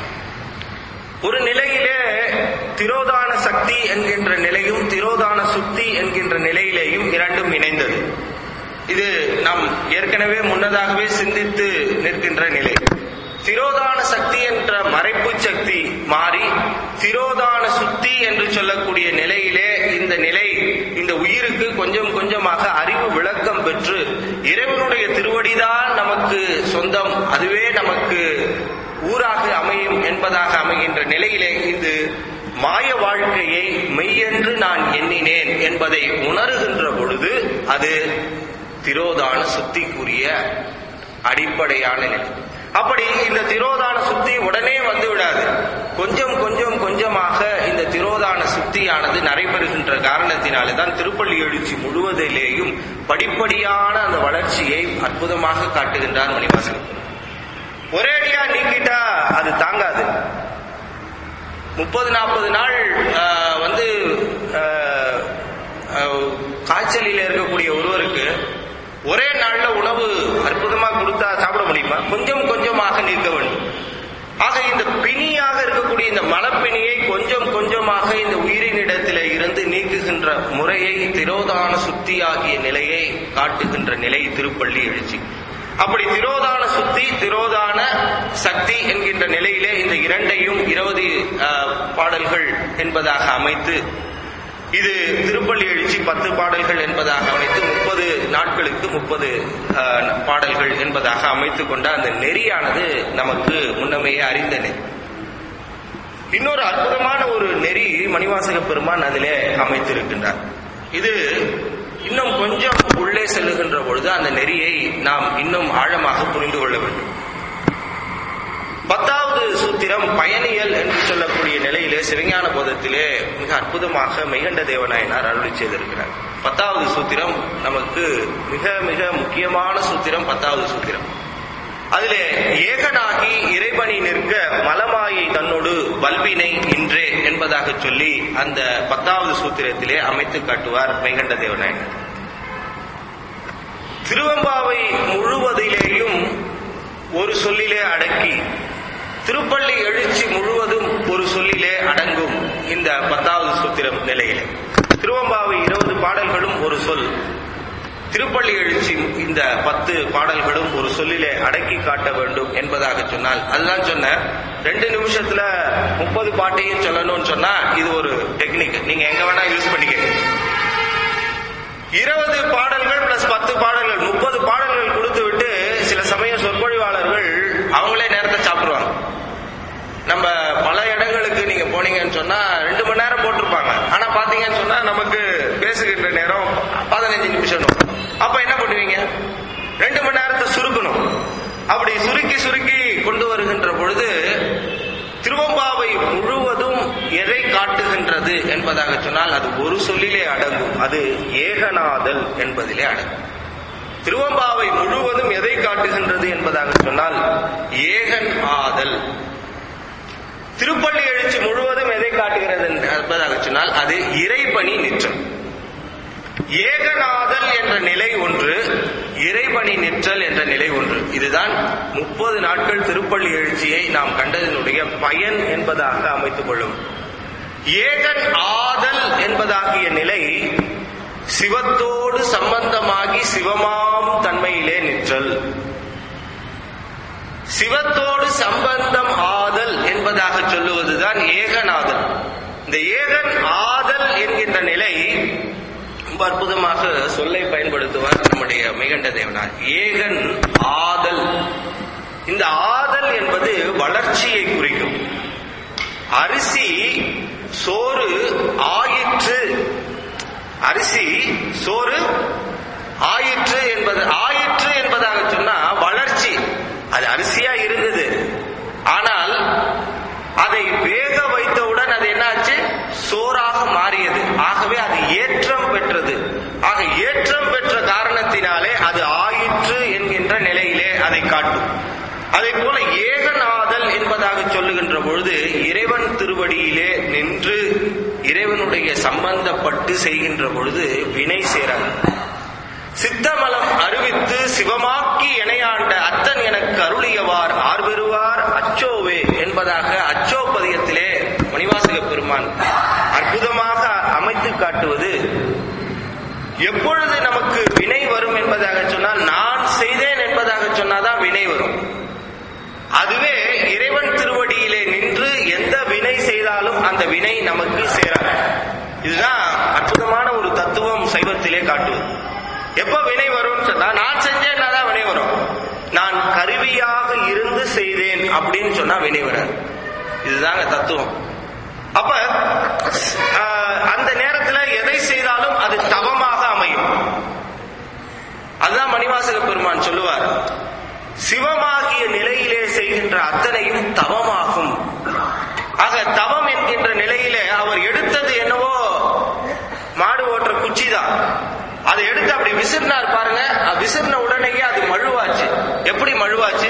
ஒரு நிலையிலே திரோதான சக்தி என்கின்ற நிலையும் திரோதான சுத்தி என்கின்ற நிலையிலேயும் இரண்டும் இணைந்தது இது நாம் ஏற்கனவே முன்னதாகவே சிந்தித்து நிற்கின்ற நிலை திரோதான சக்தி என்ற மறைப்பு சக்தி மாறி திரோதான சுத்தி என்று சொல்லக்கூடிய நிலையிலே இந்த நிலை இந்த உயிருக்கு கொஞ்சம் கொஞ்சமாக அறிவு விளக்கம் பெற்று இறைவனுடைய திருவடிதான் நமக்கு சொந்தம் அதுவே நமக்கு ஊராக அமையும் என்பதாக அமைகின்ற நிலையிலே இது மாய வாழ்க்கையை மெய்யென்று நான் எண்ணினேன் என்பதை உணர்கின்ற பொழுது அது திரோதான சுத்திக்குரிய அடிப்படையான நிலை அப்படி இந்த திரோதான சுத்தி உடனே வந்து விடாது கொஞ்சம் கொஞ்சம் கொஞ்சமாக இந்த திரோதான சுத்தியானது நடைபெறுகின்ற காரணத்தினாலே தான் திருப்பள்ளி எழுச்சி முழுவதிலேயும் படிப்படியான அந்த வளர்ச்சியை அற்புதமாக காட்டுகின்றார் மணிவாசகன் ஒரேடியா நீக்கிட்டா அது தாங்காது முப்பது நாற்பது நாள் ஆஹ், வந்து ஆஹ், ஆஹ், காய்ச்சலில் இருக்கக்கூடிய ஒருவருக்கு ஒரே நாள்ல உணவு அற்புதமா கொடுத்தா சாப்பிட முடியுமா கொஞ்சம் கொஞ்சமாக நீக்க வேண்டும் ஆக இந்த பிணியாக இருக்கக்கூடிய இந்த மலப்பிணியை கொஞ்சம் கொஞ்சமாக இந்த உயிரினிடத்திலே இருந்து நீக்குகின்ற முறையை திரோதான சுத்தியாகிய நிலையை காட்டுகின்ற நிலை திருப்பள்ளி எழுச்சி அப்படி திரோதான சுத்தி திரோதான சக்தி என்கின்ற நிலையிலே இந்த இரண்டையும் இருபது அஹ், பாடல்கள் என்பதாக அமைத்து இது திருப்பள்ளி எழுச்சி பத்து பாடல்கள் என்பதாக அமைத்து முப்பது நாட்களுக்கு முப்பது பாடல்கள் என்பதாக அமைத்துக் கொண்ட அந்த நெறியானது நமக்கு முன்னமையே அறிந்த நெறி இன்னொரு அற்புதமான ஒரு நெறி மணிவாசக பெருமான் அதிலே அமைத்திருக்கின்றார் இது இன்னும் கொஞ்சம் உள்ளே செல்லுகின்ற பொழுது அந்த நெறியை நாம் இன்னும் ஆழமாக புரிந்து கொள்ள வேண்டும் பத்தாவது சூத்திரம் பயணியல் என்று சொல்லக்கூடிய நிலையிலே சிவஞான போதத்திலே மிக அற்புதமாக மெய்கண்ட தேவநாயனார் அருளி செய்திருக்கிறார் பத்தாவது சூத்திரம் நமக்கு மிக மிக முக்கியமான சூத்திரம் பத்தாவது சூத்திரம் அதிலே ஏகனாகி இறைவனை நிற்க மலமாயை தன்னோடு வல்வினை இன்றே என்பதாக சொல்லி அந்த பத்தாவது சூத்திரத்திலே அமைத்து காட்டுவார் மெய்கண்ட தேவநாயகர் திருவம்பாவை முழுவதிலேயும் ஒரு சொல்லிலே அடக்கி திருப்பள்ளி எழுச்சி முழுவதும் ஒரு சொல்லிலே அடங்கும் இந்த பத்தாவது சூத்திரம் நிலையிலே திருவம்பாவை இருபது பாடல்களும் ஒரு சொல் திருப்பள்ளி எழுச்சி இந்த பத்து பாடல்களும் ஒரு சொல்லிலே அடக்கி காட்ட வேண்டும் என்பதாக சொன்னால் அதுதான் சொன்ன ரெண்டு நிமிஷத்துல முப்பது பாட்டையும் சொல்லணும்னு சொன்னா இது ஒரு டெக்னிக் நீங்க எங்க வேணா யூஸ் பண்ணிக்கங்க இருபது பாடல்கள் பிளஸ் பத்து பாடல்கள் முப்பது பாடல்கள் கொடுத்து விட்டு சில சமயம் சொற்பொழிவாளர்கள் அவங்களே நேரத்தை சாப்பிடுவாங்க நம்ம பல இடங்களுக்கு நீங்க போனீங்கன்னு சொன்னா ரெண்டு மணி நேரம் போட்டிருப்பாங்க ஆனா பாத்தீங்கன்னு சொன்னா நமக்கு பேசுகின்ற நேரம் பதினஞ்சு நிமிஷம் அப்ப என்ன பண்ணுவீங்க ரெண்டு மணி நேரத்தை சுருக்கணும் அப்படி சுருக்கி சுருக்கி கொண்டு வருகின்ற பொழுது திருவம்பாவை முழுவதும் எதை காட்டுகின்றது என்பதாக சொன்னால் அது ஒரு சொல்லிலே அடங்கும் அது ஏகநாதல் என்பதிலே அடங்கும் திருவம்பாவை முழுவதும் எதை காட்டுகின்றது என்பதாக சொன்னால் ஏகன் ஆதல் திருப்பள்ளி எழுச்சி முழுவதும் எதை காட்டுகிறது என்பதாக சொன்னால் அது இறைபணி நிற்றம் ஏகநாதல் என்ற நிலை ஒன்று இறைபணி நிற்றல் என்ற நிலை ஒன்று இதுதான் முப்பது நாட்கள் திருப்பள்ளி எழுச்சியை நாம் கண்டதனுடைய பயன் என்பதாக அமைத்துக் கொள்ளும் ஏகன் ஆதல் என்பதாகிய நிலை சிவத்தோடு சம்பந்தமாகி சிவமாம் தன்மையிலே நிற்றல் சிவத்தோடு சம்பந்தம் ஆதல் என்பதாக சொல்லுவதுதான் ஏகனாதல் இந்த ஏகன் ஆதல் என்கின்ற நிலை ரொம்ப அற்புதமாக சொல்லை பயன்படுத்துவார் நம்முடைய மிகண்ட தேவனார் ஏகன் ஆதல் இந்த ஆதல் என்பது வளர்ச்சியை குறிக்கும் அரிசி சோறு ஆயிற்று அரிசி சோறு ஆயிற்று என்பது ஆயிற்று என்பதாக சொன்னா வளர்ச்சி அது அரிசியா இருந்தது ஆனால் அதை வேக வைத்தவுடன் அது என்னாச்சு சோறாக மாறியது ஆகவே அது ஏற்றம் பெற்றது ஆக ஏற்றம் பெற்ற காரணத்தினாலே அது ஆயிற்று என்கின்ற நிலையிலே அதை காட்டும் அதே போல ஏகநாதல் என்பதாக சொல்லுகின்ற பொழுது இறைவன் திருவடியிலே நின்று இறைவனுடைய சம்பந்தப்பட்டு செய்கின்ற பொழுது வினை சேராது சித்தமலம் அறிவித்து சிவமாக்கி இணையாண்ட அத்தன் எனக்கு அருளியவார் ஆர்வெருவார் அச்சோவே என்பதாக அச்சோ பதியத்திலே மணிவாசக பெருமான் அற்புதமாக அமைத்து காட்டுவது எப்பொழுது நமக்கு வினை வரும் என்பதாக சொன்னால் நான் செய்தேன் என்பதாக சொன்னாதான் வினை வரும் அதுவே இறைவன் திருவடியிலே நின்று எந்த வினை செய்தாலும் அந்த வினை நமக்கு சேராது இதுதான் அற்புதமான ஒரு தத்துவம் சைவத்திலே காட்டுவது எப்ப வினை வரும்னு சொன்னா நான் செஞ்சேன்னா தான் வினை வரும் நான் கருவியாக இருந்து செய்தேன் அப்படின்னு சொன்னா வினை வராது இதுதாங்க தத்துவம் அப்ப ஆஹ், அந்த நேரத்துல எதை செய்தாலும் அது தவமாக அமையும் அதுதான் மணிவாசக பெருமான் சொல்லுவார் சிவமாகிய நிலையிலே செய்கின்ற அத்தனையும் தவமாகும் ஆக தவம் என்கின்ற நிலையிலே அவர் எடுத்தது என்னவோ மாடு ஓட்டுற குச்சி தான் அதை எடுத்து அப்படி விசிறினார் பாருங்க அது விசிறின உடனேயே அது மழுவாச்சு எப்படி மழுவாச்சு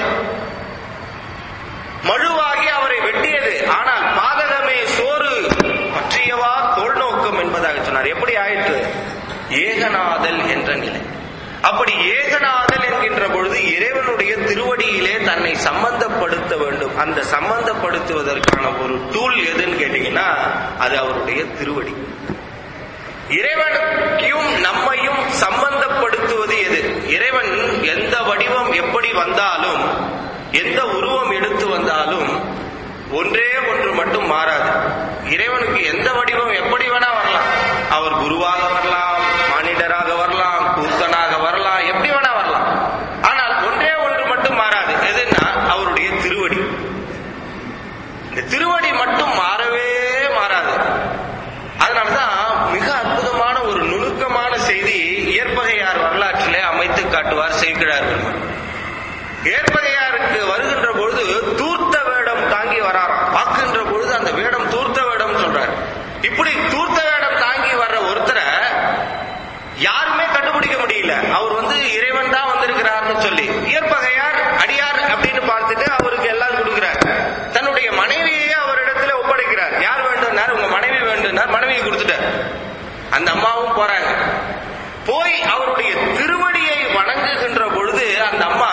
மழுவாகி அவரை வெட்டியது ஆனால் பாதகமே சோறு பற்றியவா தோல் நோக்கம் என்பதாக சொன்னார் எப்படி ஆயிற்று ஏகநாதல் என்ற நிலை அப்படி ஏகநாதல் என்கின்ற பொழுது இறைவனுடைய திருவடியிலே தன்னை சம்பந்தப்படுத்த வேண்டும் அந்த சம்பந்தப்படுத்துவதற்கான ஒரு டூல் எதுன்னு கேட்டீங்கன்னா அது அவருடைய திருவடி இறைவனுக்கும் நம்மையும் சம்பந்தப்படுத்துவது எது இறைவன் எந்த வடிவம் எப்படி வந்தாலும் எந்த உருவம் எடுத்து வந்தாலும் ஒன்றே ஒன்று மட்டும் மாறாது இறைவனுக்கு எந்த வடிவம் எப்படி வேணா வரலாம் அவர் குருவாக வரலாம் மானிடராக வரலாம் கூத்தனாக வரலாம் எப்படி வேணா வரலாம் ஆனால் ஒன்றே ஒன்று மட்டும் மாறாது எதுன்னா அவருடைய திருவடி இந்த திருவடி மட்டும் மாறவே மாறாது அதனாலதான் மிக அற்புதமான ஒரு நுணுக்கமான செய்தி இயற்பகையார் வரலாற்றிலே அமைத்து காட்டுவார் செய்கிறார் பெருமான் ஏற்பகையாருக்கு வருகின்ற பொழுது தூர்த்த வேடம் தாங்கி வராராம் பார்க்கின்ற பொழுது அந்த வேடம் தூர்த்த வேடம் சொல்றார் இப்படி தூர்த்த வேடம் தாங்கி வர்ற ஒருத்தரை யாருமே கண்டுபிடிக்க முடியல அவர் வந்து இறைவன் தான் வந்திருக்கிறார்னு சொல்லி இயற்பகையார் அடியார் அப்படின்னு பார்த்துட்டு அவருக்கு எல்லாம் கொடுக்கிறார் தன்னுடைய மனைவியை அவரிடத்துல ஒப்படைக்கிறார் யார் வேண்டும்னார் உங்க மனைவி வேண்டும்னார் மனைவியை கொடுத்துட்டார் அந்த அம்மாவும் போறாங்க போய் அவருடைய திருவடியை வணங்குகின்ற பொழுது அந்த அம்மா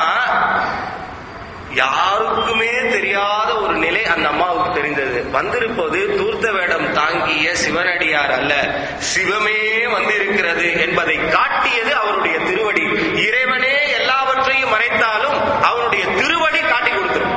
யாருக்குமே தெரியாத ஒரு நிலை அந்த அம்மாவுக்கு தெரிந்தது வந்திருப்பது தூர்த்த வேடம் தாங்கிய சிவனடியார் அல்ல சிவமே வந்திருக்கிறது என்பதை காட்டியது அவருடைய திருவடி இறைவனே எல்லாவற்றையும் மறைத்தாலும் அவருடைய திருவடி காட்டி கொடுத்துரும்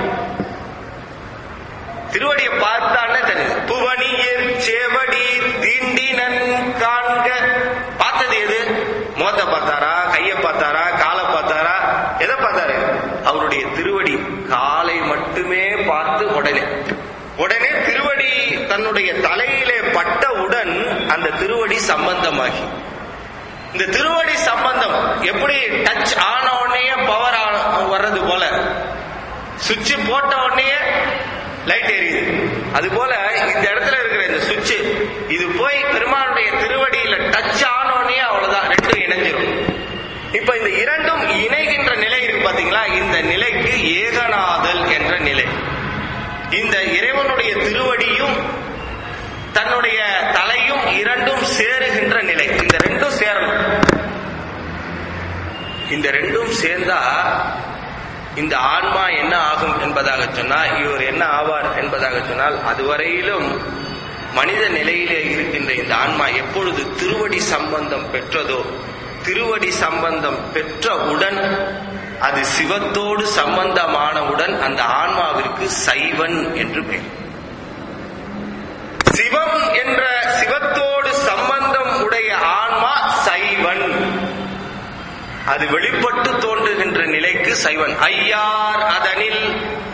திருவடியை பார்த்தானே தெரியுது புவனியர் சேவடி தீண்டினன் காண்க பார்த்தது எது முகத்தை பார்த்தாரா கையை பார்த்தாரா காலை பார்த்தாரா எதை பார்த்தாரு அவருடைய திருவடி காலை மட்டுமே பார்த்து உடனே உடனே திருவடி தன்னுடைய தலையிலே பட்டவுடன் அந்த திருவடி சம்பந்தமாகி இந்த திருவடி சம்பந்தம் எப்படி டச் ஆன உடனே பவர் வர்றது போல சுவிட்ச் போட்ட உடனே லைட் எரியுது அது போல இந்த இடத்துல இருக்கிற இந்த சுவிட்ச் இது போய் பெருமானுடைய திருவடியில டச் ஆன உடனே அவ்வளவுதான் ரெண்டும் இணைஞ்சிரும் இப்ப இந்த இரண்டும் இணைகின்ற நிலை இருக்கு பாத்தீங்களா இந்த நிலைக்கு ஏகநாதல் என்ற நிலை இந்த இறைவனுடைய திருவடியும் தன்னுடைய தலையும் இரண்டும் சேருகின்ற நிலை இந்த ரெண்டும் சேரணும் இந்த ரெண்டும் சேர்ந்தா இந்த ஆன்மா என்ன ஆகும் என்பதாக சொன்னால் இவர் என்ன ஆவார் என்பதாக சொன்னால் அதுவரையிலும் மனித நிலையிலே இருக்கின்ற இந்த ஆன்மா எப்பொழுது திருவடி சம்பந்தம் பெற்றதோ திருவடி சம்பந்தம் பெற்றவுடன் அது சிவத்தோடு சம்பந்தமானவுடன் அந்த ஆன்மாவிற்கு சைவன் என்று பெயர் சிவம் என்ற சிவத்தோடு சம்பந்தம் உடைய ஆன்மா சைவன் அது வெளிப்பட்டு தோன்றுகின்ற நிலைக்கு சைவன் ஐயார் அதனில்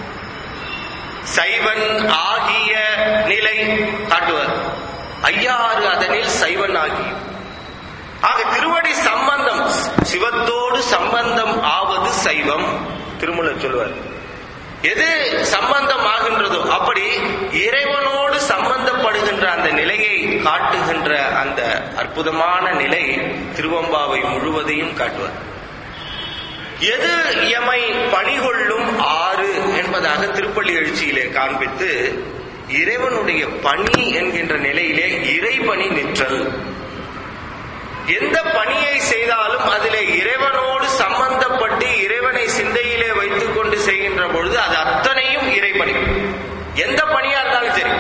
சைவன் ஆகிய நிலை காட்டுவர் ஐயாறு அதனில் சைவன் ஆகிய ஆக திருவடி சம்பந்தம் சிவத்தோடு சம்பந்தம் ஆவது சைவம் திருமூலர் சொல்லுவார் எது சம்பந்தம் ஆகின்றதோ அப்படி இறைவனோடு சம்பந்தப்படுகின்ற அந்த நிலையை காட்டுகின்ற அந்த அற்புதமான நிலை திருவம்பாவை முழுவதையும் காட்டுவார் எது எமை பணிகொள்ளும் ஆறு என்பதாக திருப்பள்ளி எழுச்சியிலே காண்பித்து இறைவனுடைய பணி என்கின்ற நிலையிலே இறைபணி நிற்றல் எந்த பணியை செய்தாலும் அதிலே இறைவனோடு சம்பந்தப்பட்டு இறைவனை சிந்தையிலே வைத்துக் கொண்டு செய்கின்ற பொழுது அது அத்தனையும் இறைபணி எந்த பணியா இருந்தாலும் சரி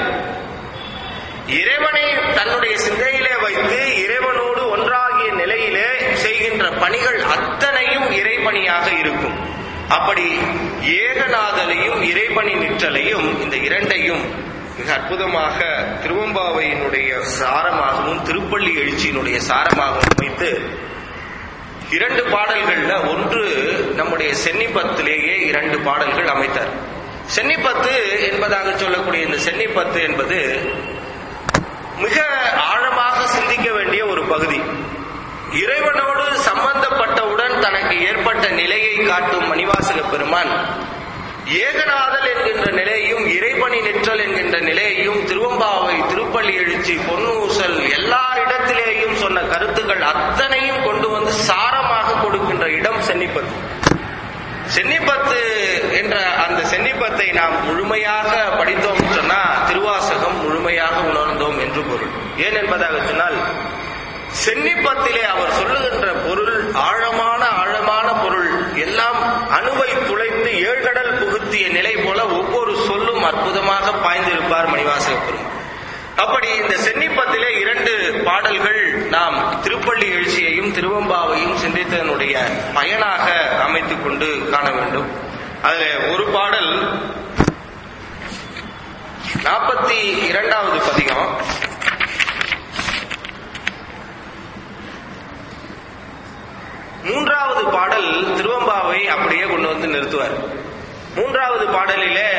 இறைவனை தன்னுடைய சிந்தையிலே வைத்து இறைவனோடு ஒன்றாகிய நிலையிலே செய்கின்ற பணிகள் அத்தனையும் இறைபணியாக இருக்கும் அப்படி ஏகநாதலையும் இறைபணி நிற்றலையும் இந்த இரண்டையும் மிக அற்புதமாக திருவம்பாவையினுடைய சாரமாகவும் திருப்பள்ளி எழுச்சியினுடைய சாரமாகவும் வைத்து இரண்டு பாடல்கள்ல ஒன்று நம்முடைய சென்னிப்பத்திலேயே இரண்டு பாடல்கள் அமைத்தார் சென்னிப்பத்து என்பதாக சொல்லக்கூடிய இந்த சென்னிப்பத்து என்பது மிக ஆழமாக சிந்திக்க வேண்டிய ஒரு பகுதி இறைவனோடு சம்பந்தப்பட்டவுடன் தனக்கு ஏற்பட்ட நிலையை காட்டும் மணிவாசக பெருமான் ஏகநாதல் என்கின்ற நிலையையும் இறைபணி நிற்றல் என்கின்ற நிலையையும் திருவம்பாவை திருப்பள்ளி எழுச்சி பொன்னூசல் எல்லா இடத்திலேயும் சொன்ன கருத்துக்கள் அத்தனையும் கொண்டு வந்து சாரமாக கொடுக்கின்ற இடம் சென்னிப்பத்து சென்னிப்பத்து என்ற அந்த சென்னிப்பத்தை நாம் முழுமையாக படித்தோம் சொன்னா திருவாசகம் முழுமையாக உணர்ந்தோம் என்று பொருள் ஏன் என்பதாக சொன்னால் சென்னிப்பத்திலே அவர் சொல்லுகின்ற பொருள் ஆழமான ஆழமான பொருள் எல்லாம் அணுவை துளைத்து ஏழ்கடல் புகுத்திய நிலை போல ஒவ்வொரு சொல்லும் அற்புதமாக பாய்ந்திருப்பார் மணிவாசக பெருமாள் அப்படி இந்த சென்னிப்பத்திலே இரண்டு பாடல்கள் நாம் திருப்பள்ளி எழுச்சியையும் திருவம்பாவையும் சிந்தித்ததனுடைய பயனாக அமைத்துக் கொண்டு காண வேண்டும் அதுல ஒரு பாடல் நாற்பத்தி இரண்டாவது பதிகம் மூன்றாவது பாடல் திருவம்பாவை அப்படியே கொண்டு வந்து நிறுத்துவார் மூன்றாவது பாடலிலே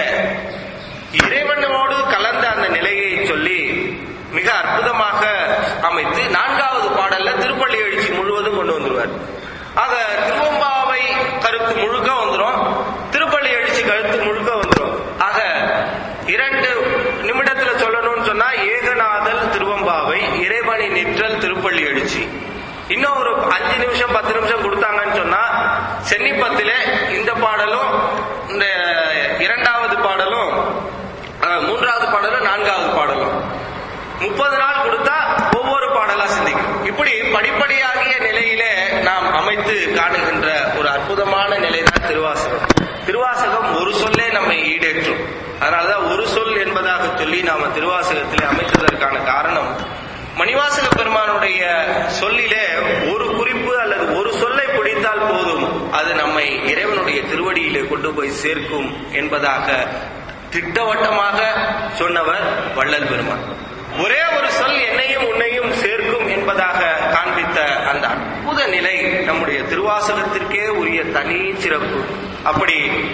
இறைவனோடு கலந்த அந்த நிலையை சொல்லி மிக அற்புதமாக அமைத்து நான்காவது பாடல்ல திருப்பள்ளி எழுச்சி முழுவதும் கொண்டு வந்துருவார் ஆக திருவம்பாவை கருத்து முழுக்க வந்துடும் திருப்பள்ளி எழுச்சி கருத்து முழுக்க வந்துடும் ஆக இரண்டு நிமிடத்துல சொல்லணும்னு சொன்னா ஏகநாதல் திருவம்பாவை இறைவனை நிற்றல் திருப்பள்ளி எழுச்சி இன்னும் ஒரு அஞ்சு நிமிஷம் பத்து நிமிஷம் கொடுத்தாங்கன்னு சொன்னா சென்னிப்பத்திலே இந்த பாடலும் இந்த இரண்டாவது பாடலும் அஹ், மூன்றாவது பாடலும் நான்காவது பாடலும் முப்பது நாள் கொடுத்தா ஒவ்வொரு பாடலா சிந்திக்கும் இப்படி படிப்படியாகிய நிலையிலே நாம் அமைத்து காணுகின்ற ஒரு அற்புதமான நிலைதான் திருவாசகம் திருவாசகம் ஒரு சொல்லே நம்மை ஈடேற்றும் அதனாலதான் ஒரு சொல் என்பதாக சொல்லி நாம திருவாசகத்திலே அமைத்ததற்கான காரணம் மணிவாசக பெருமானுடைய சொல்லிலே ஒரு குறிப்பு அல்லது ஒரு சொல்லை பிடித்தால் போதும் அது நம்மை இறைவனுடைய திருவடியிலே கொண்டு போய் சேர்க்கும் என்பதாக திட்டவட்டமாக சொன்னவர் வள்ளல் பெருமான் ஒரே ஒரு சொல் என்னையும் உன்னையும் சேர்க்கும் என்பதாக காண்பித்த அந்த அற்புத நிலை நம்முடைய திருவாசகத்திற்கே உரிய தனி சிறப்பு அப்படி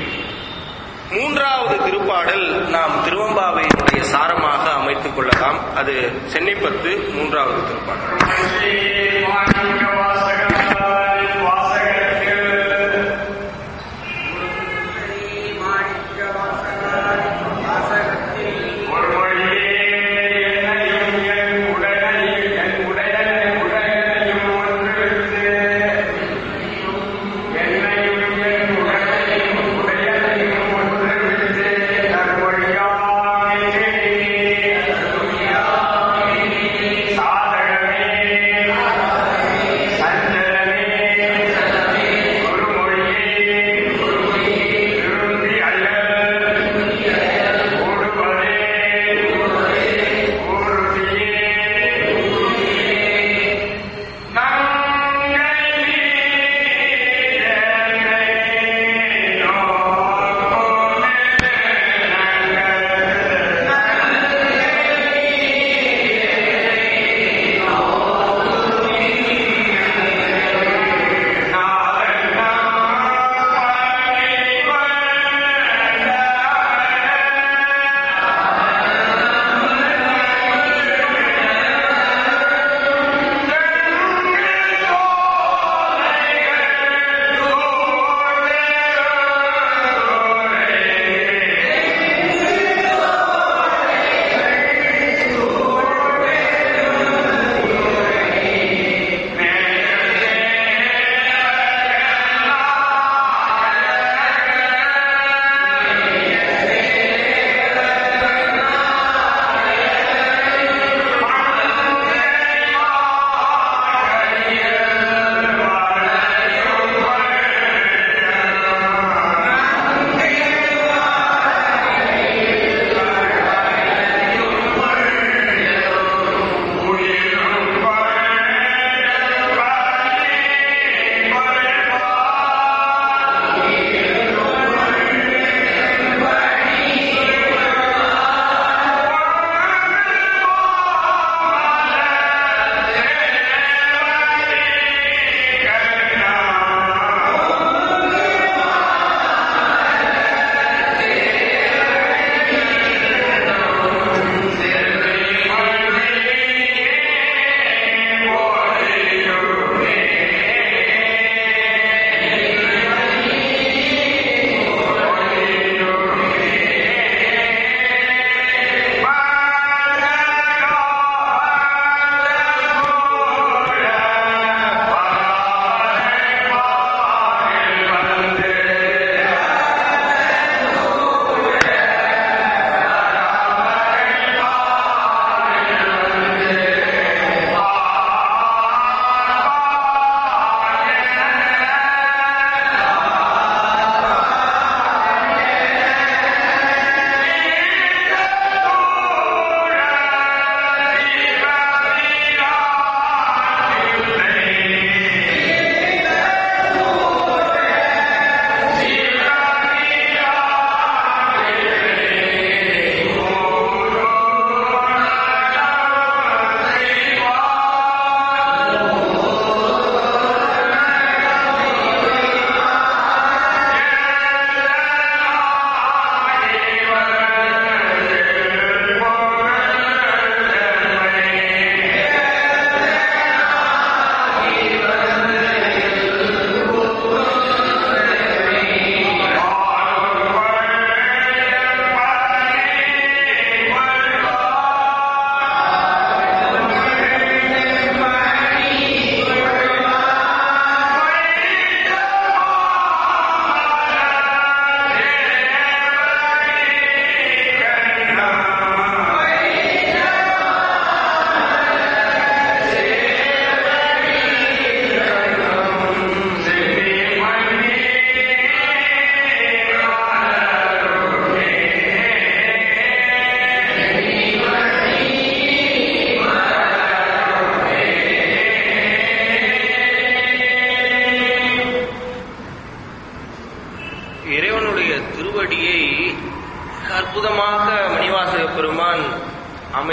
மூன்றாவது திருப்பாடல் நாம் திருவம்பாவையினுடைய சாரமாக அமைத்துக் கொள்ளலாம் அது சென்னைப்பத்து மூன்றாவது திருப்பாடல் சாதகமே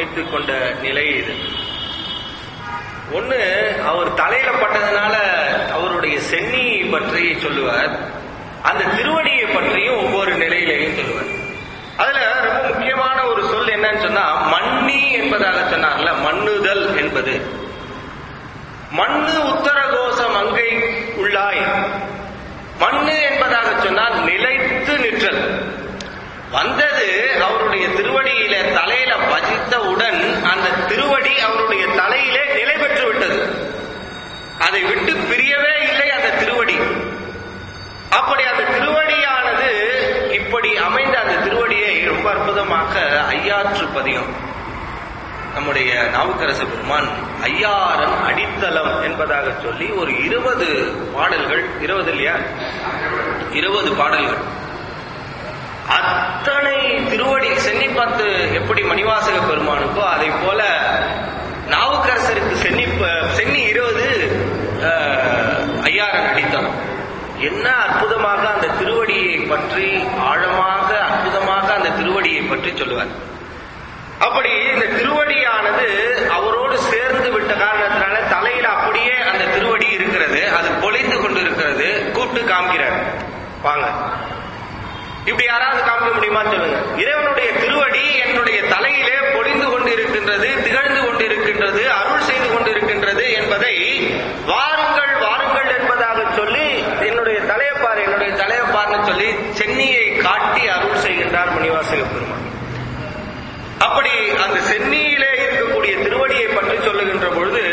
அமைத்துக் கொண்ட நிலை இது ஒண்ணு அவர் தலையில பட்டதுனால அவருடைய சென்னியை பற்றி சொல்லுவார் அந்த திருவடியை பற்றியும் ஒவ்வொரு நிலையிலையும் சொல்லுவார் அதுல ரொம்ப முக்கியமான ஒரு சொல் என்னன்னு சொன்னா மண்ணி என்பதாக சொன்னார்ல மண்ணுதல் என்பது மண்ணு உத்தரகோச மங்கை உள்ளாய் மண்ணு என்பதாக சொன்னால் நிலைத்து நிற்றல் வந்தது அவருடைய திருவடியில தலையில பஜித்தவுடன் அந்த திருவடி அவருடைய தலையிலே நிலை பெற்று விட்டது அதை விட்டு பிரியவே இல்லை அந்த திருவடி அப்படி அந்த திருவடியானது இப்படி அமைந்த அந்த திருவடியை ரொம்ப அற்புதமாக ஐயாற்று பதிகம் நம்முடைய நாவுக்கரச பெருமான் ஐயாரன் அடித்தளம் என்பதாக சொல்லி ஒரு இருபது பாடல்கள் இருபது இல்லையா இருபது பாடல்கள் அத்தனை திருவடி சென்னிப்பத்து எப்படி மணிவாசக பெருமானுக்கோ அதை போல நாவுக்கரசருக்கு சென்னி சென்னி இருபது ஐயாரன் அடித்தளம் என்ன அற்புதமாக அந்த திருவடியை பற்றி ஆழமாக அற்புதமாக அந்த திருவடியை பற்றி சொல்லுவார் அப்படி இந்த திருவடியானது அவரோடு சேர்ந்து விட்ட காரணத்தினால தலையில அப்படியே அந்த திருவடி இருக்கிறது அது பொழிந்து கொண்டு இருக்கிறது கூப்பிட்டு காமிக்கிறார் வாங்க இப்படி யாராவது காமிக்க முடியுமா சொல்லுங்க இறைவனுடைய திருவடி என்னுடைய தலையிலே பொழிந்து கொண்டிருக்கின்றது திகழ்ந்து கொண்டிருக்கின்றது அருள் செய்து கொண்டிருக்கின்றது என்பதை வாருங்கள் வாருங்கள் என்பதாக சொல்லி என்னுடைய தலையப்பார் என்னுடைய தலையப்பார்னு சொல்லி சென்னியை காட்டி அருள் செய்கின்றார் மணிவாசக பெருமான் அப்படி அந்த சென்னியிலே இருக்கக்கூடிய திருவடியை பற்றி சொல்லுகின்ற பொழுது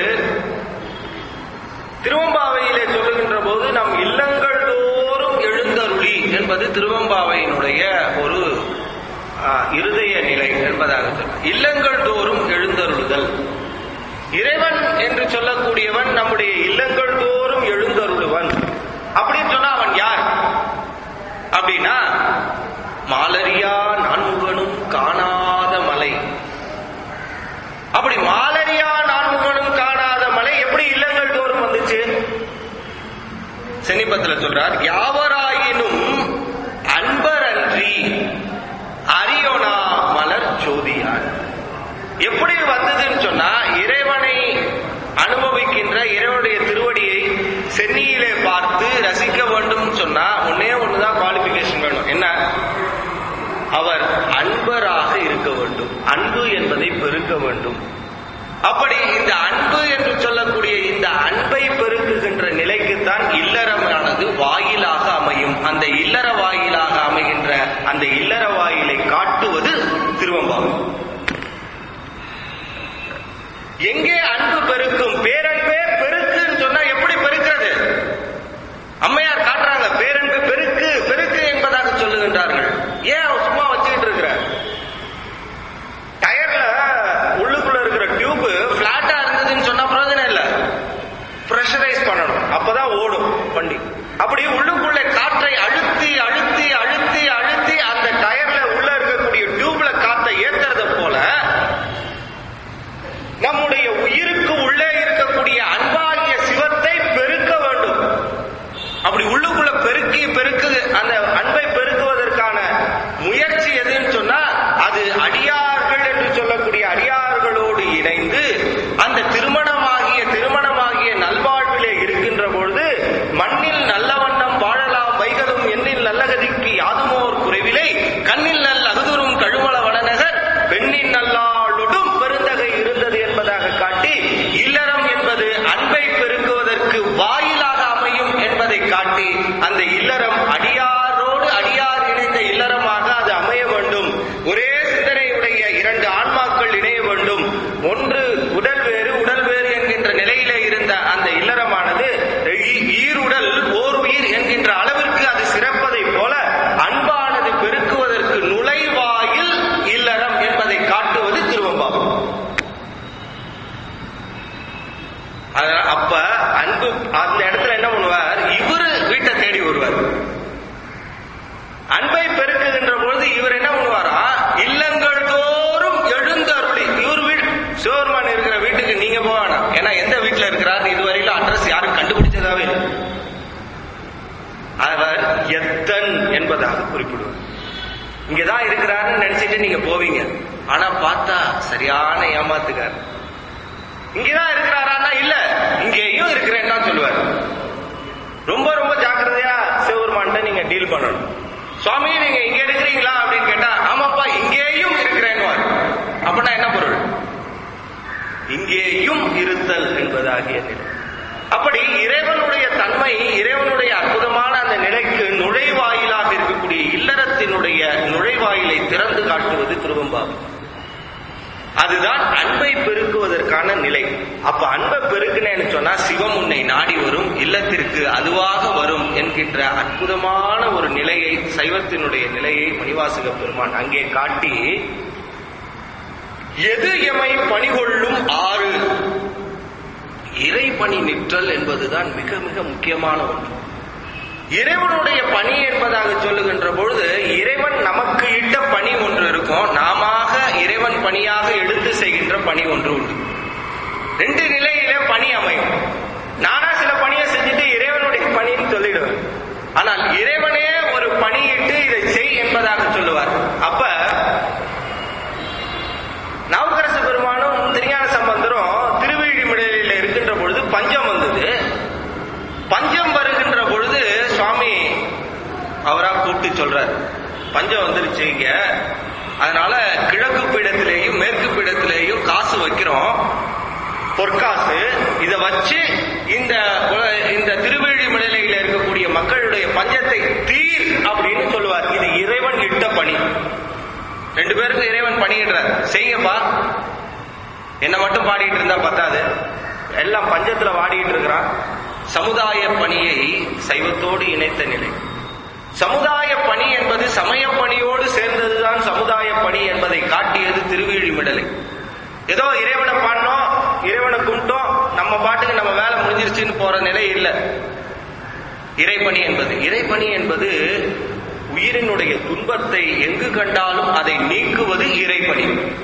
திருவம்பாவையிலே சொல்லுகின்ற போது நம் இல்லங்கள் தோறும் எழுந்தருளி என்பது திருவம்பாவையினுடைய ஒரு ஆ, இருதய நிலை என்பதாக சொல்லும் இல்லங்கள் தோறும் எழுந்தருளுதல் இறைவன் என்று சொல்லக்கூடியவன் நம்முடைய இல்லங்கள் தோறும் எழுந்தருளுவன் அப்படின்னு சொன்னா அவன் யார் அப்படின்னா மாலரியா நான்முகனும் காணாத மலை அப்படி மாலரியா நான்முகனும் காணாத மலை எப்படி இல்லங்கள் தோறும் வந்துச்சு சென்னிப்பத்துல சொல்றார் யாவராயினும் அன்பரன்றி அரியோனா மலர் ஜோதியார் எப்படி வந்ததுன்னு சொன்னா இறைவனை அனுபவிக்கின்ற இறைவனுடைய திருவடியை சென்னியிலே பார்த்து ரசிக்க வேண்டும் சொன்னா ஒன்னே ஒண்ணுதான் குவாலிபிகேஷன் வேணும் என்ன அவர் அன்பராக இருக்க வேண்டும் அன்பு என்பதை பெருக்க வேண்டும் அப்படி இந்த அன்பு என்று சொல்லக்கூடிய இந்த அன்பை பெருக்குகின்ற நிலைக்குத்தான் இல்லறமானது வாயிலாக அமையும் அந்த இல்லற வாயிலாக அமைகின்ற அந்த இல்லற வாயிலை காட்டுவது திருவம்பாவை எங்கே அன்பு பெருக்கும் பேரன்பே பெருக்குன்னு சொன்னா எப்படி பெருக்கிறது அம்மையார் காட்டுறாங்க பேரன்பு பெருக்கு பெருக்கு என்பதாக சொல்லுகின்றார்கள் ஏன் அவர் சும்மா வச்சுக்கிட்டு இருக்கிற டயர்ல உள்ளுக்குள்ள இருக்கிற டியூப் பிளாட்டா இருந்ததுன்னு சொன்னா பிரயோஜனம் இல்ல பிரஷரைஸ் பண்ணணும் அப்பதான் ஓடும் வண்டி அப்படி உள்ளுக்குள்ள காற்றை அழுத்தி அழுத்தி அழுத்தி அழுத்தி அந்த டயர்ல உள்ள இருக்கக்கூடிய டியூப்ல காத்தை ஏத்துறத போல நம்முடைய உயிருக்கு உள்ளே இருக்கக்கூடிய அன்பாகிய சிவத்தை பெருக்க வேண்டும் அப்படி உள்ளுக்குள்ள பெருக்கி பெருக்கு அந்த அன்பை பெருக்குவதற்கான முயற்சி எதுன்னு சொன்னா அது அடியார்கள் என்று சொல்லக்கூடிய அடியார்களோடு இணைந்து அந்த திருமணமாகிய திருமணமாகிய நல்வாழ்விலே இருக்கின்ற பொழுது மண்ணில் நல்ல வண்ணம் வாழலாம் வைகளும் எண்ணில் நல்லகதிக்கு யாதுமோர் குறைவிலை கண்ணில் நல் அகுதுரும் கழுமல வடநகர் பெண்ணின் நல்லாளொடும் பெருந்தகை இருந்தது என்பதாக காட்டி இல்லறம் என்பது அன்பை பெருக்குவதற்கு வாயிலாக அமையும் என்பதை காட்டி அந்த இல்லறம் அடியாரோடு அடியார் இணைந்த இல்லறமாக அது அமைய வேண்டும் ஒரே சிந்தனையுடைய இரண்டு ஆன்மாக்கள் இணைய வேண்டும் ஒன்று உடல் வேறு உடல் வேறு என்கின்ற நிலையிலே இருந்த அந்த இல்லறமானது ஈ- ஈருடல் ஓர் உயிர் என்கின்ற அளவிற்கு அது சிறப்பதை போல அன்பானது பெருக்குவதற்கு நுழைவாயில் இல்லறம் என்பதை காட்டுவது திருவம்பாவம் அதனால அப்ப அன்பு அந்த இடத்துல என்ன பண்ணுவார் இவரு வீட்டை தேடி வருவார் அன்பை பெருக்குகின்ற பொழுது இவர் என்ன பண்ணுவாரா இல்லங்கள் தோறும் எழுந்தருளி இவர் வீடு சிவபெருமான் இருக்கிற வீட்டுக்கு நீங்க போக வேணாம் ஏன்னா எந்த வீட்டுல இருக்கிறார் இதுவரையிலும் அட்ரஸ் யாரும் கண்டுபிடிச்சதாவே இல்லை அவர் எத்தன் என்பதாக குறிப்பிடுவார் இங்கதான் இருக்கிறாருன்னு நினைச்சிட்டு நீங்க போவீங்க ஆனா பார்த்தா சரியான ஏமாத்துக்கார் இங்கதான் இருக்கிறாரா இல்ல இங்கேயும் இருக்கிறேன்னு தான் சொல்லுவார் ரொம்ப ரொம்ப ஜாக்கிரதையா சிவபெருமான்ட்ட நீங்க டீல் பண்ணணும் சுவாமி நீங்க இங்க இருக்கிறீங்களா அப்படின்னு கேட்டா ஆமாப்பா இங்கேயும் இருக்கிறேன்னு அப்படின்னா என்ன பொருள் இங்கேயும் இருத்தல் என்பதாகிய நிலை அப்படி இறைவனுடைய தன்மை இறைவனுடைய அற்புதமான அந்த நிலைக்கு நுழைவாயிலாக இருக்கக்கூடிய இல்லறத்தினுடைய நுழைவாயிலை திறந்து காட்டுவது திருவம்பாவை அதுதான் அன்பை பெருக்குவதற்கான நிலை அப்ப அன்பை பெருக்குனேன்னு சொன்னா சிவம் உன்னை நாடி வரும் இல்லத்திற்கு அதுவாக வரும் என்கின்ற அற்புதமான ஒரு நிலையை சைவத்தினுடைய நிலையை மணிவாசக பெருமான் அங்கே காட்டி எது எமை பணிகொள்ளும் ஆறு இறை பணி நிற்றல் என்பதுதான் மிக மிக முக்கியமான ஒன்று இறைவனுடைய பணி என்பதாக சொல்லுகின்ற பொழுது இறைவன் நமக்கு இட்ட பணி ஒன்று இருக்கும் நாம இறைவன் பணியாக எடுத்து செய்கின்ற பணி ஒன்று உண்டு ரெண்டு நிலையில பணி அமையும் நானா சில பணியை செஞ்சுட்டு இறைவனுடைய பணின்னு சொல்லிடுவேன் ஆனால் இறைவனே ஒரு பணியிட்டு இதை செய் என்பதாக சொல்லுவார் அப்ப நவக்கரசு பெருமானும் திருஞான சம்பந்தரும் திருவிழிமிடலில் இருக்கின்ற பொழுது பஞ்சம் வந்தது பஞ்சம் வருகின்ற பொழுது சுவாமி அவரா கூப்பிட்டு சொல்றார் பஞ்சம் வந்துருச்சு இங்க அதனால கிழக்கு பீடத்திலேயும் மேற்கு பீடத்திலேயும் காசு வைக்கிறோம் பொற்காசு இதை வச்சு இந்த இந்த திருவேழிமலையில இருக்கக்கூடிய மக்களுடைய பஞ்சத்தை தீர் அப்படின்னு சொல்லுவார் இது இறைவன் இட்ட பணி ரெண்டு பேருக்கும் இறைவன் பணியிடுறார் செய்யப்பா என்ன மட்டும் பாடிட்டு இருந்தா பத்தாது எல்லாம் பஞ்சத்துல வாடிட்டு இருக்கிறான் சமுதாய பணியை சைவத்தோடு இணைத்த நிலை சமுதாய பணி என்பது சமய பணியோடு சேர்ந்ததுதான் சமுதாய பணி என்பதை காட்டியது திருவிழிமிடலை ஏதோ இறைவனை பாடினோம் இறைவனை கும்பிட்டோம் நம்ம பாட்டுக்கு நம்ம வேலை முடிஞ்சிருச்சுன்னு போற நிலை இல்லை இறைப்பணி என்பது இறைப்பணி என்பது உயிரினுடைய துன்பத்தை எங்கு கண்டாலும் அதை நீக்குவது இறைப்பணி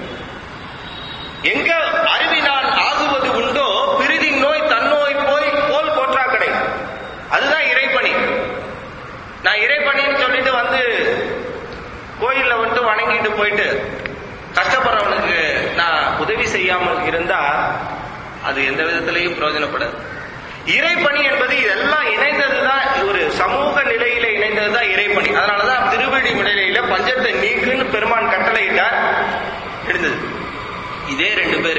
எங்க அறிவினால் ஆகுவது உண்டோ பிரிதின் நோய் தன்னோய் போய் போல் போற்றாக்கடை அதுதான் இறைப்பணி நான் இறைப்பணின்னு சொல்லிட்டு வந்து கோயில்ல வந்து வணங்கிட்டு போயிட்டு கஷ்டப்படுறவனுக்கு நான் உதவி செய்யாமல் இருந்தா அது எந்த விதத்திலையும் பிரயோஜனப்படாது இறைப்பணி என்பது இதெல்லாம் இணைந்ததுதான் ஒரு சமூக நிலையில இணைந்ததுதான் இறைப்பணி அதனாலதான் திருவடி நிலையில பஞ்சத்தை நீக்குன்னு பெருமான் கட்டளையிட்டார் இருந்தது இதே ரெண்டு பேரு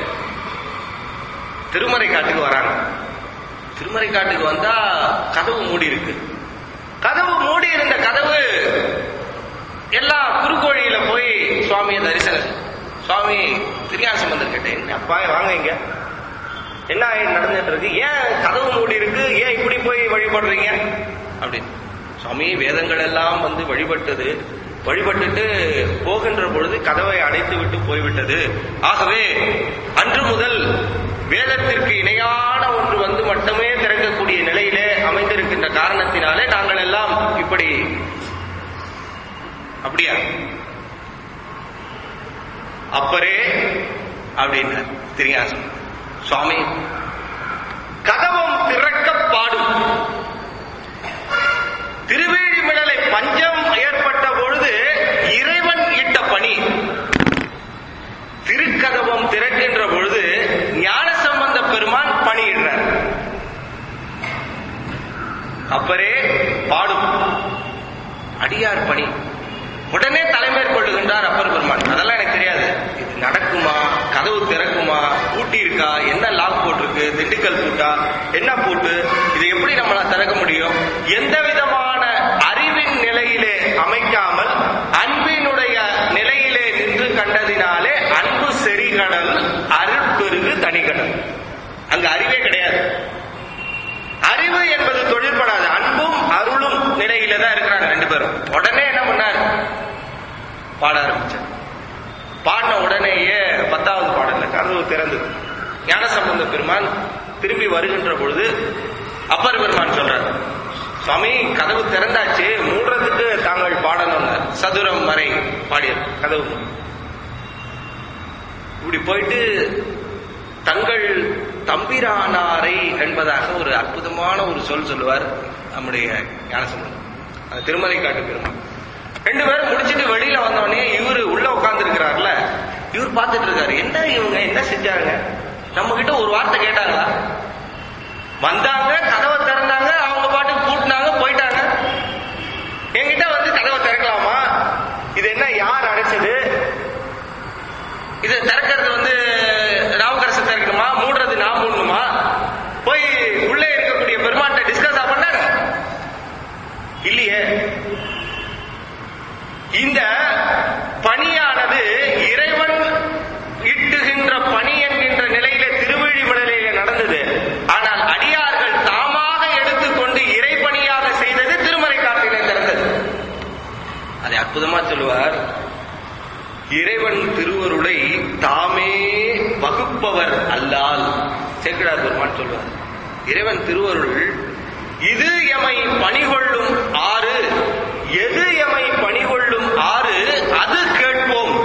திருமறை காட்டுக்கு வராங்க திருமறை காட்டுக்கு வந்தா கதவு மூடி இருக்கு கதவு மூடி இருந்த கதவு எல்லாம் குறுக்கோழியில போய் சுவாமியை தரிசனம் சுவாமி திருஞான சம்பந்தர் கேட்டேன் என்ன அப்பா வாங்க இங்க என்ன நடந்துட்டு இருக்கு ஏன் கதவு மூடி இருக்கு ஏன் இப்படி போய் வழிபடுறீங்க அப்படின்னு சுவாமி வேதங்கள் எல்லாம் வந்து வழிபட்டது வழிபட்டுட்டு போகின்ற பொழுது கதவை அடைத்து விட்டு போய்விட்டது ஆகவே அன்று முதல் வேதத்திற்கு இணையான ஒன்று வந்து மட்டுமே திறக்கக்கூடிய நிலையிலே அமைந்திருக்கின்ற காரணத்தினாலே நாங்கள் எல்லாம் இப்படி அப்படியா அப்பரே அப்படின்னார் திரியாசம் சுவாமி கதவம் திறக்க பாடும் திருவேழிமிழலை பஞ்சம் ஏற்பட்ட பொழுது இறைவன் இட்ட பணி திருக்கதவம் திறக்கின்ற பொழுது ஞான சம்பந்த பெருமான் பணியிடுறார் அப்பரே பாடும் அடியார் பணி உடனே தலைமேற்கொள்ளுகின்றார் அப்பர் பெருமான் அதெல்லாம் எனக்கு தெரியாது இது நடக்குமா கதவு திறக்குமா பூட்டி இருக்கா என்ன லாக் போட்டிருக்கு திண்டுக்கல் பூட்டா என்ன பூட்டு இதை எப்படி நம்மளால திறக்க முடியும் எந்த விதமான அறிவின் நிலையிலே அமைக்காமல் அன்பினுடைய நிலையிலே நின்று கண்டதினாலே அன்பு செறிகடல் அருட்பெருகு தனிகடல் அங்க அறிவே கிடையாது அறிவு என்பது தொழிற்படாது அன்பும் அருளும் நிலையில தான் இருக்கிறாங்க ரெண்டு பேரும் உடனே என்ன பண்ணார் பாட ஆரம்பிச்சார் பாடின உடனேயே பத்தாவது பாடல்ல கதவு திறந்தது ஞானசம்பந்த பெருமான் திரும்பி வருகின்ற பொழுது அப்பர் பெருமான் சொல்றார் சுவாமி கதவு திறந்தாச்சு மூடுறதுக்கு தாங்கள் பாடணும்னு சதுரம் வரை பாடியது கதவு இப்படி போயிட்டு தங்கள் தம்பிரானாரை என்பதாக ஒரு அற்புதமான ஒரு சொல் சொல்லுவார் நம்முடைய ஞானசம்பந்தம் அது திருமலை காட்டு பெருமாள் ரெண்டு பேரும் முடிச்சிட்டு வெளியில வந்தோடனே இவரு உள்ள உட்கார்ந்து இருக்கிறார்ல இவர் பார்த்துட்டு இருக்காரு என்ன இவங்க என்ன செஞ்சாங்க நம்ம கிட்ட ஒரு வார்த்தை கேட்டாங்களா வந்தாங்க கதவை திறந்தாங்க அவங்க பாட்டுக்கு பூட்டினாங்க போயிட்டாங்க என்கிட்ட வந்து கதவை திறக்கலாமா இது என்ன யார் அடைச்சது இது திறக்கிறது வந்து ராமகரசு திறக்கணுமா மூடுறது நான் மூடணுமா போய் உள்ளே இருக்கக்கூடிய பெருமாட்ட டிஸ்கஸ் பண்ணாங்க இல்லையே இந்த பணியானது இறைவன் இட்டுகின்ற பணி என்கின்ற நிலையிலே திருவழிமலையிலே நடந்தது ஆனால் அடியார்கள் தாமாக எடுத்துக்கொண்டு இறைப்பணியாக செய்தது திருமறை காட்டிலே திறந்தது அதை அற்புதமா சொல்லுவார் இறைவன் திருவருளை தாமே வகுப்பவர் அல்லால் சேக்கிடார் பெருமான் சொல்வார் இறைவன் திருவருள் இது எமை பணிகொள்ளும் ஆறு எது எமை பணிகொள்ளும் ஆறு அது கேட்போம்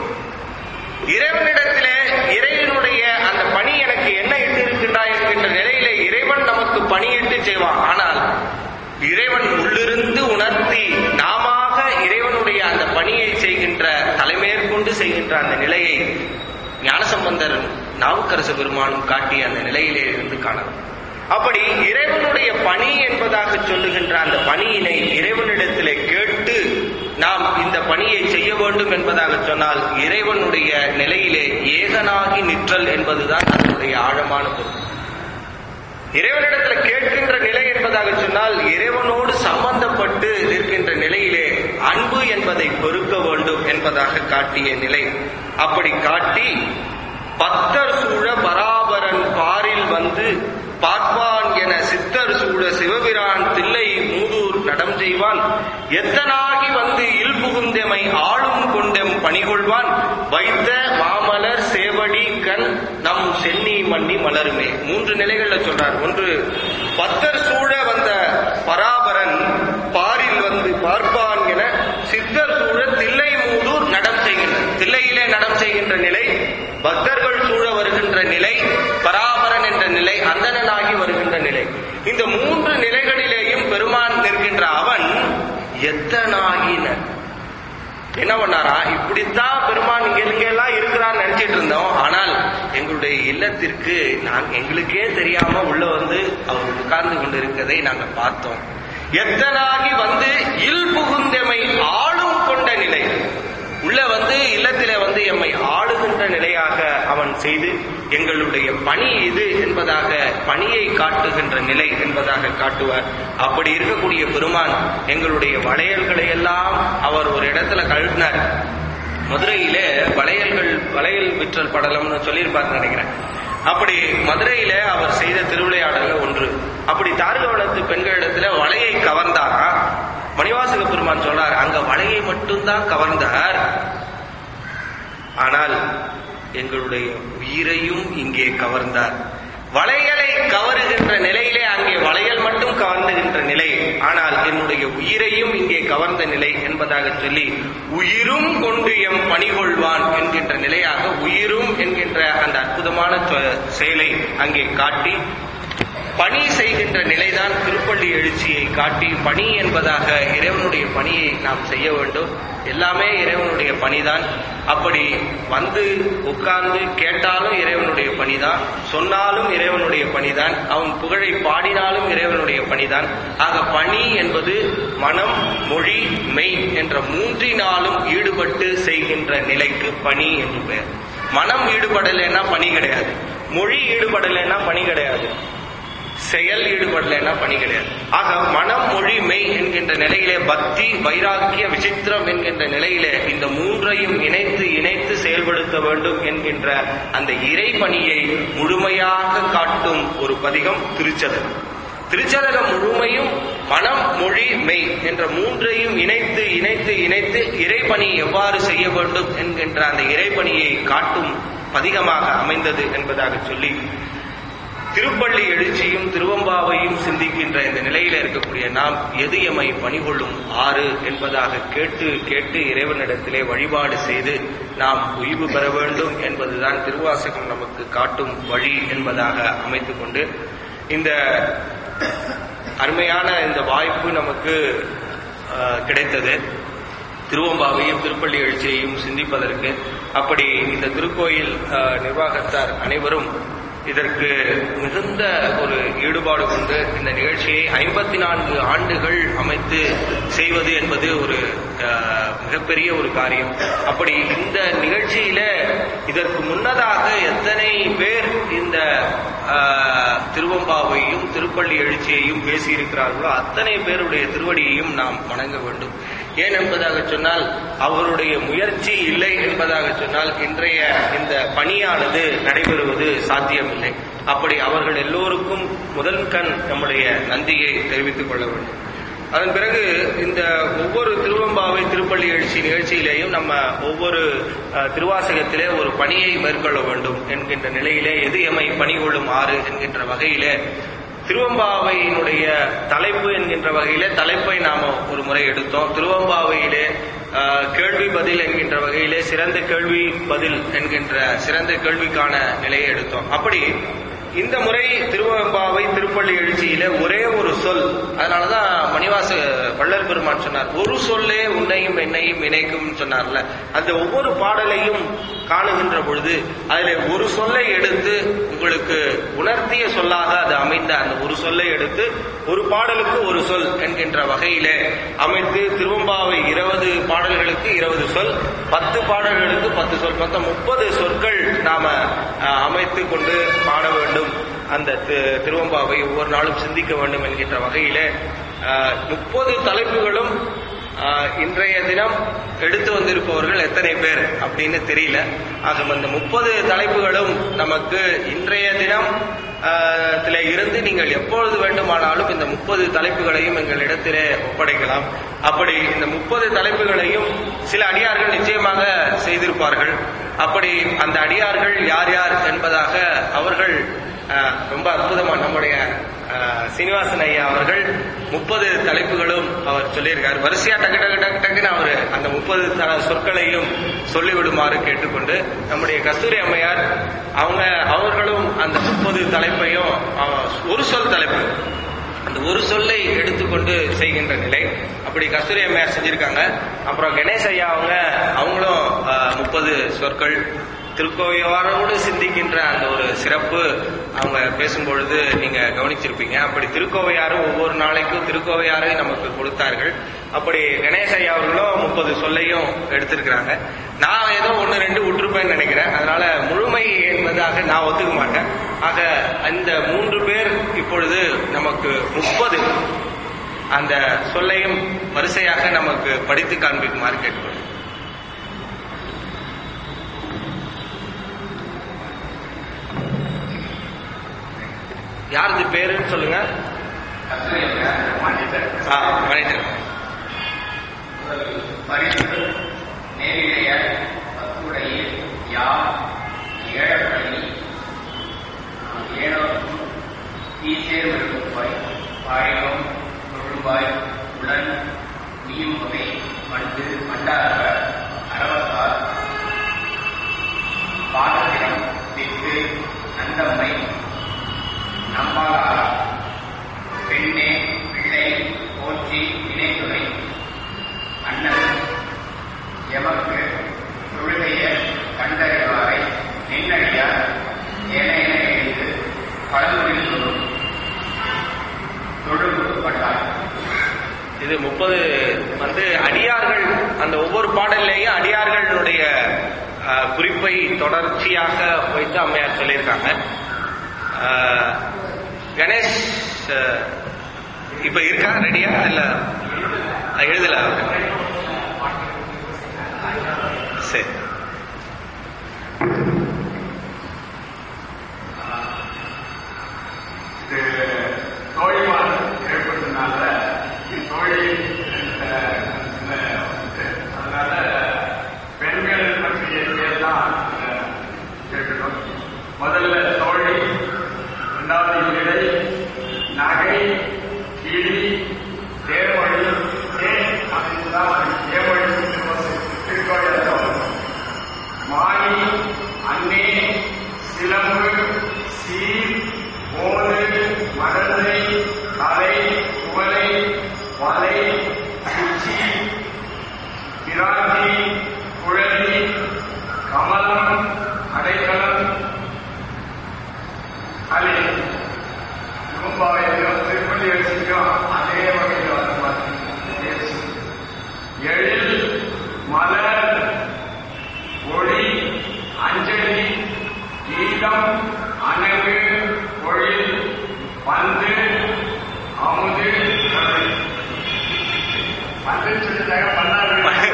இறைவனிடத்திலே இறைவனுடைய அந்த பணி எனக்கு என்ன இட்டு இருக்கின்றாய் என்கின்ற நிலையிலே இறைவன் நமக்கு பணியிட்டு செய்வான் ஆனால் இறைவன் உள்ளிருந்து உணர்த்தி நாமாக இறைவனுடைய அந்த பணியை செய்கின்ற தலைமேற்கொண்டு செய்கின்ற அந்த நிலையை ஞானசம்பந்தர் நாவுக்கரசு பெருமானும் காட்டிய அந்த நிலையிலே இருந்து காணலாம் அப்படி இறைவனுடைய பணி என்பதாக சொல்லுகின்ற அந்த பணியினை இறைவனிடத்திலே கேட்டு நாம் இந்த பணியை செய்ய வேண்டும் என்பதாக சொன்னால் இறைவனுடைய நிலையிலே ஏகனாகி நிற்றல் என்பதுதான் அதனுடைய ஆழமான பொருள் இறைவனிடத்துல கேட்கின்ற நிலை என்பதாக சொன்னால் இறைவனோடு சம்பந்தப்பட்டு இருக்கின்ற நிலையிலே அன்பு என்பதை பெருக்க வேண்டும் என்பதாக காட்டிய நிலை அப்படி காட்டி பத்தர் சூழ பராபரன் பாரில் வந்து பார்ப்பான் என சித்தர் சூழ சிவபிரான் தில்லை மூதூர் நடம் செய்வான் எத்தனாகி வந்து இல் புகுந்தெமை ஆளும் கொண்டெம் பணிகொள்வான் வைத்த மாமலர் சேவடி கண் நம் சென்னி மண்ணி மலருமே மூன்று நிலைகள்ல சொல்றார் ஒன்று பத்தர் சூழ வந்த பராபரன் பாரில் வந்து பார்ப்பான் என சித்தர் சூழ தில்லை மூதூர் நடம் செய்கின்ற தில்லையிலே நடம் செய்கின்ற நிலை பக்தர்கள் சூழ வருகின்ற நிலை பராபரன் என்ற நிலை அந்தணனாகி வருகின்ற நிலை இந்த மூன்று நிலைகளிலேயும் பெருமான் நிற்கின்ற அவன் எத்தனாகின என்ன பண்ணாரா இப்படித்தான் பெருமான் இங்க இங்க எல்லாம் இருக்கிறான்னு நினைச்சிட்டு இருந்தோம் ஆனால் எங்களுடைய இல்லத்திற்கு நான் எங்களுக்கே தெரியாம உள்ள வந்து அவர் உட்கார்ந்து கொண்டிருக்கதை நாங்க பார்த்தோம் எத்தனாகி வந்து இல் புகுந்தெமை ஆளும் கொண்ட நிலை உள்ள வந்து இல்லத்திலே வந்து எம்மை ஆளுகின்ற நிலையாக அவன் செய்து எங்களுடைய பணி இது என்பதாக பணியை காட்டுகின்ற நிலை என்பதாக காட்டுவார் அப்படி இருக்கக்கூடிய பெருமான் எங்களுடைய வளையல்களை எல்லாம் அவர் ஒரு இடத்துல கழுத்தினார் மதுரையிலே வளையல்கள் வளையல் விற்றல் படலம்னு சொல்லியிருப்பாருன்னு நினைக்கிறேன் அப்படி மதுரையில அவர் செய்த திருவிளையாடல்ல ஒன்று அப்படி தார்கவனத்து பெண்களிடத்துல வலையை கவர்ந்தாரா மணிவாசக பெருமான் சொல்றார் அங்க வலையை மட்டும்தான் கவர்ந்தார் ஆனால் எங்களுடைய உயிரையும் இங்கே கவர்ந்தார் வளையலை கவருகின்ற நிலையிலே அங்கே வளையல் மட்டும் கவர்ந்துகின்ற நிலை ஆனால் என்னுடைய உயிரையும் இங்கே கவர்ந்த நிலை என்பதாக சொல்லி உயிரும் கொண்டு எம் பணிகொள்வான் என்கின்ற நிலையாக உயிரும் என்கின்ற அந்த அற்புதமான சொ- செயலை அங்கே காட்டி பணி செய்கின்ற நிலைதான் திருப்பள்ளி எழுச்சியை காட்டி பணி என்பதாக இறைவனுடைய பணியை நாம் செய்ய வேண்டும் எல்லாமே இறைவனுடைய பணிதான் அப்படி வந்து உட்கார்ந்து கேட்டாலும் இறைவனுடைய பணிதான் சொன்னாலும் இறைவனுடைய பணிதான் அவன் புகழை பாடினாலும் இறைவனுடைய பணிதான் ஆக பணி என்பது மனம் மொழி மெய் என்ற மூன்றினாலும் ஈடுபட்டு செய்கின்ற நிலைக்கு பணி என்று பெயர் மனம் ஈடுபடலைன்னா பணி கிடையாது மொழி ஈடுபடலைன்னா பணி கிடையாது செயல் ஈடுபடலைன்னா பணி கிடையாது ஆக மனம் மொழி மெய் என்கின்ற நிலையிலே பக்தி வைராக்கிய விசித்திரம் என்கின்ற நிலையிலே இந்த மூன்றையும் இணைத்து இணைத்து செயல்படுத்த வேண்டும் என்கின்ற அந்த இறை பணியை முழுமையாக காட்டும் ஒரு பதிகம் திருச்சதகம் திருச்சதகம் முழுமையும் மனம் மொழி மெய் என்ற மூன்றையும் இணைத்து இணைத்து இணைத்து இறைப்பணி எவ்வாறு செய்ய வேண்டும் என்கின்ற அந்த இறைப்பணியை காட்டும் பதிகமாக அமைந்தது என்பதாக சொல்லி திருப்பள்ளி எழுச்சியும் திருவம்பாவையும் சிந்திக்கின்ற இந்த நிலையில இருக்கக்கூடிய நாம் எது எமை பணிகொள்ளும் ஆறு என்பதாக கேட்டு கேட்டு இறைவனிடத்திலே வழிபாடு செய்து நாம் உய்வு பெற வேண்டும் என்பதுதான் திருவாசகம் நமக்கு காட்டும் வழி என்பதாக அமைத்துக் கொண்டு இந்த அருமையான இந்த வாய்ப்பு நமக்கு அஹ், கிடைத்தது திருவம்பாவையும் திருப்பள்ளி எழுச்சியையும் சிந்திப்பதற்கு அப்படி இந்த திருக்கோயில் அஹ், நிர்வாகத்தார் அனைவரும் இதற்கு மிகுந்த ஒரு ஈடுபாடு கொண்டு இந்த நிகழ்ச்சியை ஐம்பத்தி நான்கு ஆண்டுகள் அமைத்து செய்வது என்பது ஒரு அஹ், மிகப்பெரிய ஒரு காரியம் அப்படி இந்த நிகழ்ச்சியில இதற்கு முன்னதாக எத்தனை பேர் இந்த அஹ், திருவம்பாவையும் திருப்பள்ளி எழுச்சியையும் பேசியிருக்கிறார்களோ அத்தனை பேருடைய திருவடியையும் நாம் வணங்க வேண்டும் ஏன் என்பதாக சொன்னால் அவருடைய முயற்சி இல்லை என்பதாக சொன்னால் இன்றைய இந்த பணியானது நடைபெறுவது சாத்தியமில்லை அப்படி அவர்கள் எல்லோருக்கும் முதல் கண் நம்முடைய நன்றியை தெரிவித்துக் கொள்ள வேண்டும் அதன் பிறகு இந்த ஒவ்வொரு திருவம்பாவை திருப்பள்ளி எழுச்சி நிகழ்ச்சியிலேயும் நம்ம ஒவ்வொரு அஹ், திருவாசகத்திலே ஒரு பணியை மேற்கொள்ள வேண்டும் என்கின்ற நிலையிலே எது எமை பணி கொள்ளும் ஆறு என்கின்ற வகையிலே திருவம்பாவையினுடைய தலைப்பு என்கின்ற வகையிலே தலைப்பை நாம ஒரு முறை எடுத்தோம் திருவம்பாவையிலே அஹ், கேள்வி பதில் என்கின்ற வகையிலே சிறந்த கேள்வி பதில் என்கின்ற சிறந்த கேள்விக்கான நிலையை எடுத்தோம் அப்படி இந்த முறை திருவம்பாவை திருப்பள்ளி எழுச்சியில ஒரே ஒரு சொல் அதனாலதான் மணிவாச வள்ளல் பெருமான் சொன்னார் ஒரு சொல்லே உன்னையும் என்னையும் இணைக்கும் சொன்னார்ல அந்த ஒவ்வொரு பாடலையும் காணுகின்ற பொழுது அதிலே ஒரு சொல்லை எடுத்து உங்களுக்கு உணர்த்திய சொல்லாக அது அமைந்த அந்த ஒரு சொல்லை எடுத்து ஒரு பாடலுக்கு ஒரு சொல் என்கின்ற வகையிலே அமைத்து திருவம்பாவை இருபது பாடல்களுக்கு இருபது சொல் பத்து பாடல்களுக்கு பத்து சொல் மொத்தம் முப்பது சொற்கள் நாம அஹ், அமைத்து கொண்டு பாட வேண்டும் அந்த தி- திருவம்பாவை ஒவ்வொரு நாளும் சிந்திக்க வேண்டும் என்கின்ற வகையிலே முப்பது தலைப்புகளும் ஆஹ், இன்றைய தினம் எடுத்து வந்திருப்பவர்கள் எத்தனை பேர் அப்படின்னு தெரியல ஆக அந்த முப்பது தலைப்புகளும் நமக்கு இன்றைய தினம் ஆஹ், த்தில இருந்து நீங்கள் எப்பொழுது வேண்டுமானாலும் இந்த முப்பது தலைப்புகளையும் எங்களிடத்திலே ஒப்படைக்கலாம் அப்படி இந்த முப்பது தலைப்புகளையும் சில அடியார்கள் நிச்சயமாக செய்திருப்பார்கள் அப்படி அந்த அடியார்கள் யார் யார் என்பதாக அவர்கள் ஆஹ், ரொம்ப அற்புதமா நம்முடைய ஆஹ், சீனிவாசன் ஐயா அவர்கள் முப்பது தலைப்புகளும் அவர் சொல்லியிருக்கார் வரிசையா டக்கு டக்கு டக்கு டக்குன்னு அவர் அந்த முப்பது சொற்களையும் சொல்லிவிடுமாறு கேட்டுக்கொண்டு நம்முடைய கஸ்தூரி அம்மையார் அவங்க அவர்களும் அந்த முப்பது தலைப்பையும் ஆஹ், ஒரு சொல் தலைப்பு அந்த ஒரு சொல்லை எடுத்துக்கொண்டு செய்கின்ற நிலை அப்படி கஸ்தூரி அம்மையார் செஞ்சிருக்காங்க அப்புறம் கணேஷ் ஐயா அவங்க அவங்களும் முப்பது சொற்கள் திருக்கோவையாரோடு சிந்திக்கின்ற அந்த ஒரு சிறப்பு அவங்க பேசும்பொழுது நீங்க கவனிச்சிருப்பீங்க அப்படி திருக்கோவையாரும் ஒவ்வொரு நாளைக்கும் திருக்கோவையாரை நமக்கு கொடுத்தார்கள் அப்படி கணேஷ் ஐயா அவர்களும் முப்பது சொல்லையும் எடுத்திருக்கிறாங்க நான் ஏதோ ஒன்று ரெண்டு விட்டுருப்பேன்னு நினைக்கிறேன் அதனால முழுமை என்பதாக நான் ஒத்துக்க மாட்டேன் ஆக அந்த மூன்று பேர் இப்பொழுது நமக்கு முப்பது அந்த சொல்லையும் வரிசையாக நமக்கு படித்து காண்பிக்குமாறு கேட்டுக்கொள்கிறேன் யாருது பேருன்னு சொல்லுங்க ஆ மனிதர் பரிசு நேரிழைய பத்துடைய யார் ஏழப்பள்ளி ஏழோக்கும் ஈசேர் வெறுப்பாய் பாயிரம் தொழும்பாய் உடன் நீயும் வகை மண்டு மண்டாக அறவத்தார் பாதத்திடம் திட்டு நந்தம்மை நம்பாளார் பெண்ணே பிள்ளை போற்றி வினைத்துறை அண்ணன் எமக்கு தொழுகைய கண்டறிவாரை நின்னடியார் ஏனையன எழுந்து பழமொழி சொல்லும் தொழுகுப்பட்டார் இது முப்பது வந்து அடியார்கள் அந்த ஒவ்வொரு பாடல்லையும் அடியார்களுடைய அஹ், குறிப்பை தொடர்ச்சியாக வைத்து அம்மையார் சொல்லியிருக்காங்க அஹ், கணேஷ் அஹ், இப்ப இருக்கா ரெடியா இல்ல அஹ், எழுதல அவரு. சரி இது தோழிமார் ஏற்பட்டதுனால தோழி என்ற அந்த வந்து, அதனால பெண்கள் பற்றிய செயல்தான் கேட்கணும் முதல்ல தோழி இரண்டாவது இடை நகை கிளி தேர்மொழி தேன் அப்படின்னு தான் தேர்மொழி திருக்கோயில் மாணி அன்னே சிலம்பு சீர் ஓடு மடந்தை கலை குவலை வலை குச்சி பிராந்தி குழலி கமலம் அடைக்கலம் அலி திரும்பாவையிலும் திருப்பதி எழுச்சிக்கும் அதே வகையில் வந்து பார்த்தீங்கன்னா எழில் மலர் ஒளி அஞ்சலி கீதம் அணகு பொழில் பந்து அமுது கலை பந்து சொல்லிட்டாங்க பண்ணாரு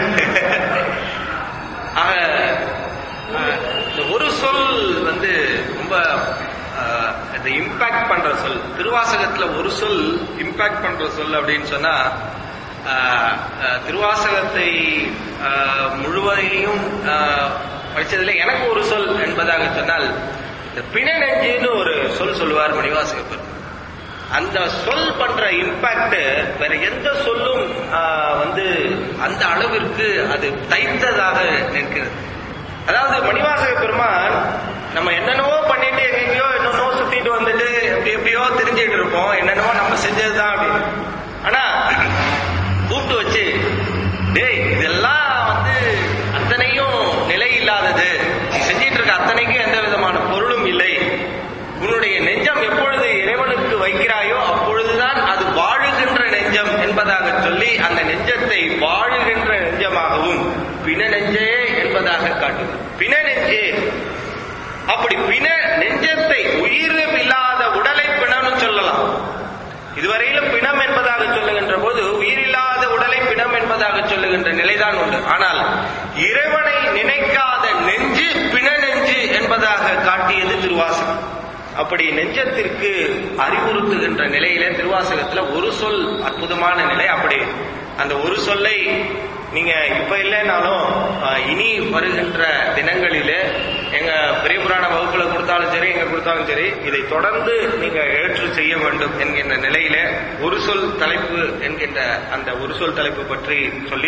ஆக அஹ், இந்த ஒரு சொல் வந்து ரொம்ப அஹ், இந்த இம்பாக்ட் பண்ற சொல் திருவாசகத்துல ஒரு சொல் இம்பாக்ட் பண்ற சொல் அப்படின்னு சொன்னா அஹ், அஹ், திருவாசகத்தை அஹ், முழுவதையும் அஹ், படிச்சதுல எனக்கு ஒரு சொல் என்பதாக சொன்னால் இந்த பிணநெஞ்சுன்னு ஒரு சொல் சொல்லுவார் மணிவாசக பெருமாள் அந்த சொல் பண்ற இம்பாக்ட் வேற எந்த சொல்லும் ஆஹ், வந்து அந்த அளவிற்கு அது தைத்ததாக நிற்கிறது அதாவது மணிவாசக பெருமான் நம்ம என்னென்னவோ பண்ணிட்டு எங்கெங்கயோ என்னென்னவோ சுத்திட்டு வந்துட்டு எப்படி எப்படியோ தெரிஞ்சுட்டு இருப்போம் என்னென்னவோ நம்ம செஞ்சதுதான் அப்படின்னு ஆனா கூப்பிட்டு வச்சு டேய் இதெல்லாம் வந்து அத்தனையும் நிலை இல்லாதது நீ செஞ்சிட்டு இருக்க அத்தனைக்கும் எந்த விதமான பொருளும் இல்லை உன்னுடைய நெஞ்சம் எப்பொழுது இறைவனுக்கு வைக்கிறாயோ அப்பொழுதுதான் அது வாழுகின்ற நெஞ்சம் என்பதாக சொல்லி அந்த நெஞ்சத்தை வாழுகின்ற நெஞ்சமாகவும் பிண நெஞ்சே என்பதாக காட்டுவது பிண நெஞ்சே அப்படி பிண நெஞ்சத்தை உயிர் இல்லாத உடலை பிணம்னு சொல்லலாம் இதுவரையிலும் பிணம் என்பதாக சொல்லுகின்ற போது உயிரில்லாத உடலை பிணம் என்பதாக சொல்லுகின்ற நிலைதான் உண்டு ஆனால் இறைவனை நினைக்காத நெஞ்சு பிண நெஞ்சு என்பதாக காட்டியது திருவாசகம் அப்படி நெஞ்சத்திற்கு அறிவுறுத்துகின்ற நிலையில திருவாசகத்துல ஒரு சொல் அற்புதமான நிலை அப்படி அந்த ஒரு சொல்லை நீங்க இப்ப இல்லைனாலும் அஹ், இனி வருகின்ற தினங்களிலே எங்க பெரிய புராண வகுப்புல கொடுத்தாலும் சரி எங்க கொடுத்தாலும் சரி இதை தொடர்ந்து நீங்க ஏற்று செய்ய வேண்டும் என்கின்ற நிலையில ஒரு சொல் தலைப்பு என்கின்ற அந்த ஒரு சொல் தலைப்பு பற்றி சொல்லி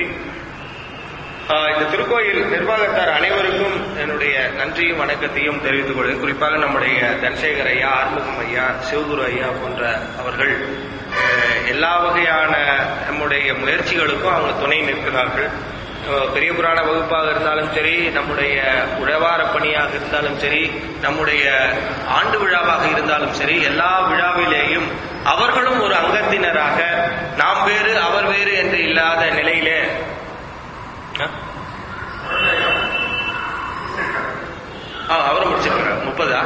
ஆஹ் இந்த திருக்கோயில் நிர்வாகத்தார் அனைவருக்கும் என்னுடைய நன்றியும் வணக்கத்தையும் தெரிவித்துக் கொள்கிறேன் குறிப்பாக நம்முடைய தனசேகர் ஐயா ஆறுமுகம் ஐயா சிவகுரு ஐயா போன்ற அவர்கள் அஹ், எல்லா வகையான நம்முடைய முயற்சிகளுக்கும் அவங்க துணை நிற்கிறார்கள் அஹ், பெரிய புராண வகுப்பாக இருந்தாலும் சரி நம்முடைய உழவார பணியாக இருந்தாலும் சரி நம்முடைய ஆண்டு விழாவாக இருந்தாலும் சரி எல்லா விழாவிலேயும் அவர்களும் ஒரு அங்கத்தினராக நாம் வேறு அவர் வேறு என்று இல்லாத நிலையிலே ஆ? ஆ அவரும் முடிச்சிருக்காரு முப்பதா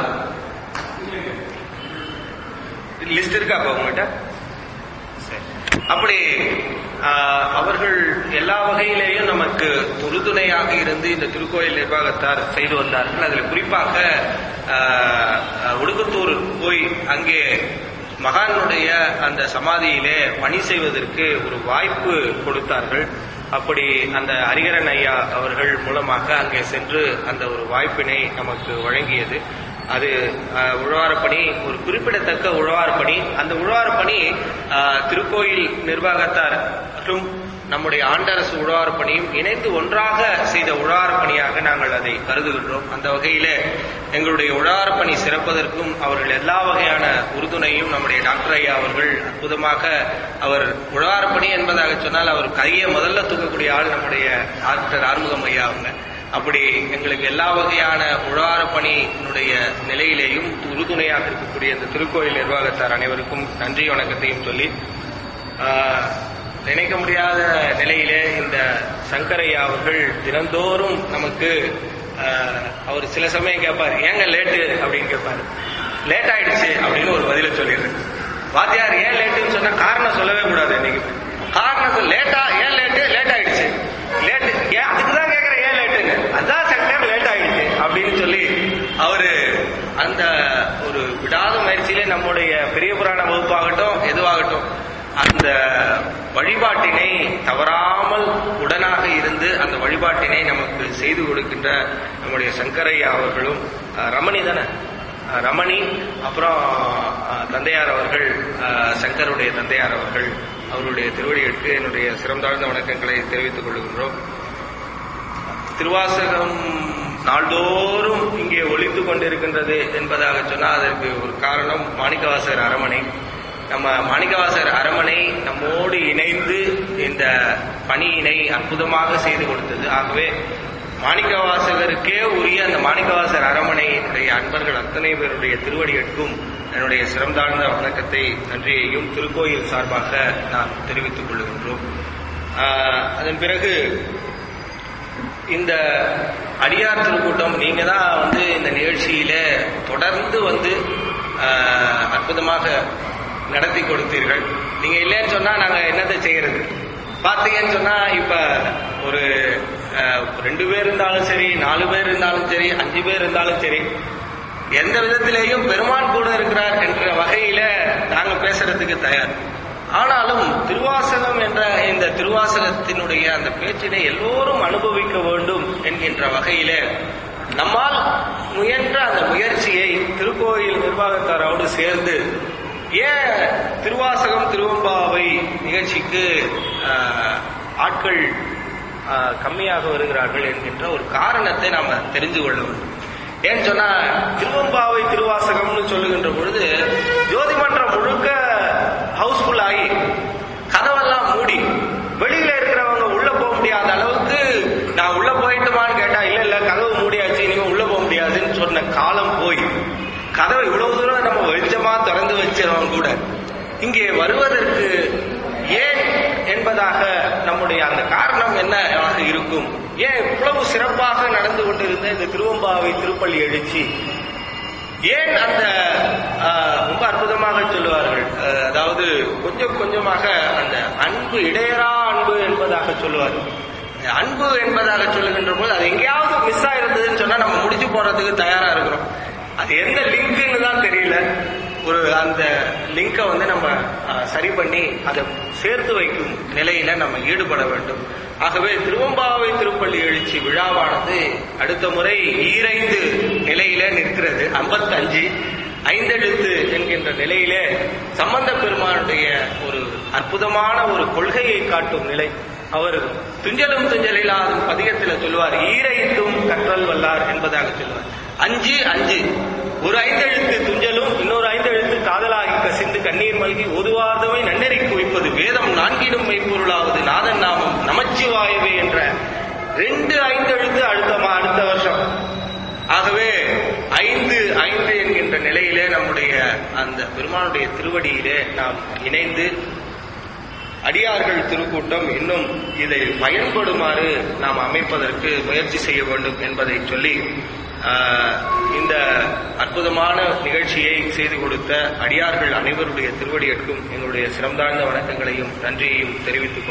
லிஸ்ட் இருக்கா அப்ப உங்ககிட்ட சரி. அப்படி ஆ, அவர்கள் எல்லா வகையிலேயும் நமக்கு உறுதுணையாக இருந்து இந்த திருக்கோயில் நிர்வாகத்தார் செய்து வந்தார்கள் அதில் குறிப்பாக ஆ, ஆ, உடுக்குத்தூர் போய் அங்கே மகானுடைய அந்த சமாதியிலே பணி செய்வதற்கு ஒரு வாய்ப்பு கொடுத்தார்கள் அப்படி அந்த ஹரிகரன் ஐயா அவர்கள் மூலமாக அங்கே சென்று அந்த ஒரு வாய்ப்பினை நமக்கு வழங்கியது அது அஹ், உழவாரப் பணி ஒரு குறிப்பிடத்தக்க உழவாரப் பணி அந்த உழவாரப் பணி அஹ், திருக்கோயில் நிர்வாகத்தார் மற்றும் நம்முடைய ஆண்டரசு உழவாரப் பணியும் இணைந்து ஒன்றாக செய்த உழவாரப் பணியாக நாங்கள் அதை கருதுகின்றோம் அந்த வகையிலே எங்களுடைய உழவாரப் பணி சிறப்பதற்கும் அவர்கள் எல்லா வகையான உறுதுணையும் நம்முடைய டாக்டர் ஐயா அவர்கள் அற்புதமாக அவர் உழவாரப் பணி என்பதாக சொன்னால் அவர் கையை முதல்ல தூக்கக்கூடிய ஆள் நம்முடைய டாக்டர் ஆறுமுகம் ஐயா அவங்க அப்படி எங்களுக்கு எல்லா வகையான உழவார பணியினுடைய நிலையிலேயும் உறுதுணையாக இருக்கக்கூடிய இந்த திருக்கோயில் நிர்வாகத்தார் அனைவருக்கும் நன்றி வணக்கத்தையும் சொல்லி ஆஹ், நினைக்க முடியாத நிலையிலே இந்த சங்கரையா அவர்கள் தினந்தோறும் நமக்கு ஆஹ், அவர் சில சமயம் கேட்பார் ஏங்க லேட்டு அப்படின்னு கேட்பாரு லேட் ஆயிடுச்சு அப்படின்னு ஒரு பதில சொல்லிடுறேன் வாத்தியார் ஏன் லேட்டுன்னு சொன்னா காரணம் சொல்லவே கூடாது இன்னைக்கு காரணம் லேட்டா ஏன் லேட்டு லேட் ஆயிடுச்சு லேட்டு ஏன் அதுக்கு தான் கேட்கறேன் ஏன் லேட்டுன்னு அதான் சங்கர் லேட் ஆயிடுச்சு அப்படின்னு சொல்லி அவரு அந்த ஒரு விடாத முயற்சியிலே நம்முடைய பெரிய புராண வகுப்பாகட்டும் எதுவாகட்டும் அந்த வழிபாட்டினை தவறாமல் உடனாக இருந்து அந்த வழிபாட்டினை நமக்கு செய்து கொடுக்கின்ற நம்முடைய சங்கரையா அவர்களும் அஹ், ரமணி தானே அஹ், ரமணி அப்புறம் அஹ், தந்தையார் அவர்கள் அஹ், சங்கருடைய தந்தையார் அவர்கள் அவருடைய திருவடிகளுக்கு என்னுடைய சிறந்தாழ்ந்த வணக்கங்களை தெரிவித்துக் கொள்கின்றோம் திருவாசகம் நாள்தோறும் இங்கே ஒழித்துக் கொண்டிருக்கின்றது என்பதாக சொன்னால் அதற்கு ஒரு காரணம் மாணிக்கவாசகர் அரமனை நம்ம மாணிக்கவாசகர் அரமனை நம்மோடு இணைந்து இந்த பணியினை அற்புதமாக செய்து கொடுத்தது ஆகவே மாணிக்கவாசகருக்கே உரிய அந்த மாணிக்கவாசகர் அரமனையினுடைய அன்பர்கள் அத்தனை பேருடைய திருவடி எட்கும் என்னுடைய சிறந்தாழ்ந்த வணக்கத்தை நன்றியையும் திருக்கோயில் சார்பாக நாம் தெரிவித்துக் கொள்கின்றோம் ஆஹ், அதன் பிறகு இந்த அடியார் திருக்கூட்டம் நீங்க தான் வந்து இந்த நிகழ்ச்சியில தொடர்ந்து வந்து ஆஹ், அற்புதமாக நடத்தி கொடுத்தீர்கள் நீங்க இல்லைன்னு சொன்னா நாங்க என்னத்தை செய்யறது பாத்தீங்கன்னு சொன்னா இப்ப ஒரு ஆஹ், ரெண்டு பேர் இருந்தாலும் சரி நாலு பேர் இருந்தாலும் சரி அஞ்சு பேர் இருந்தாலும் சரி எந்த விதத்திலேயும் பெருமான் கூட இருக்கிறார் என்ற வகையில நாங்க பேசுறதுக்கு தயார் ஆனாலும் திருவாசகம் என்ற இந்த திருவாசகத்தினுடைய அந்த பேச்சினை எல்லோரும் அனுபவிக்க வேண்டும் என்கின்ற வகையிலே நம்மால் முயன்ற அந்த முயற்சியை திருக்கோயில் நிர்வாகத்தாரோடு சேர்ந்து ஏன் திருவாசகம் திருவம்பாவை நிகழ்ச்சிக்கு ஆஹ், ஆட்கள் ஆஹ், கம்மியாக வருகிறார்கள் என்கின்ற ஒரு காரணத்தை நாம தெரிந்து கொள்ள வேண்டும் ஏன்னு சொன்னா திருவம்பாவை திருவாசகம்னு சொல்லுகின்ற பொழுது ஜோதிமன்றம் முழுக்க ஹவுஸ்ஃபுல் ஆகி கதவெல்லாம் மூடி வெளியில இருக்கிறவங்க உள்ள போக முடியாத அளவுக்கு நான் உள்ள போயிட்டுமான்னு கேட்டா இல்ல இல்ல கதவு மூடியாச்சு இனிமே உள்ள போக முடியாதுன்னு சொன்ன காலம் போய் கதவை இவ்வளவு தூரம் நம்ம வெளிச்சமா திறந்து வச்சவங்க கூட இங்கே வருவதற்கு ஏன் என்பதாக நம்முடைய அந்த காரணம் என்னவாக இருக்கும் ஏன் இவ்வளவு சிறப்பாக நடந்து கொண்டிருந்த இந்த திருவம்பாவை திருப்பள்ளி எழுச்சி ஏன் அந்த ஆஹ், ரொம்ப அற்புதமாக சொல்லுவார்கள் அஹ், அதாவது கொஞ்சம் கொஞ்சமாக அந்த அன்பு இடையரா அன்பு என்பதாக சொல்லுவார்கள் இந்த அன்பு என்பதாக சொல்லுகின்ற போது அது எங்கேயாவது மிஸ் ஆயிருந்ததுன்னு சொன்னா நம்ம முடிச்சு போறதுக்கு தயாரா இருக்கிறோம் அது எந்த லிங்க்னு தான் தெரியல ஒரு அந்த லிங்கை வந்து நம்ம ஆஹ், சரி பண்ணி அதை சேர்த்து வைக்கும் நிலையில நம்ம ஈடுபட வேண்டும் ஆகவே திருவம்பாவை திருப்பள்ளி எழுச்சி விழாவானது அடுத்த முறை ஈரைந்து நிலையில நிற்கிறது 55 ஐந்தெழுத்து என்கின்ற நிலையிலே சம்பந்த பெருமானுடைய ஒரு அற்புதமான ஒரு கொள்கையை காட்டும் நிலை அவர் துஞ்சலும் துஞ்சலில்லாதும் பதிகத்தில் சொல்லுவார் ஈரைந்தும் கற்றல் வல்லார் என்பதாக சொல்லுவார் அஞ்சு அஞ்சு ஒரு ஐந்தெழுத்து துஞ்சலும் இன்னொரு ஐந்தெழுத்து காதலாகி கசிந்து கண்ணீர் மல்கி ஒதுவார்தவை நன்னெறி குவிப்பது வேதம் நான்கிடும் மெய்ப்பொருளாவது நாதன் நாமம் நமச்சிவாயவே என்ற ரெண்டு ஐந்தெழுத்து அடுத்த மா- அடுத்த வருஷம் ஆகவே ஐந்து ஐந்து என்கின்ற நிலையிலே நம்முடைய அந்த பெருமானுடைய திருவடியிலே நாம் இணைந்து அடியார்கள் திருக்கூட்டம் இன்னும் இதை பயன்படுமாறு நாம் அமைப்பதற்கு முயற்சி செய்ய வேண்டும் என்பதை சொல்லி ஆஹ், இந்த அற்புதமான நிகழ்ச்சியை செய்து கொடுத்த அடியார்கள் அனைவருடைய திருவடியற்கும் எங்களுடைய சிறந்தாழ்ந்த வணக்கங்களையும் நன்றியையும் தெரிவித்துக் கொள்கிறேன்.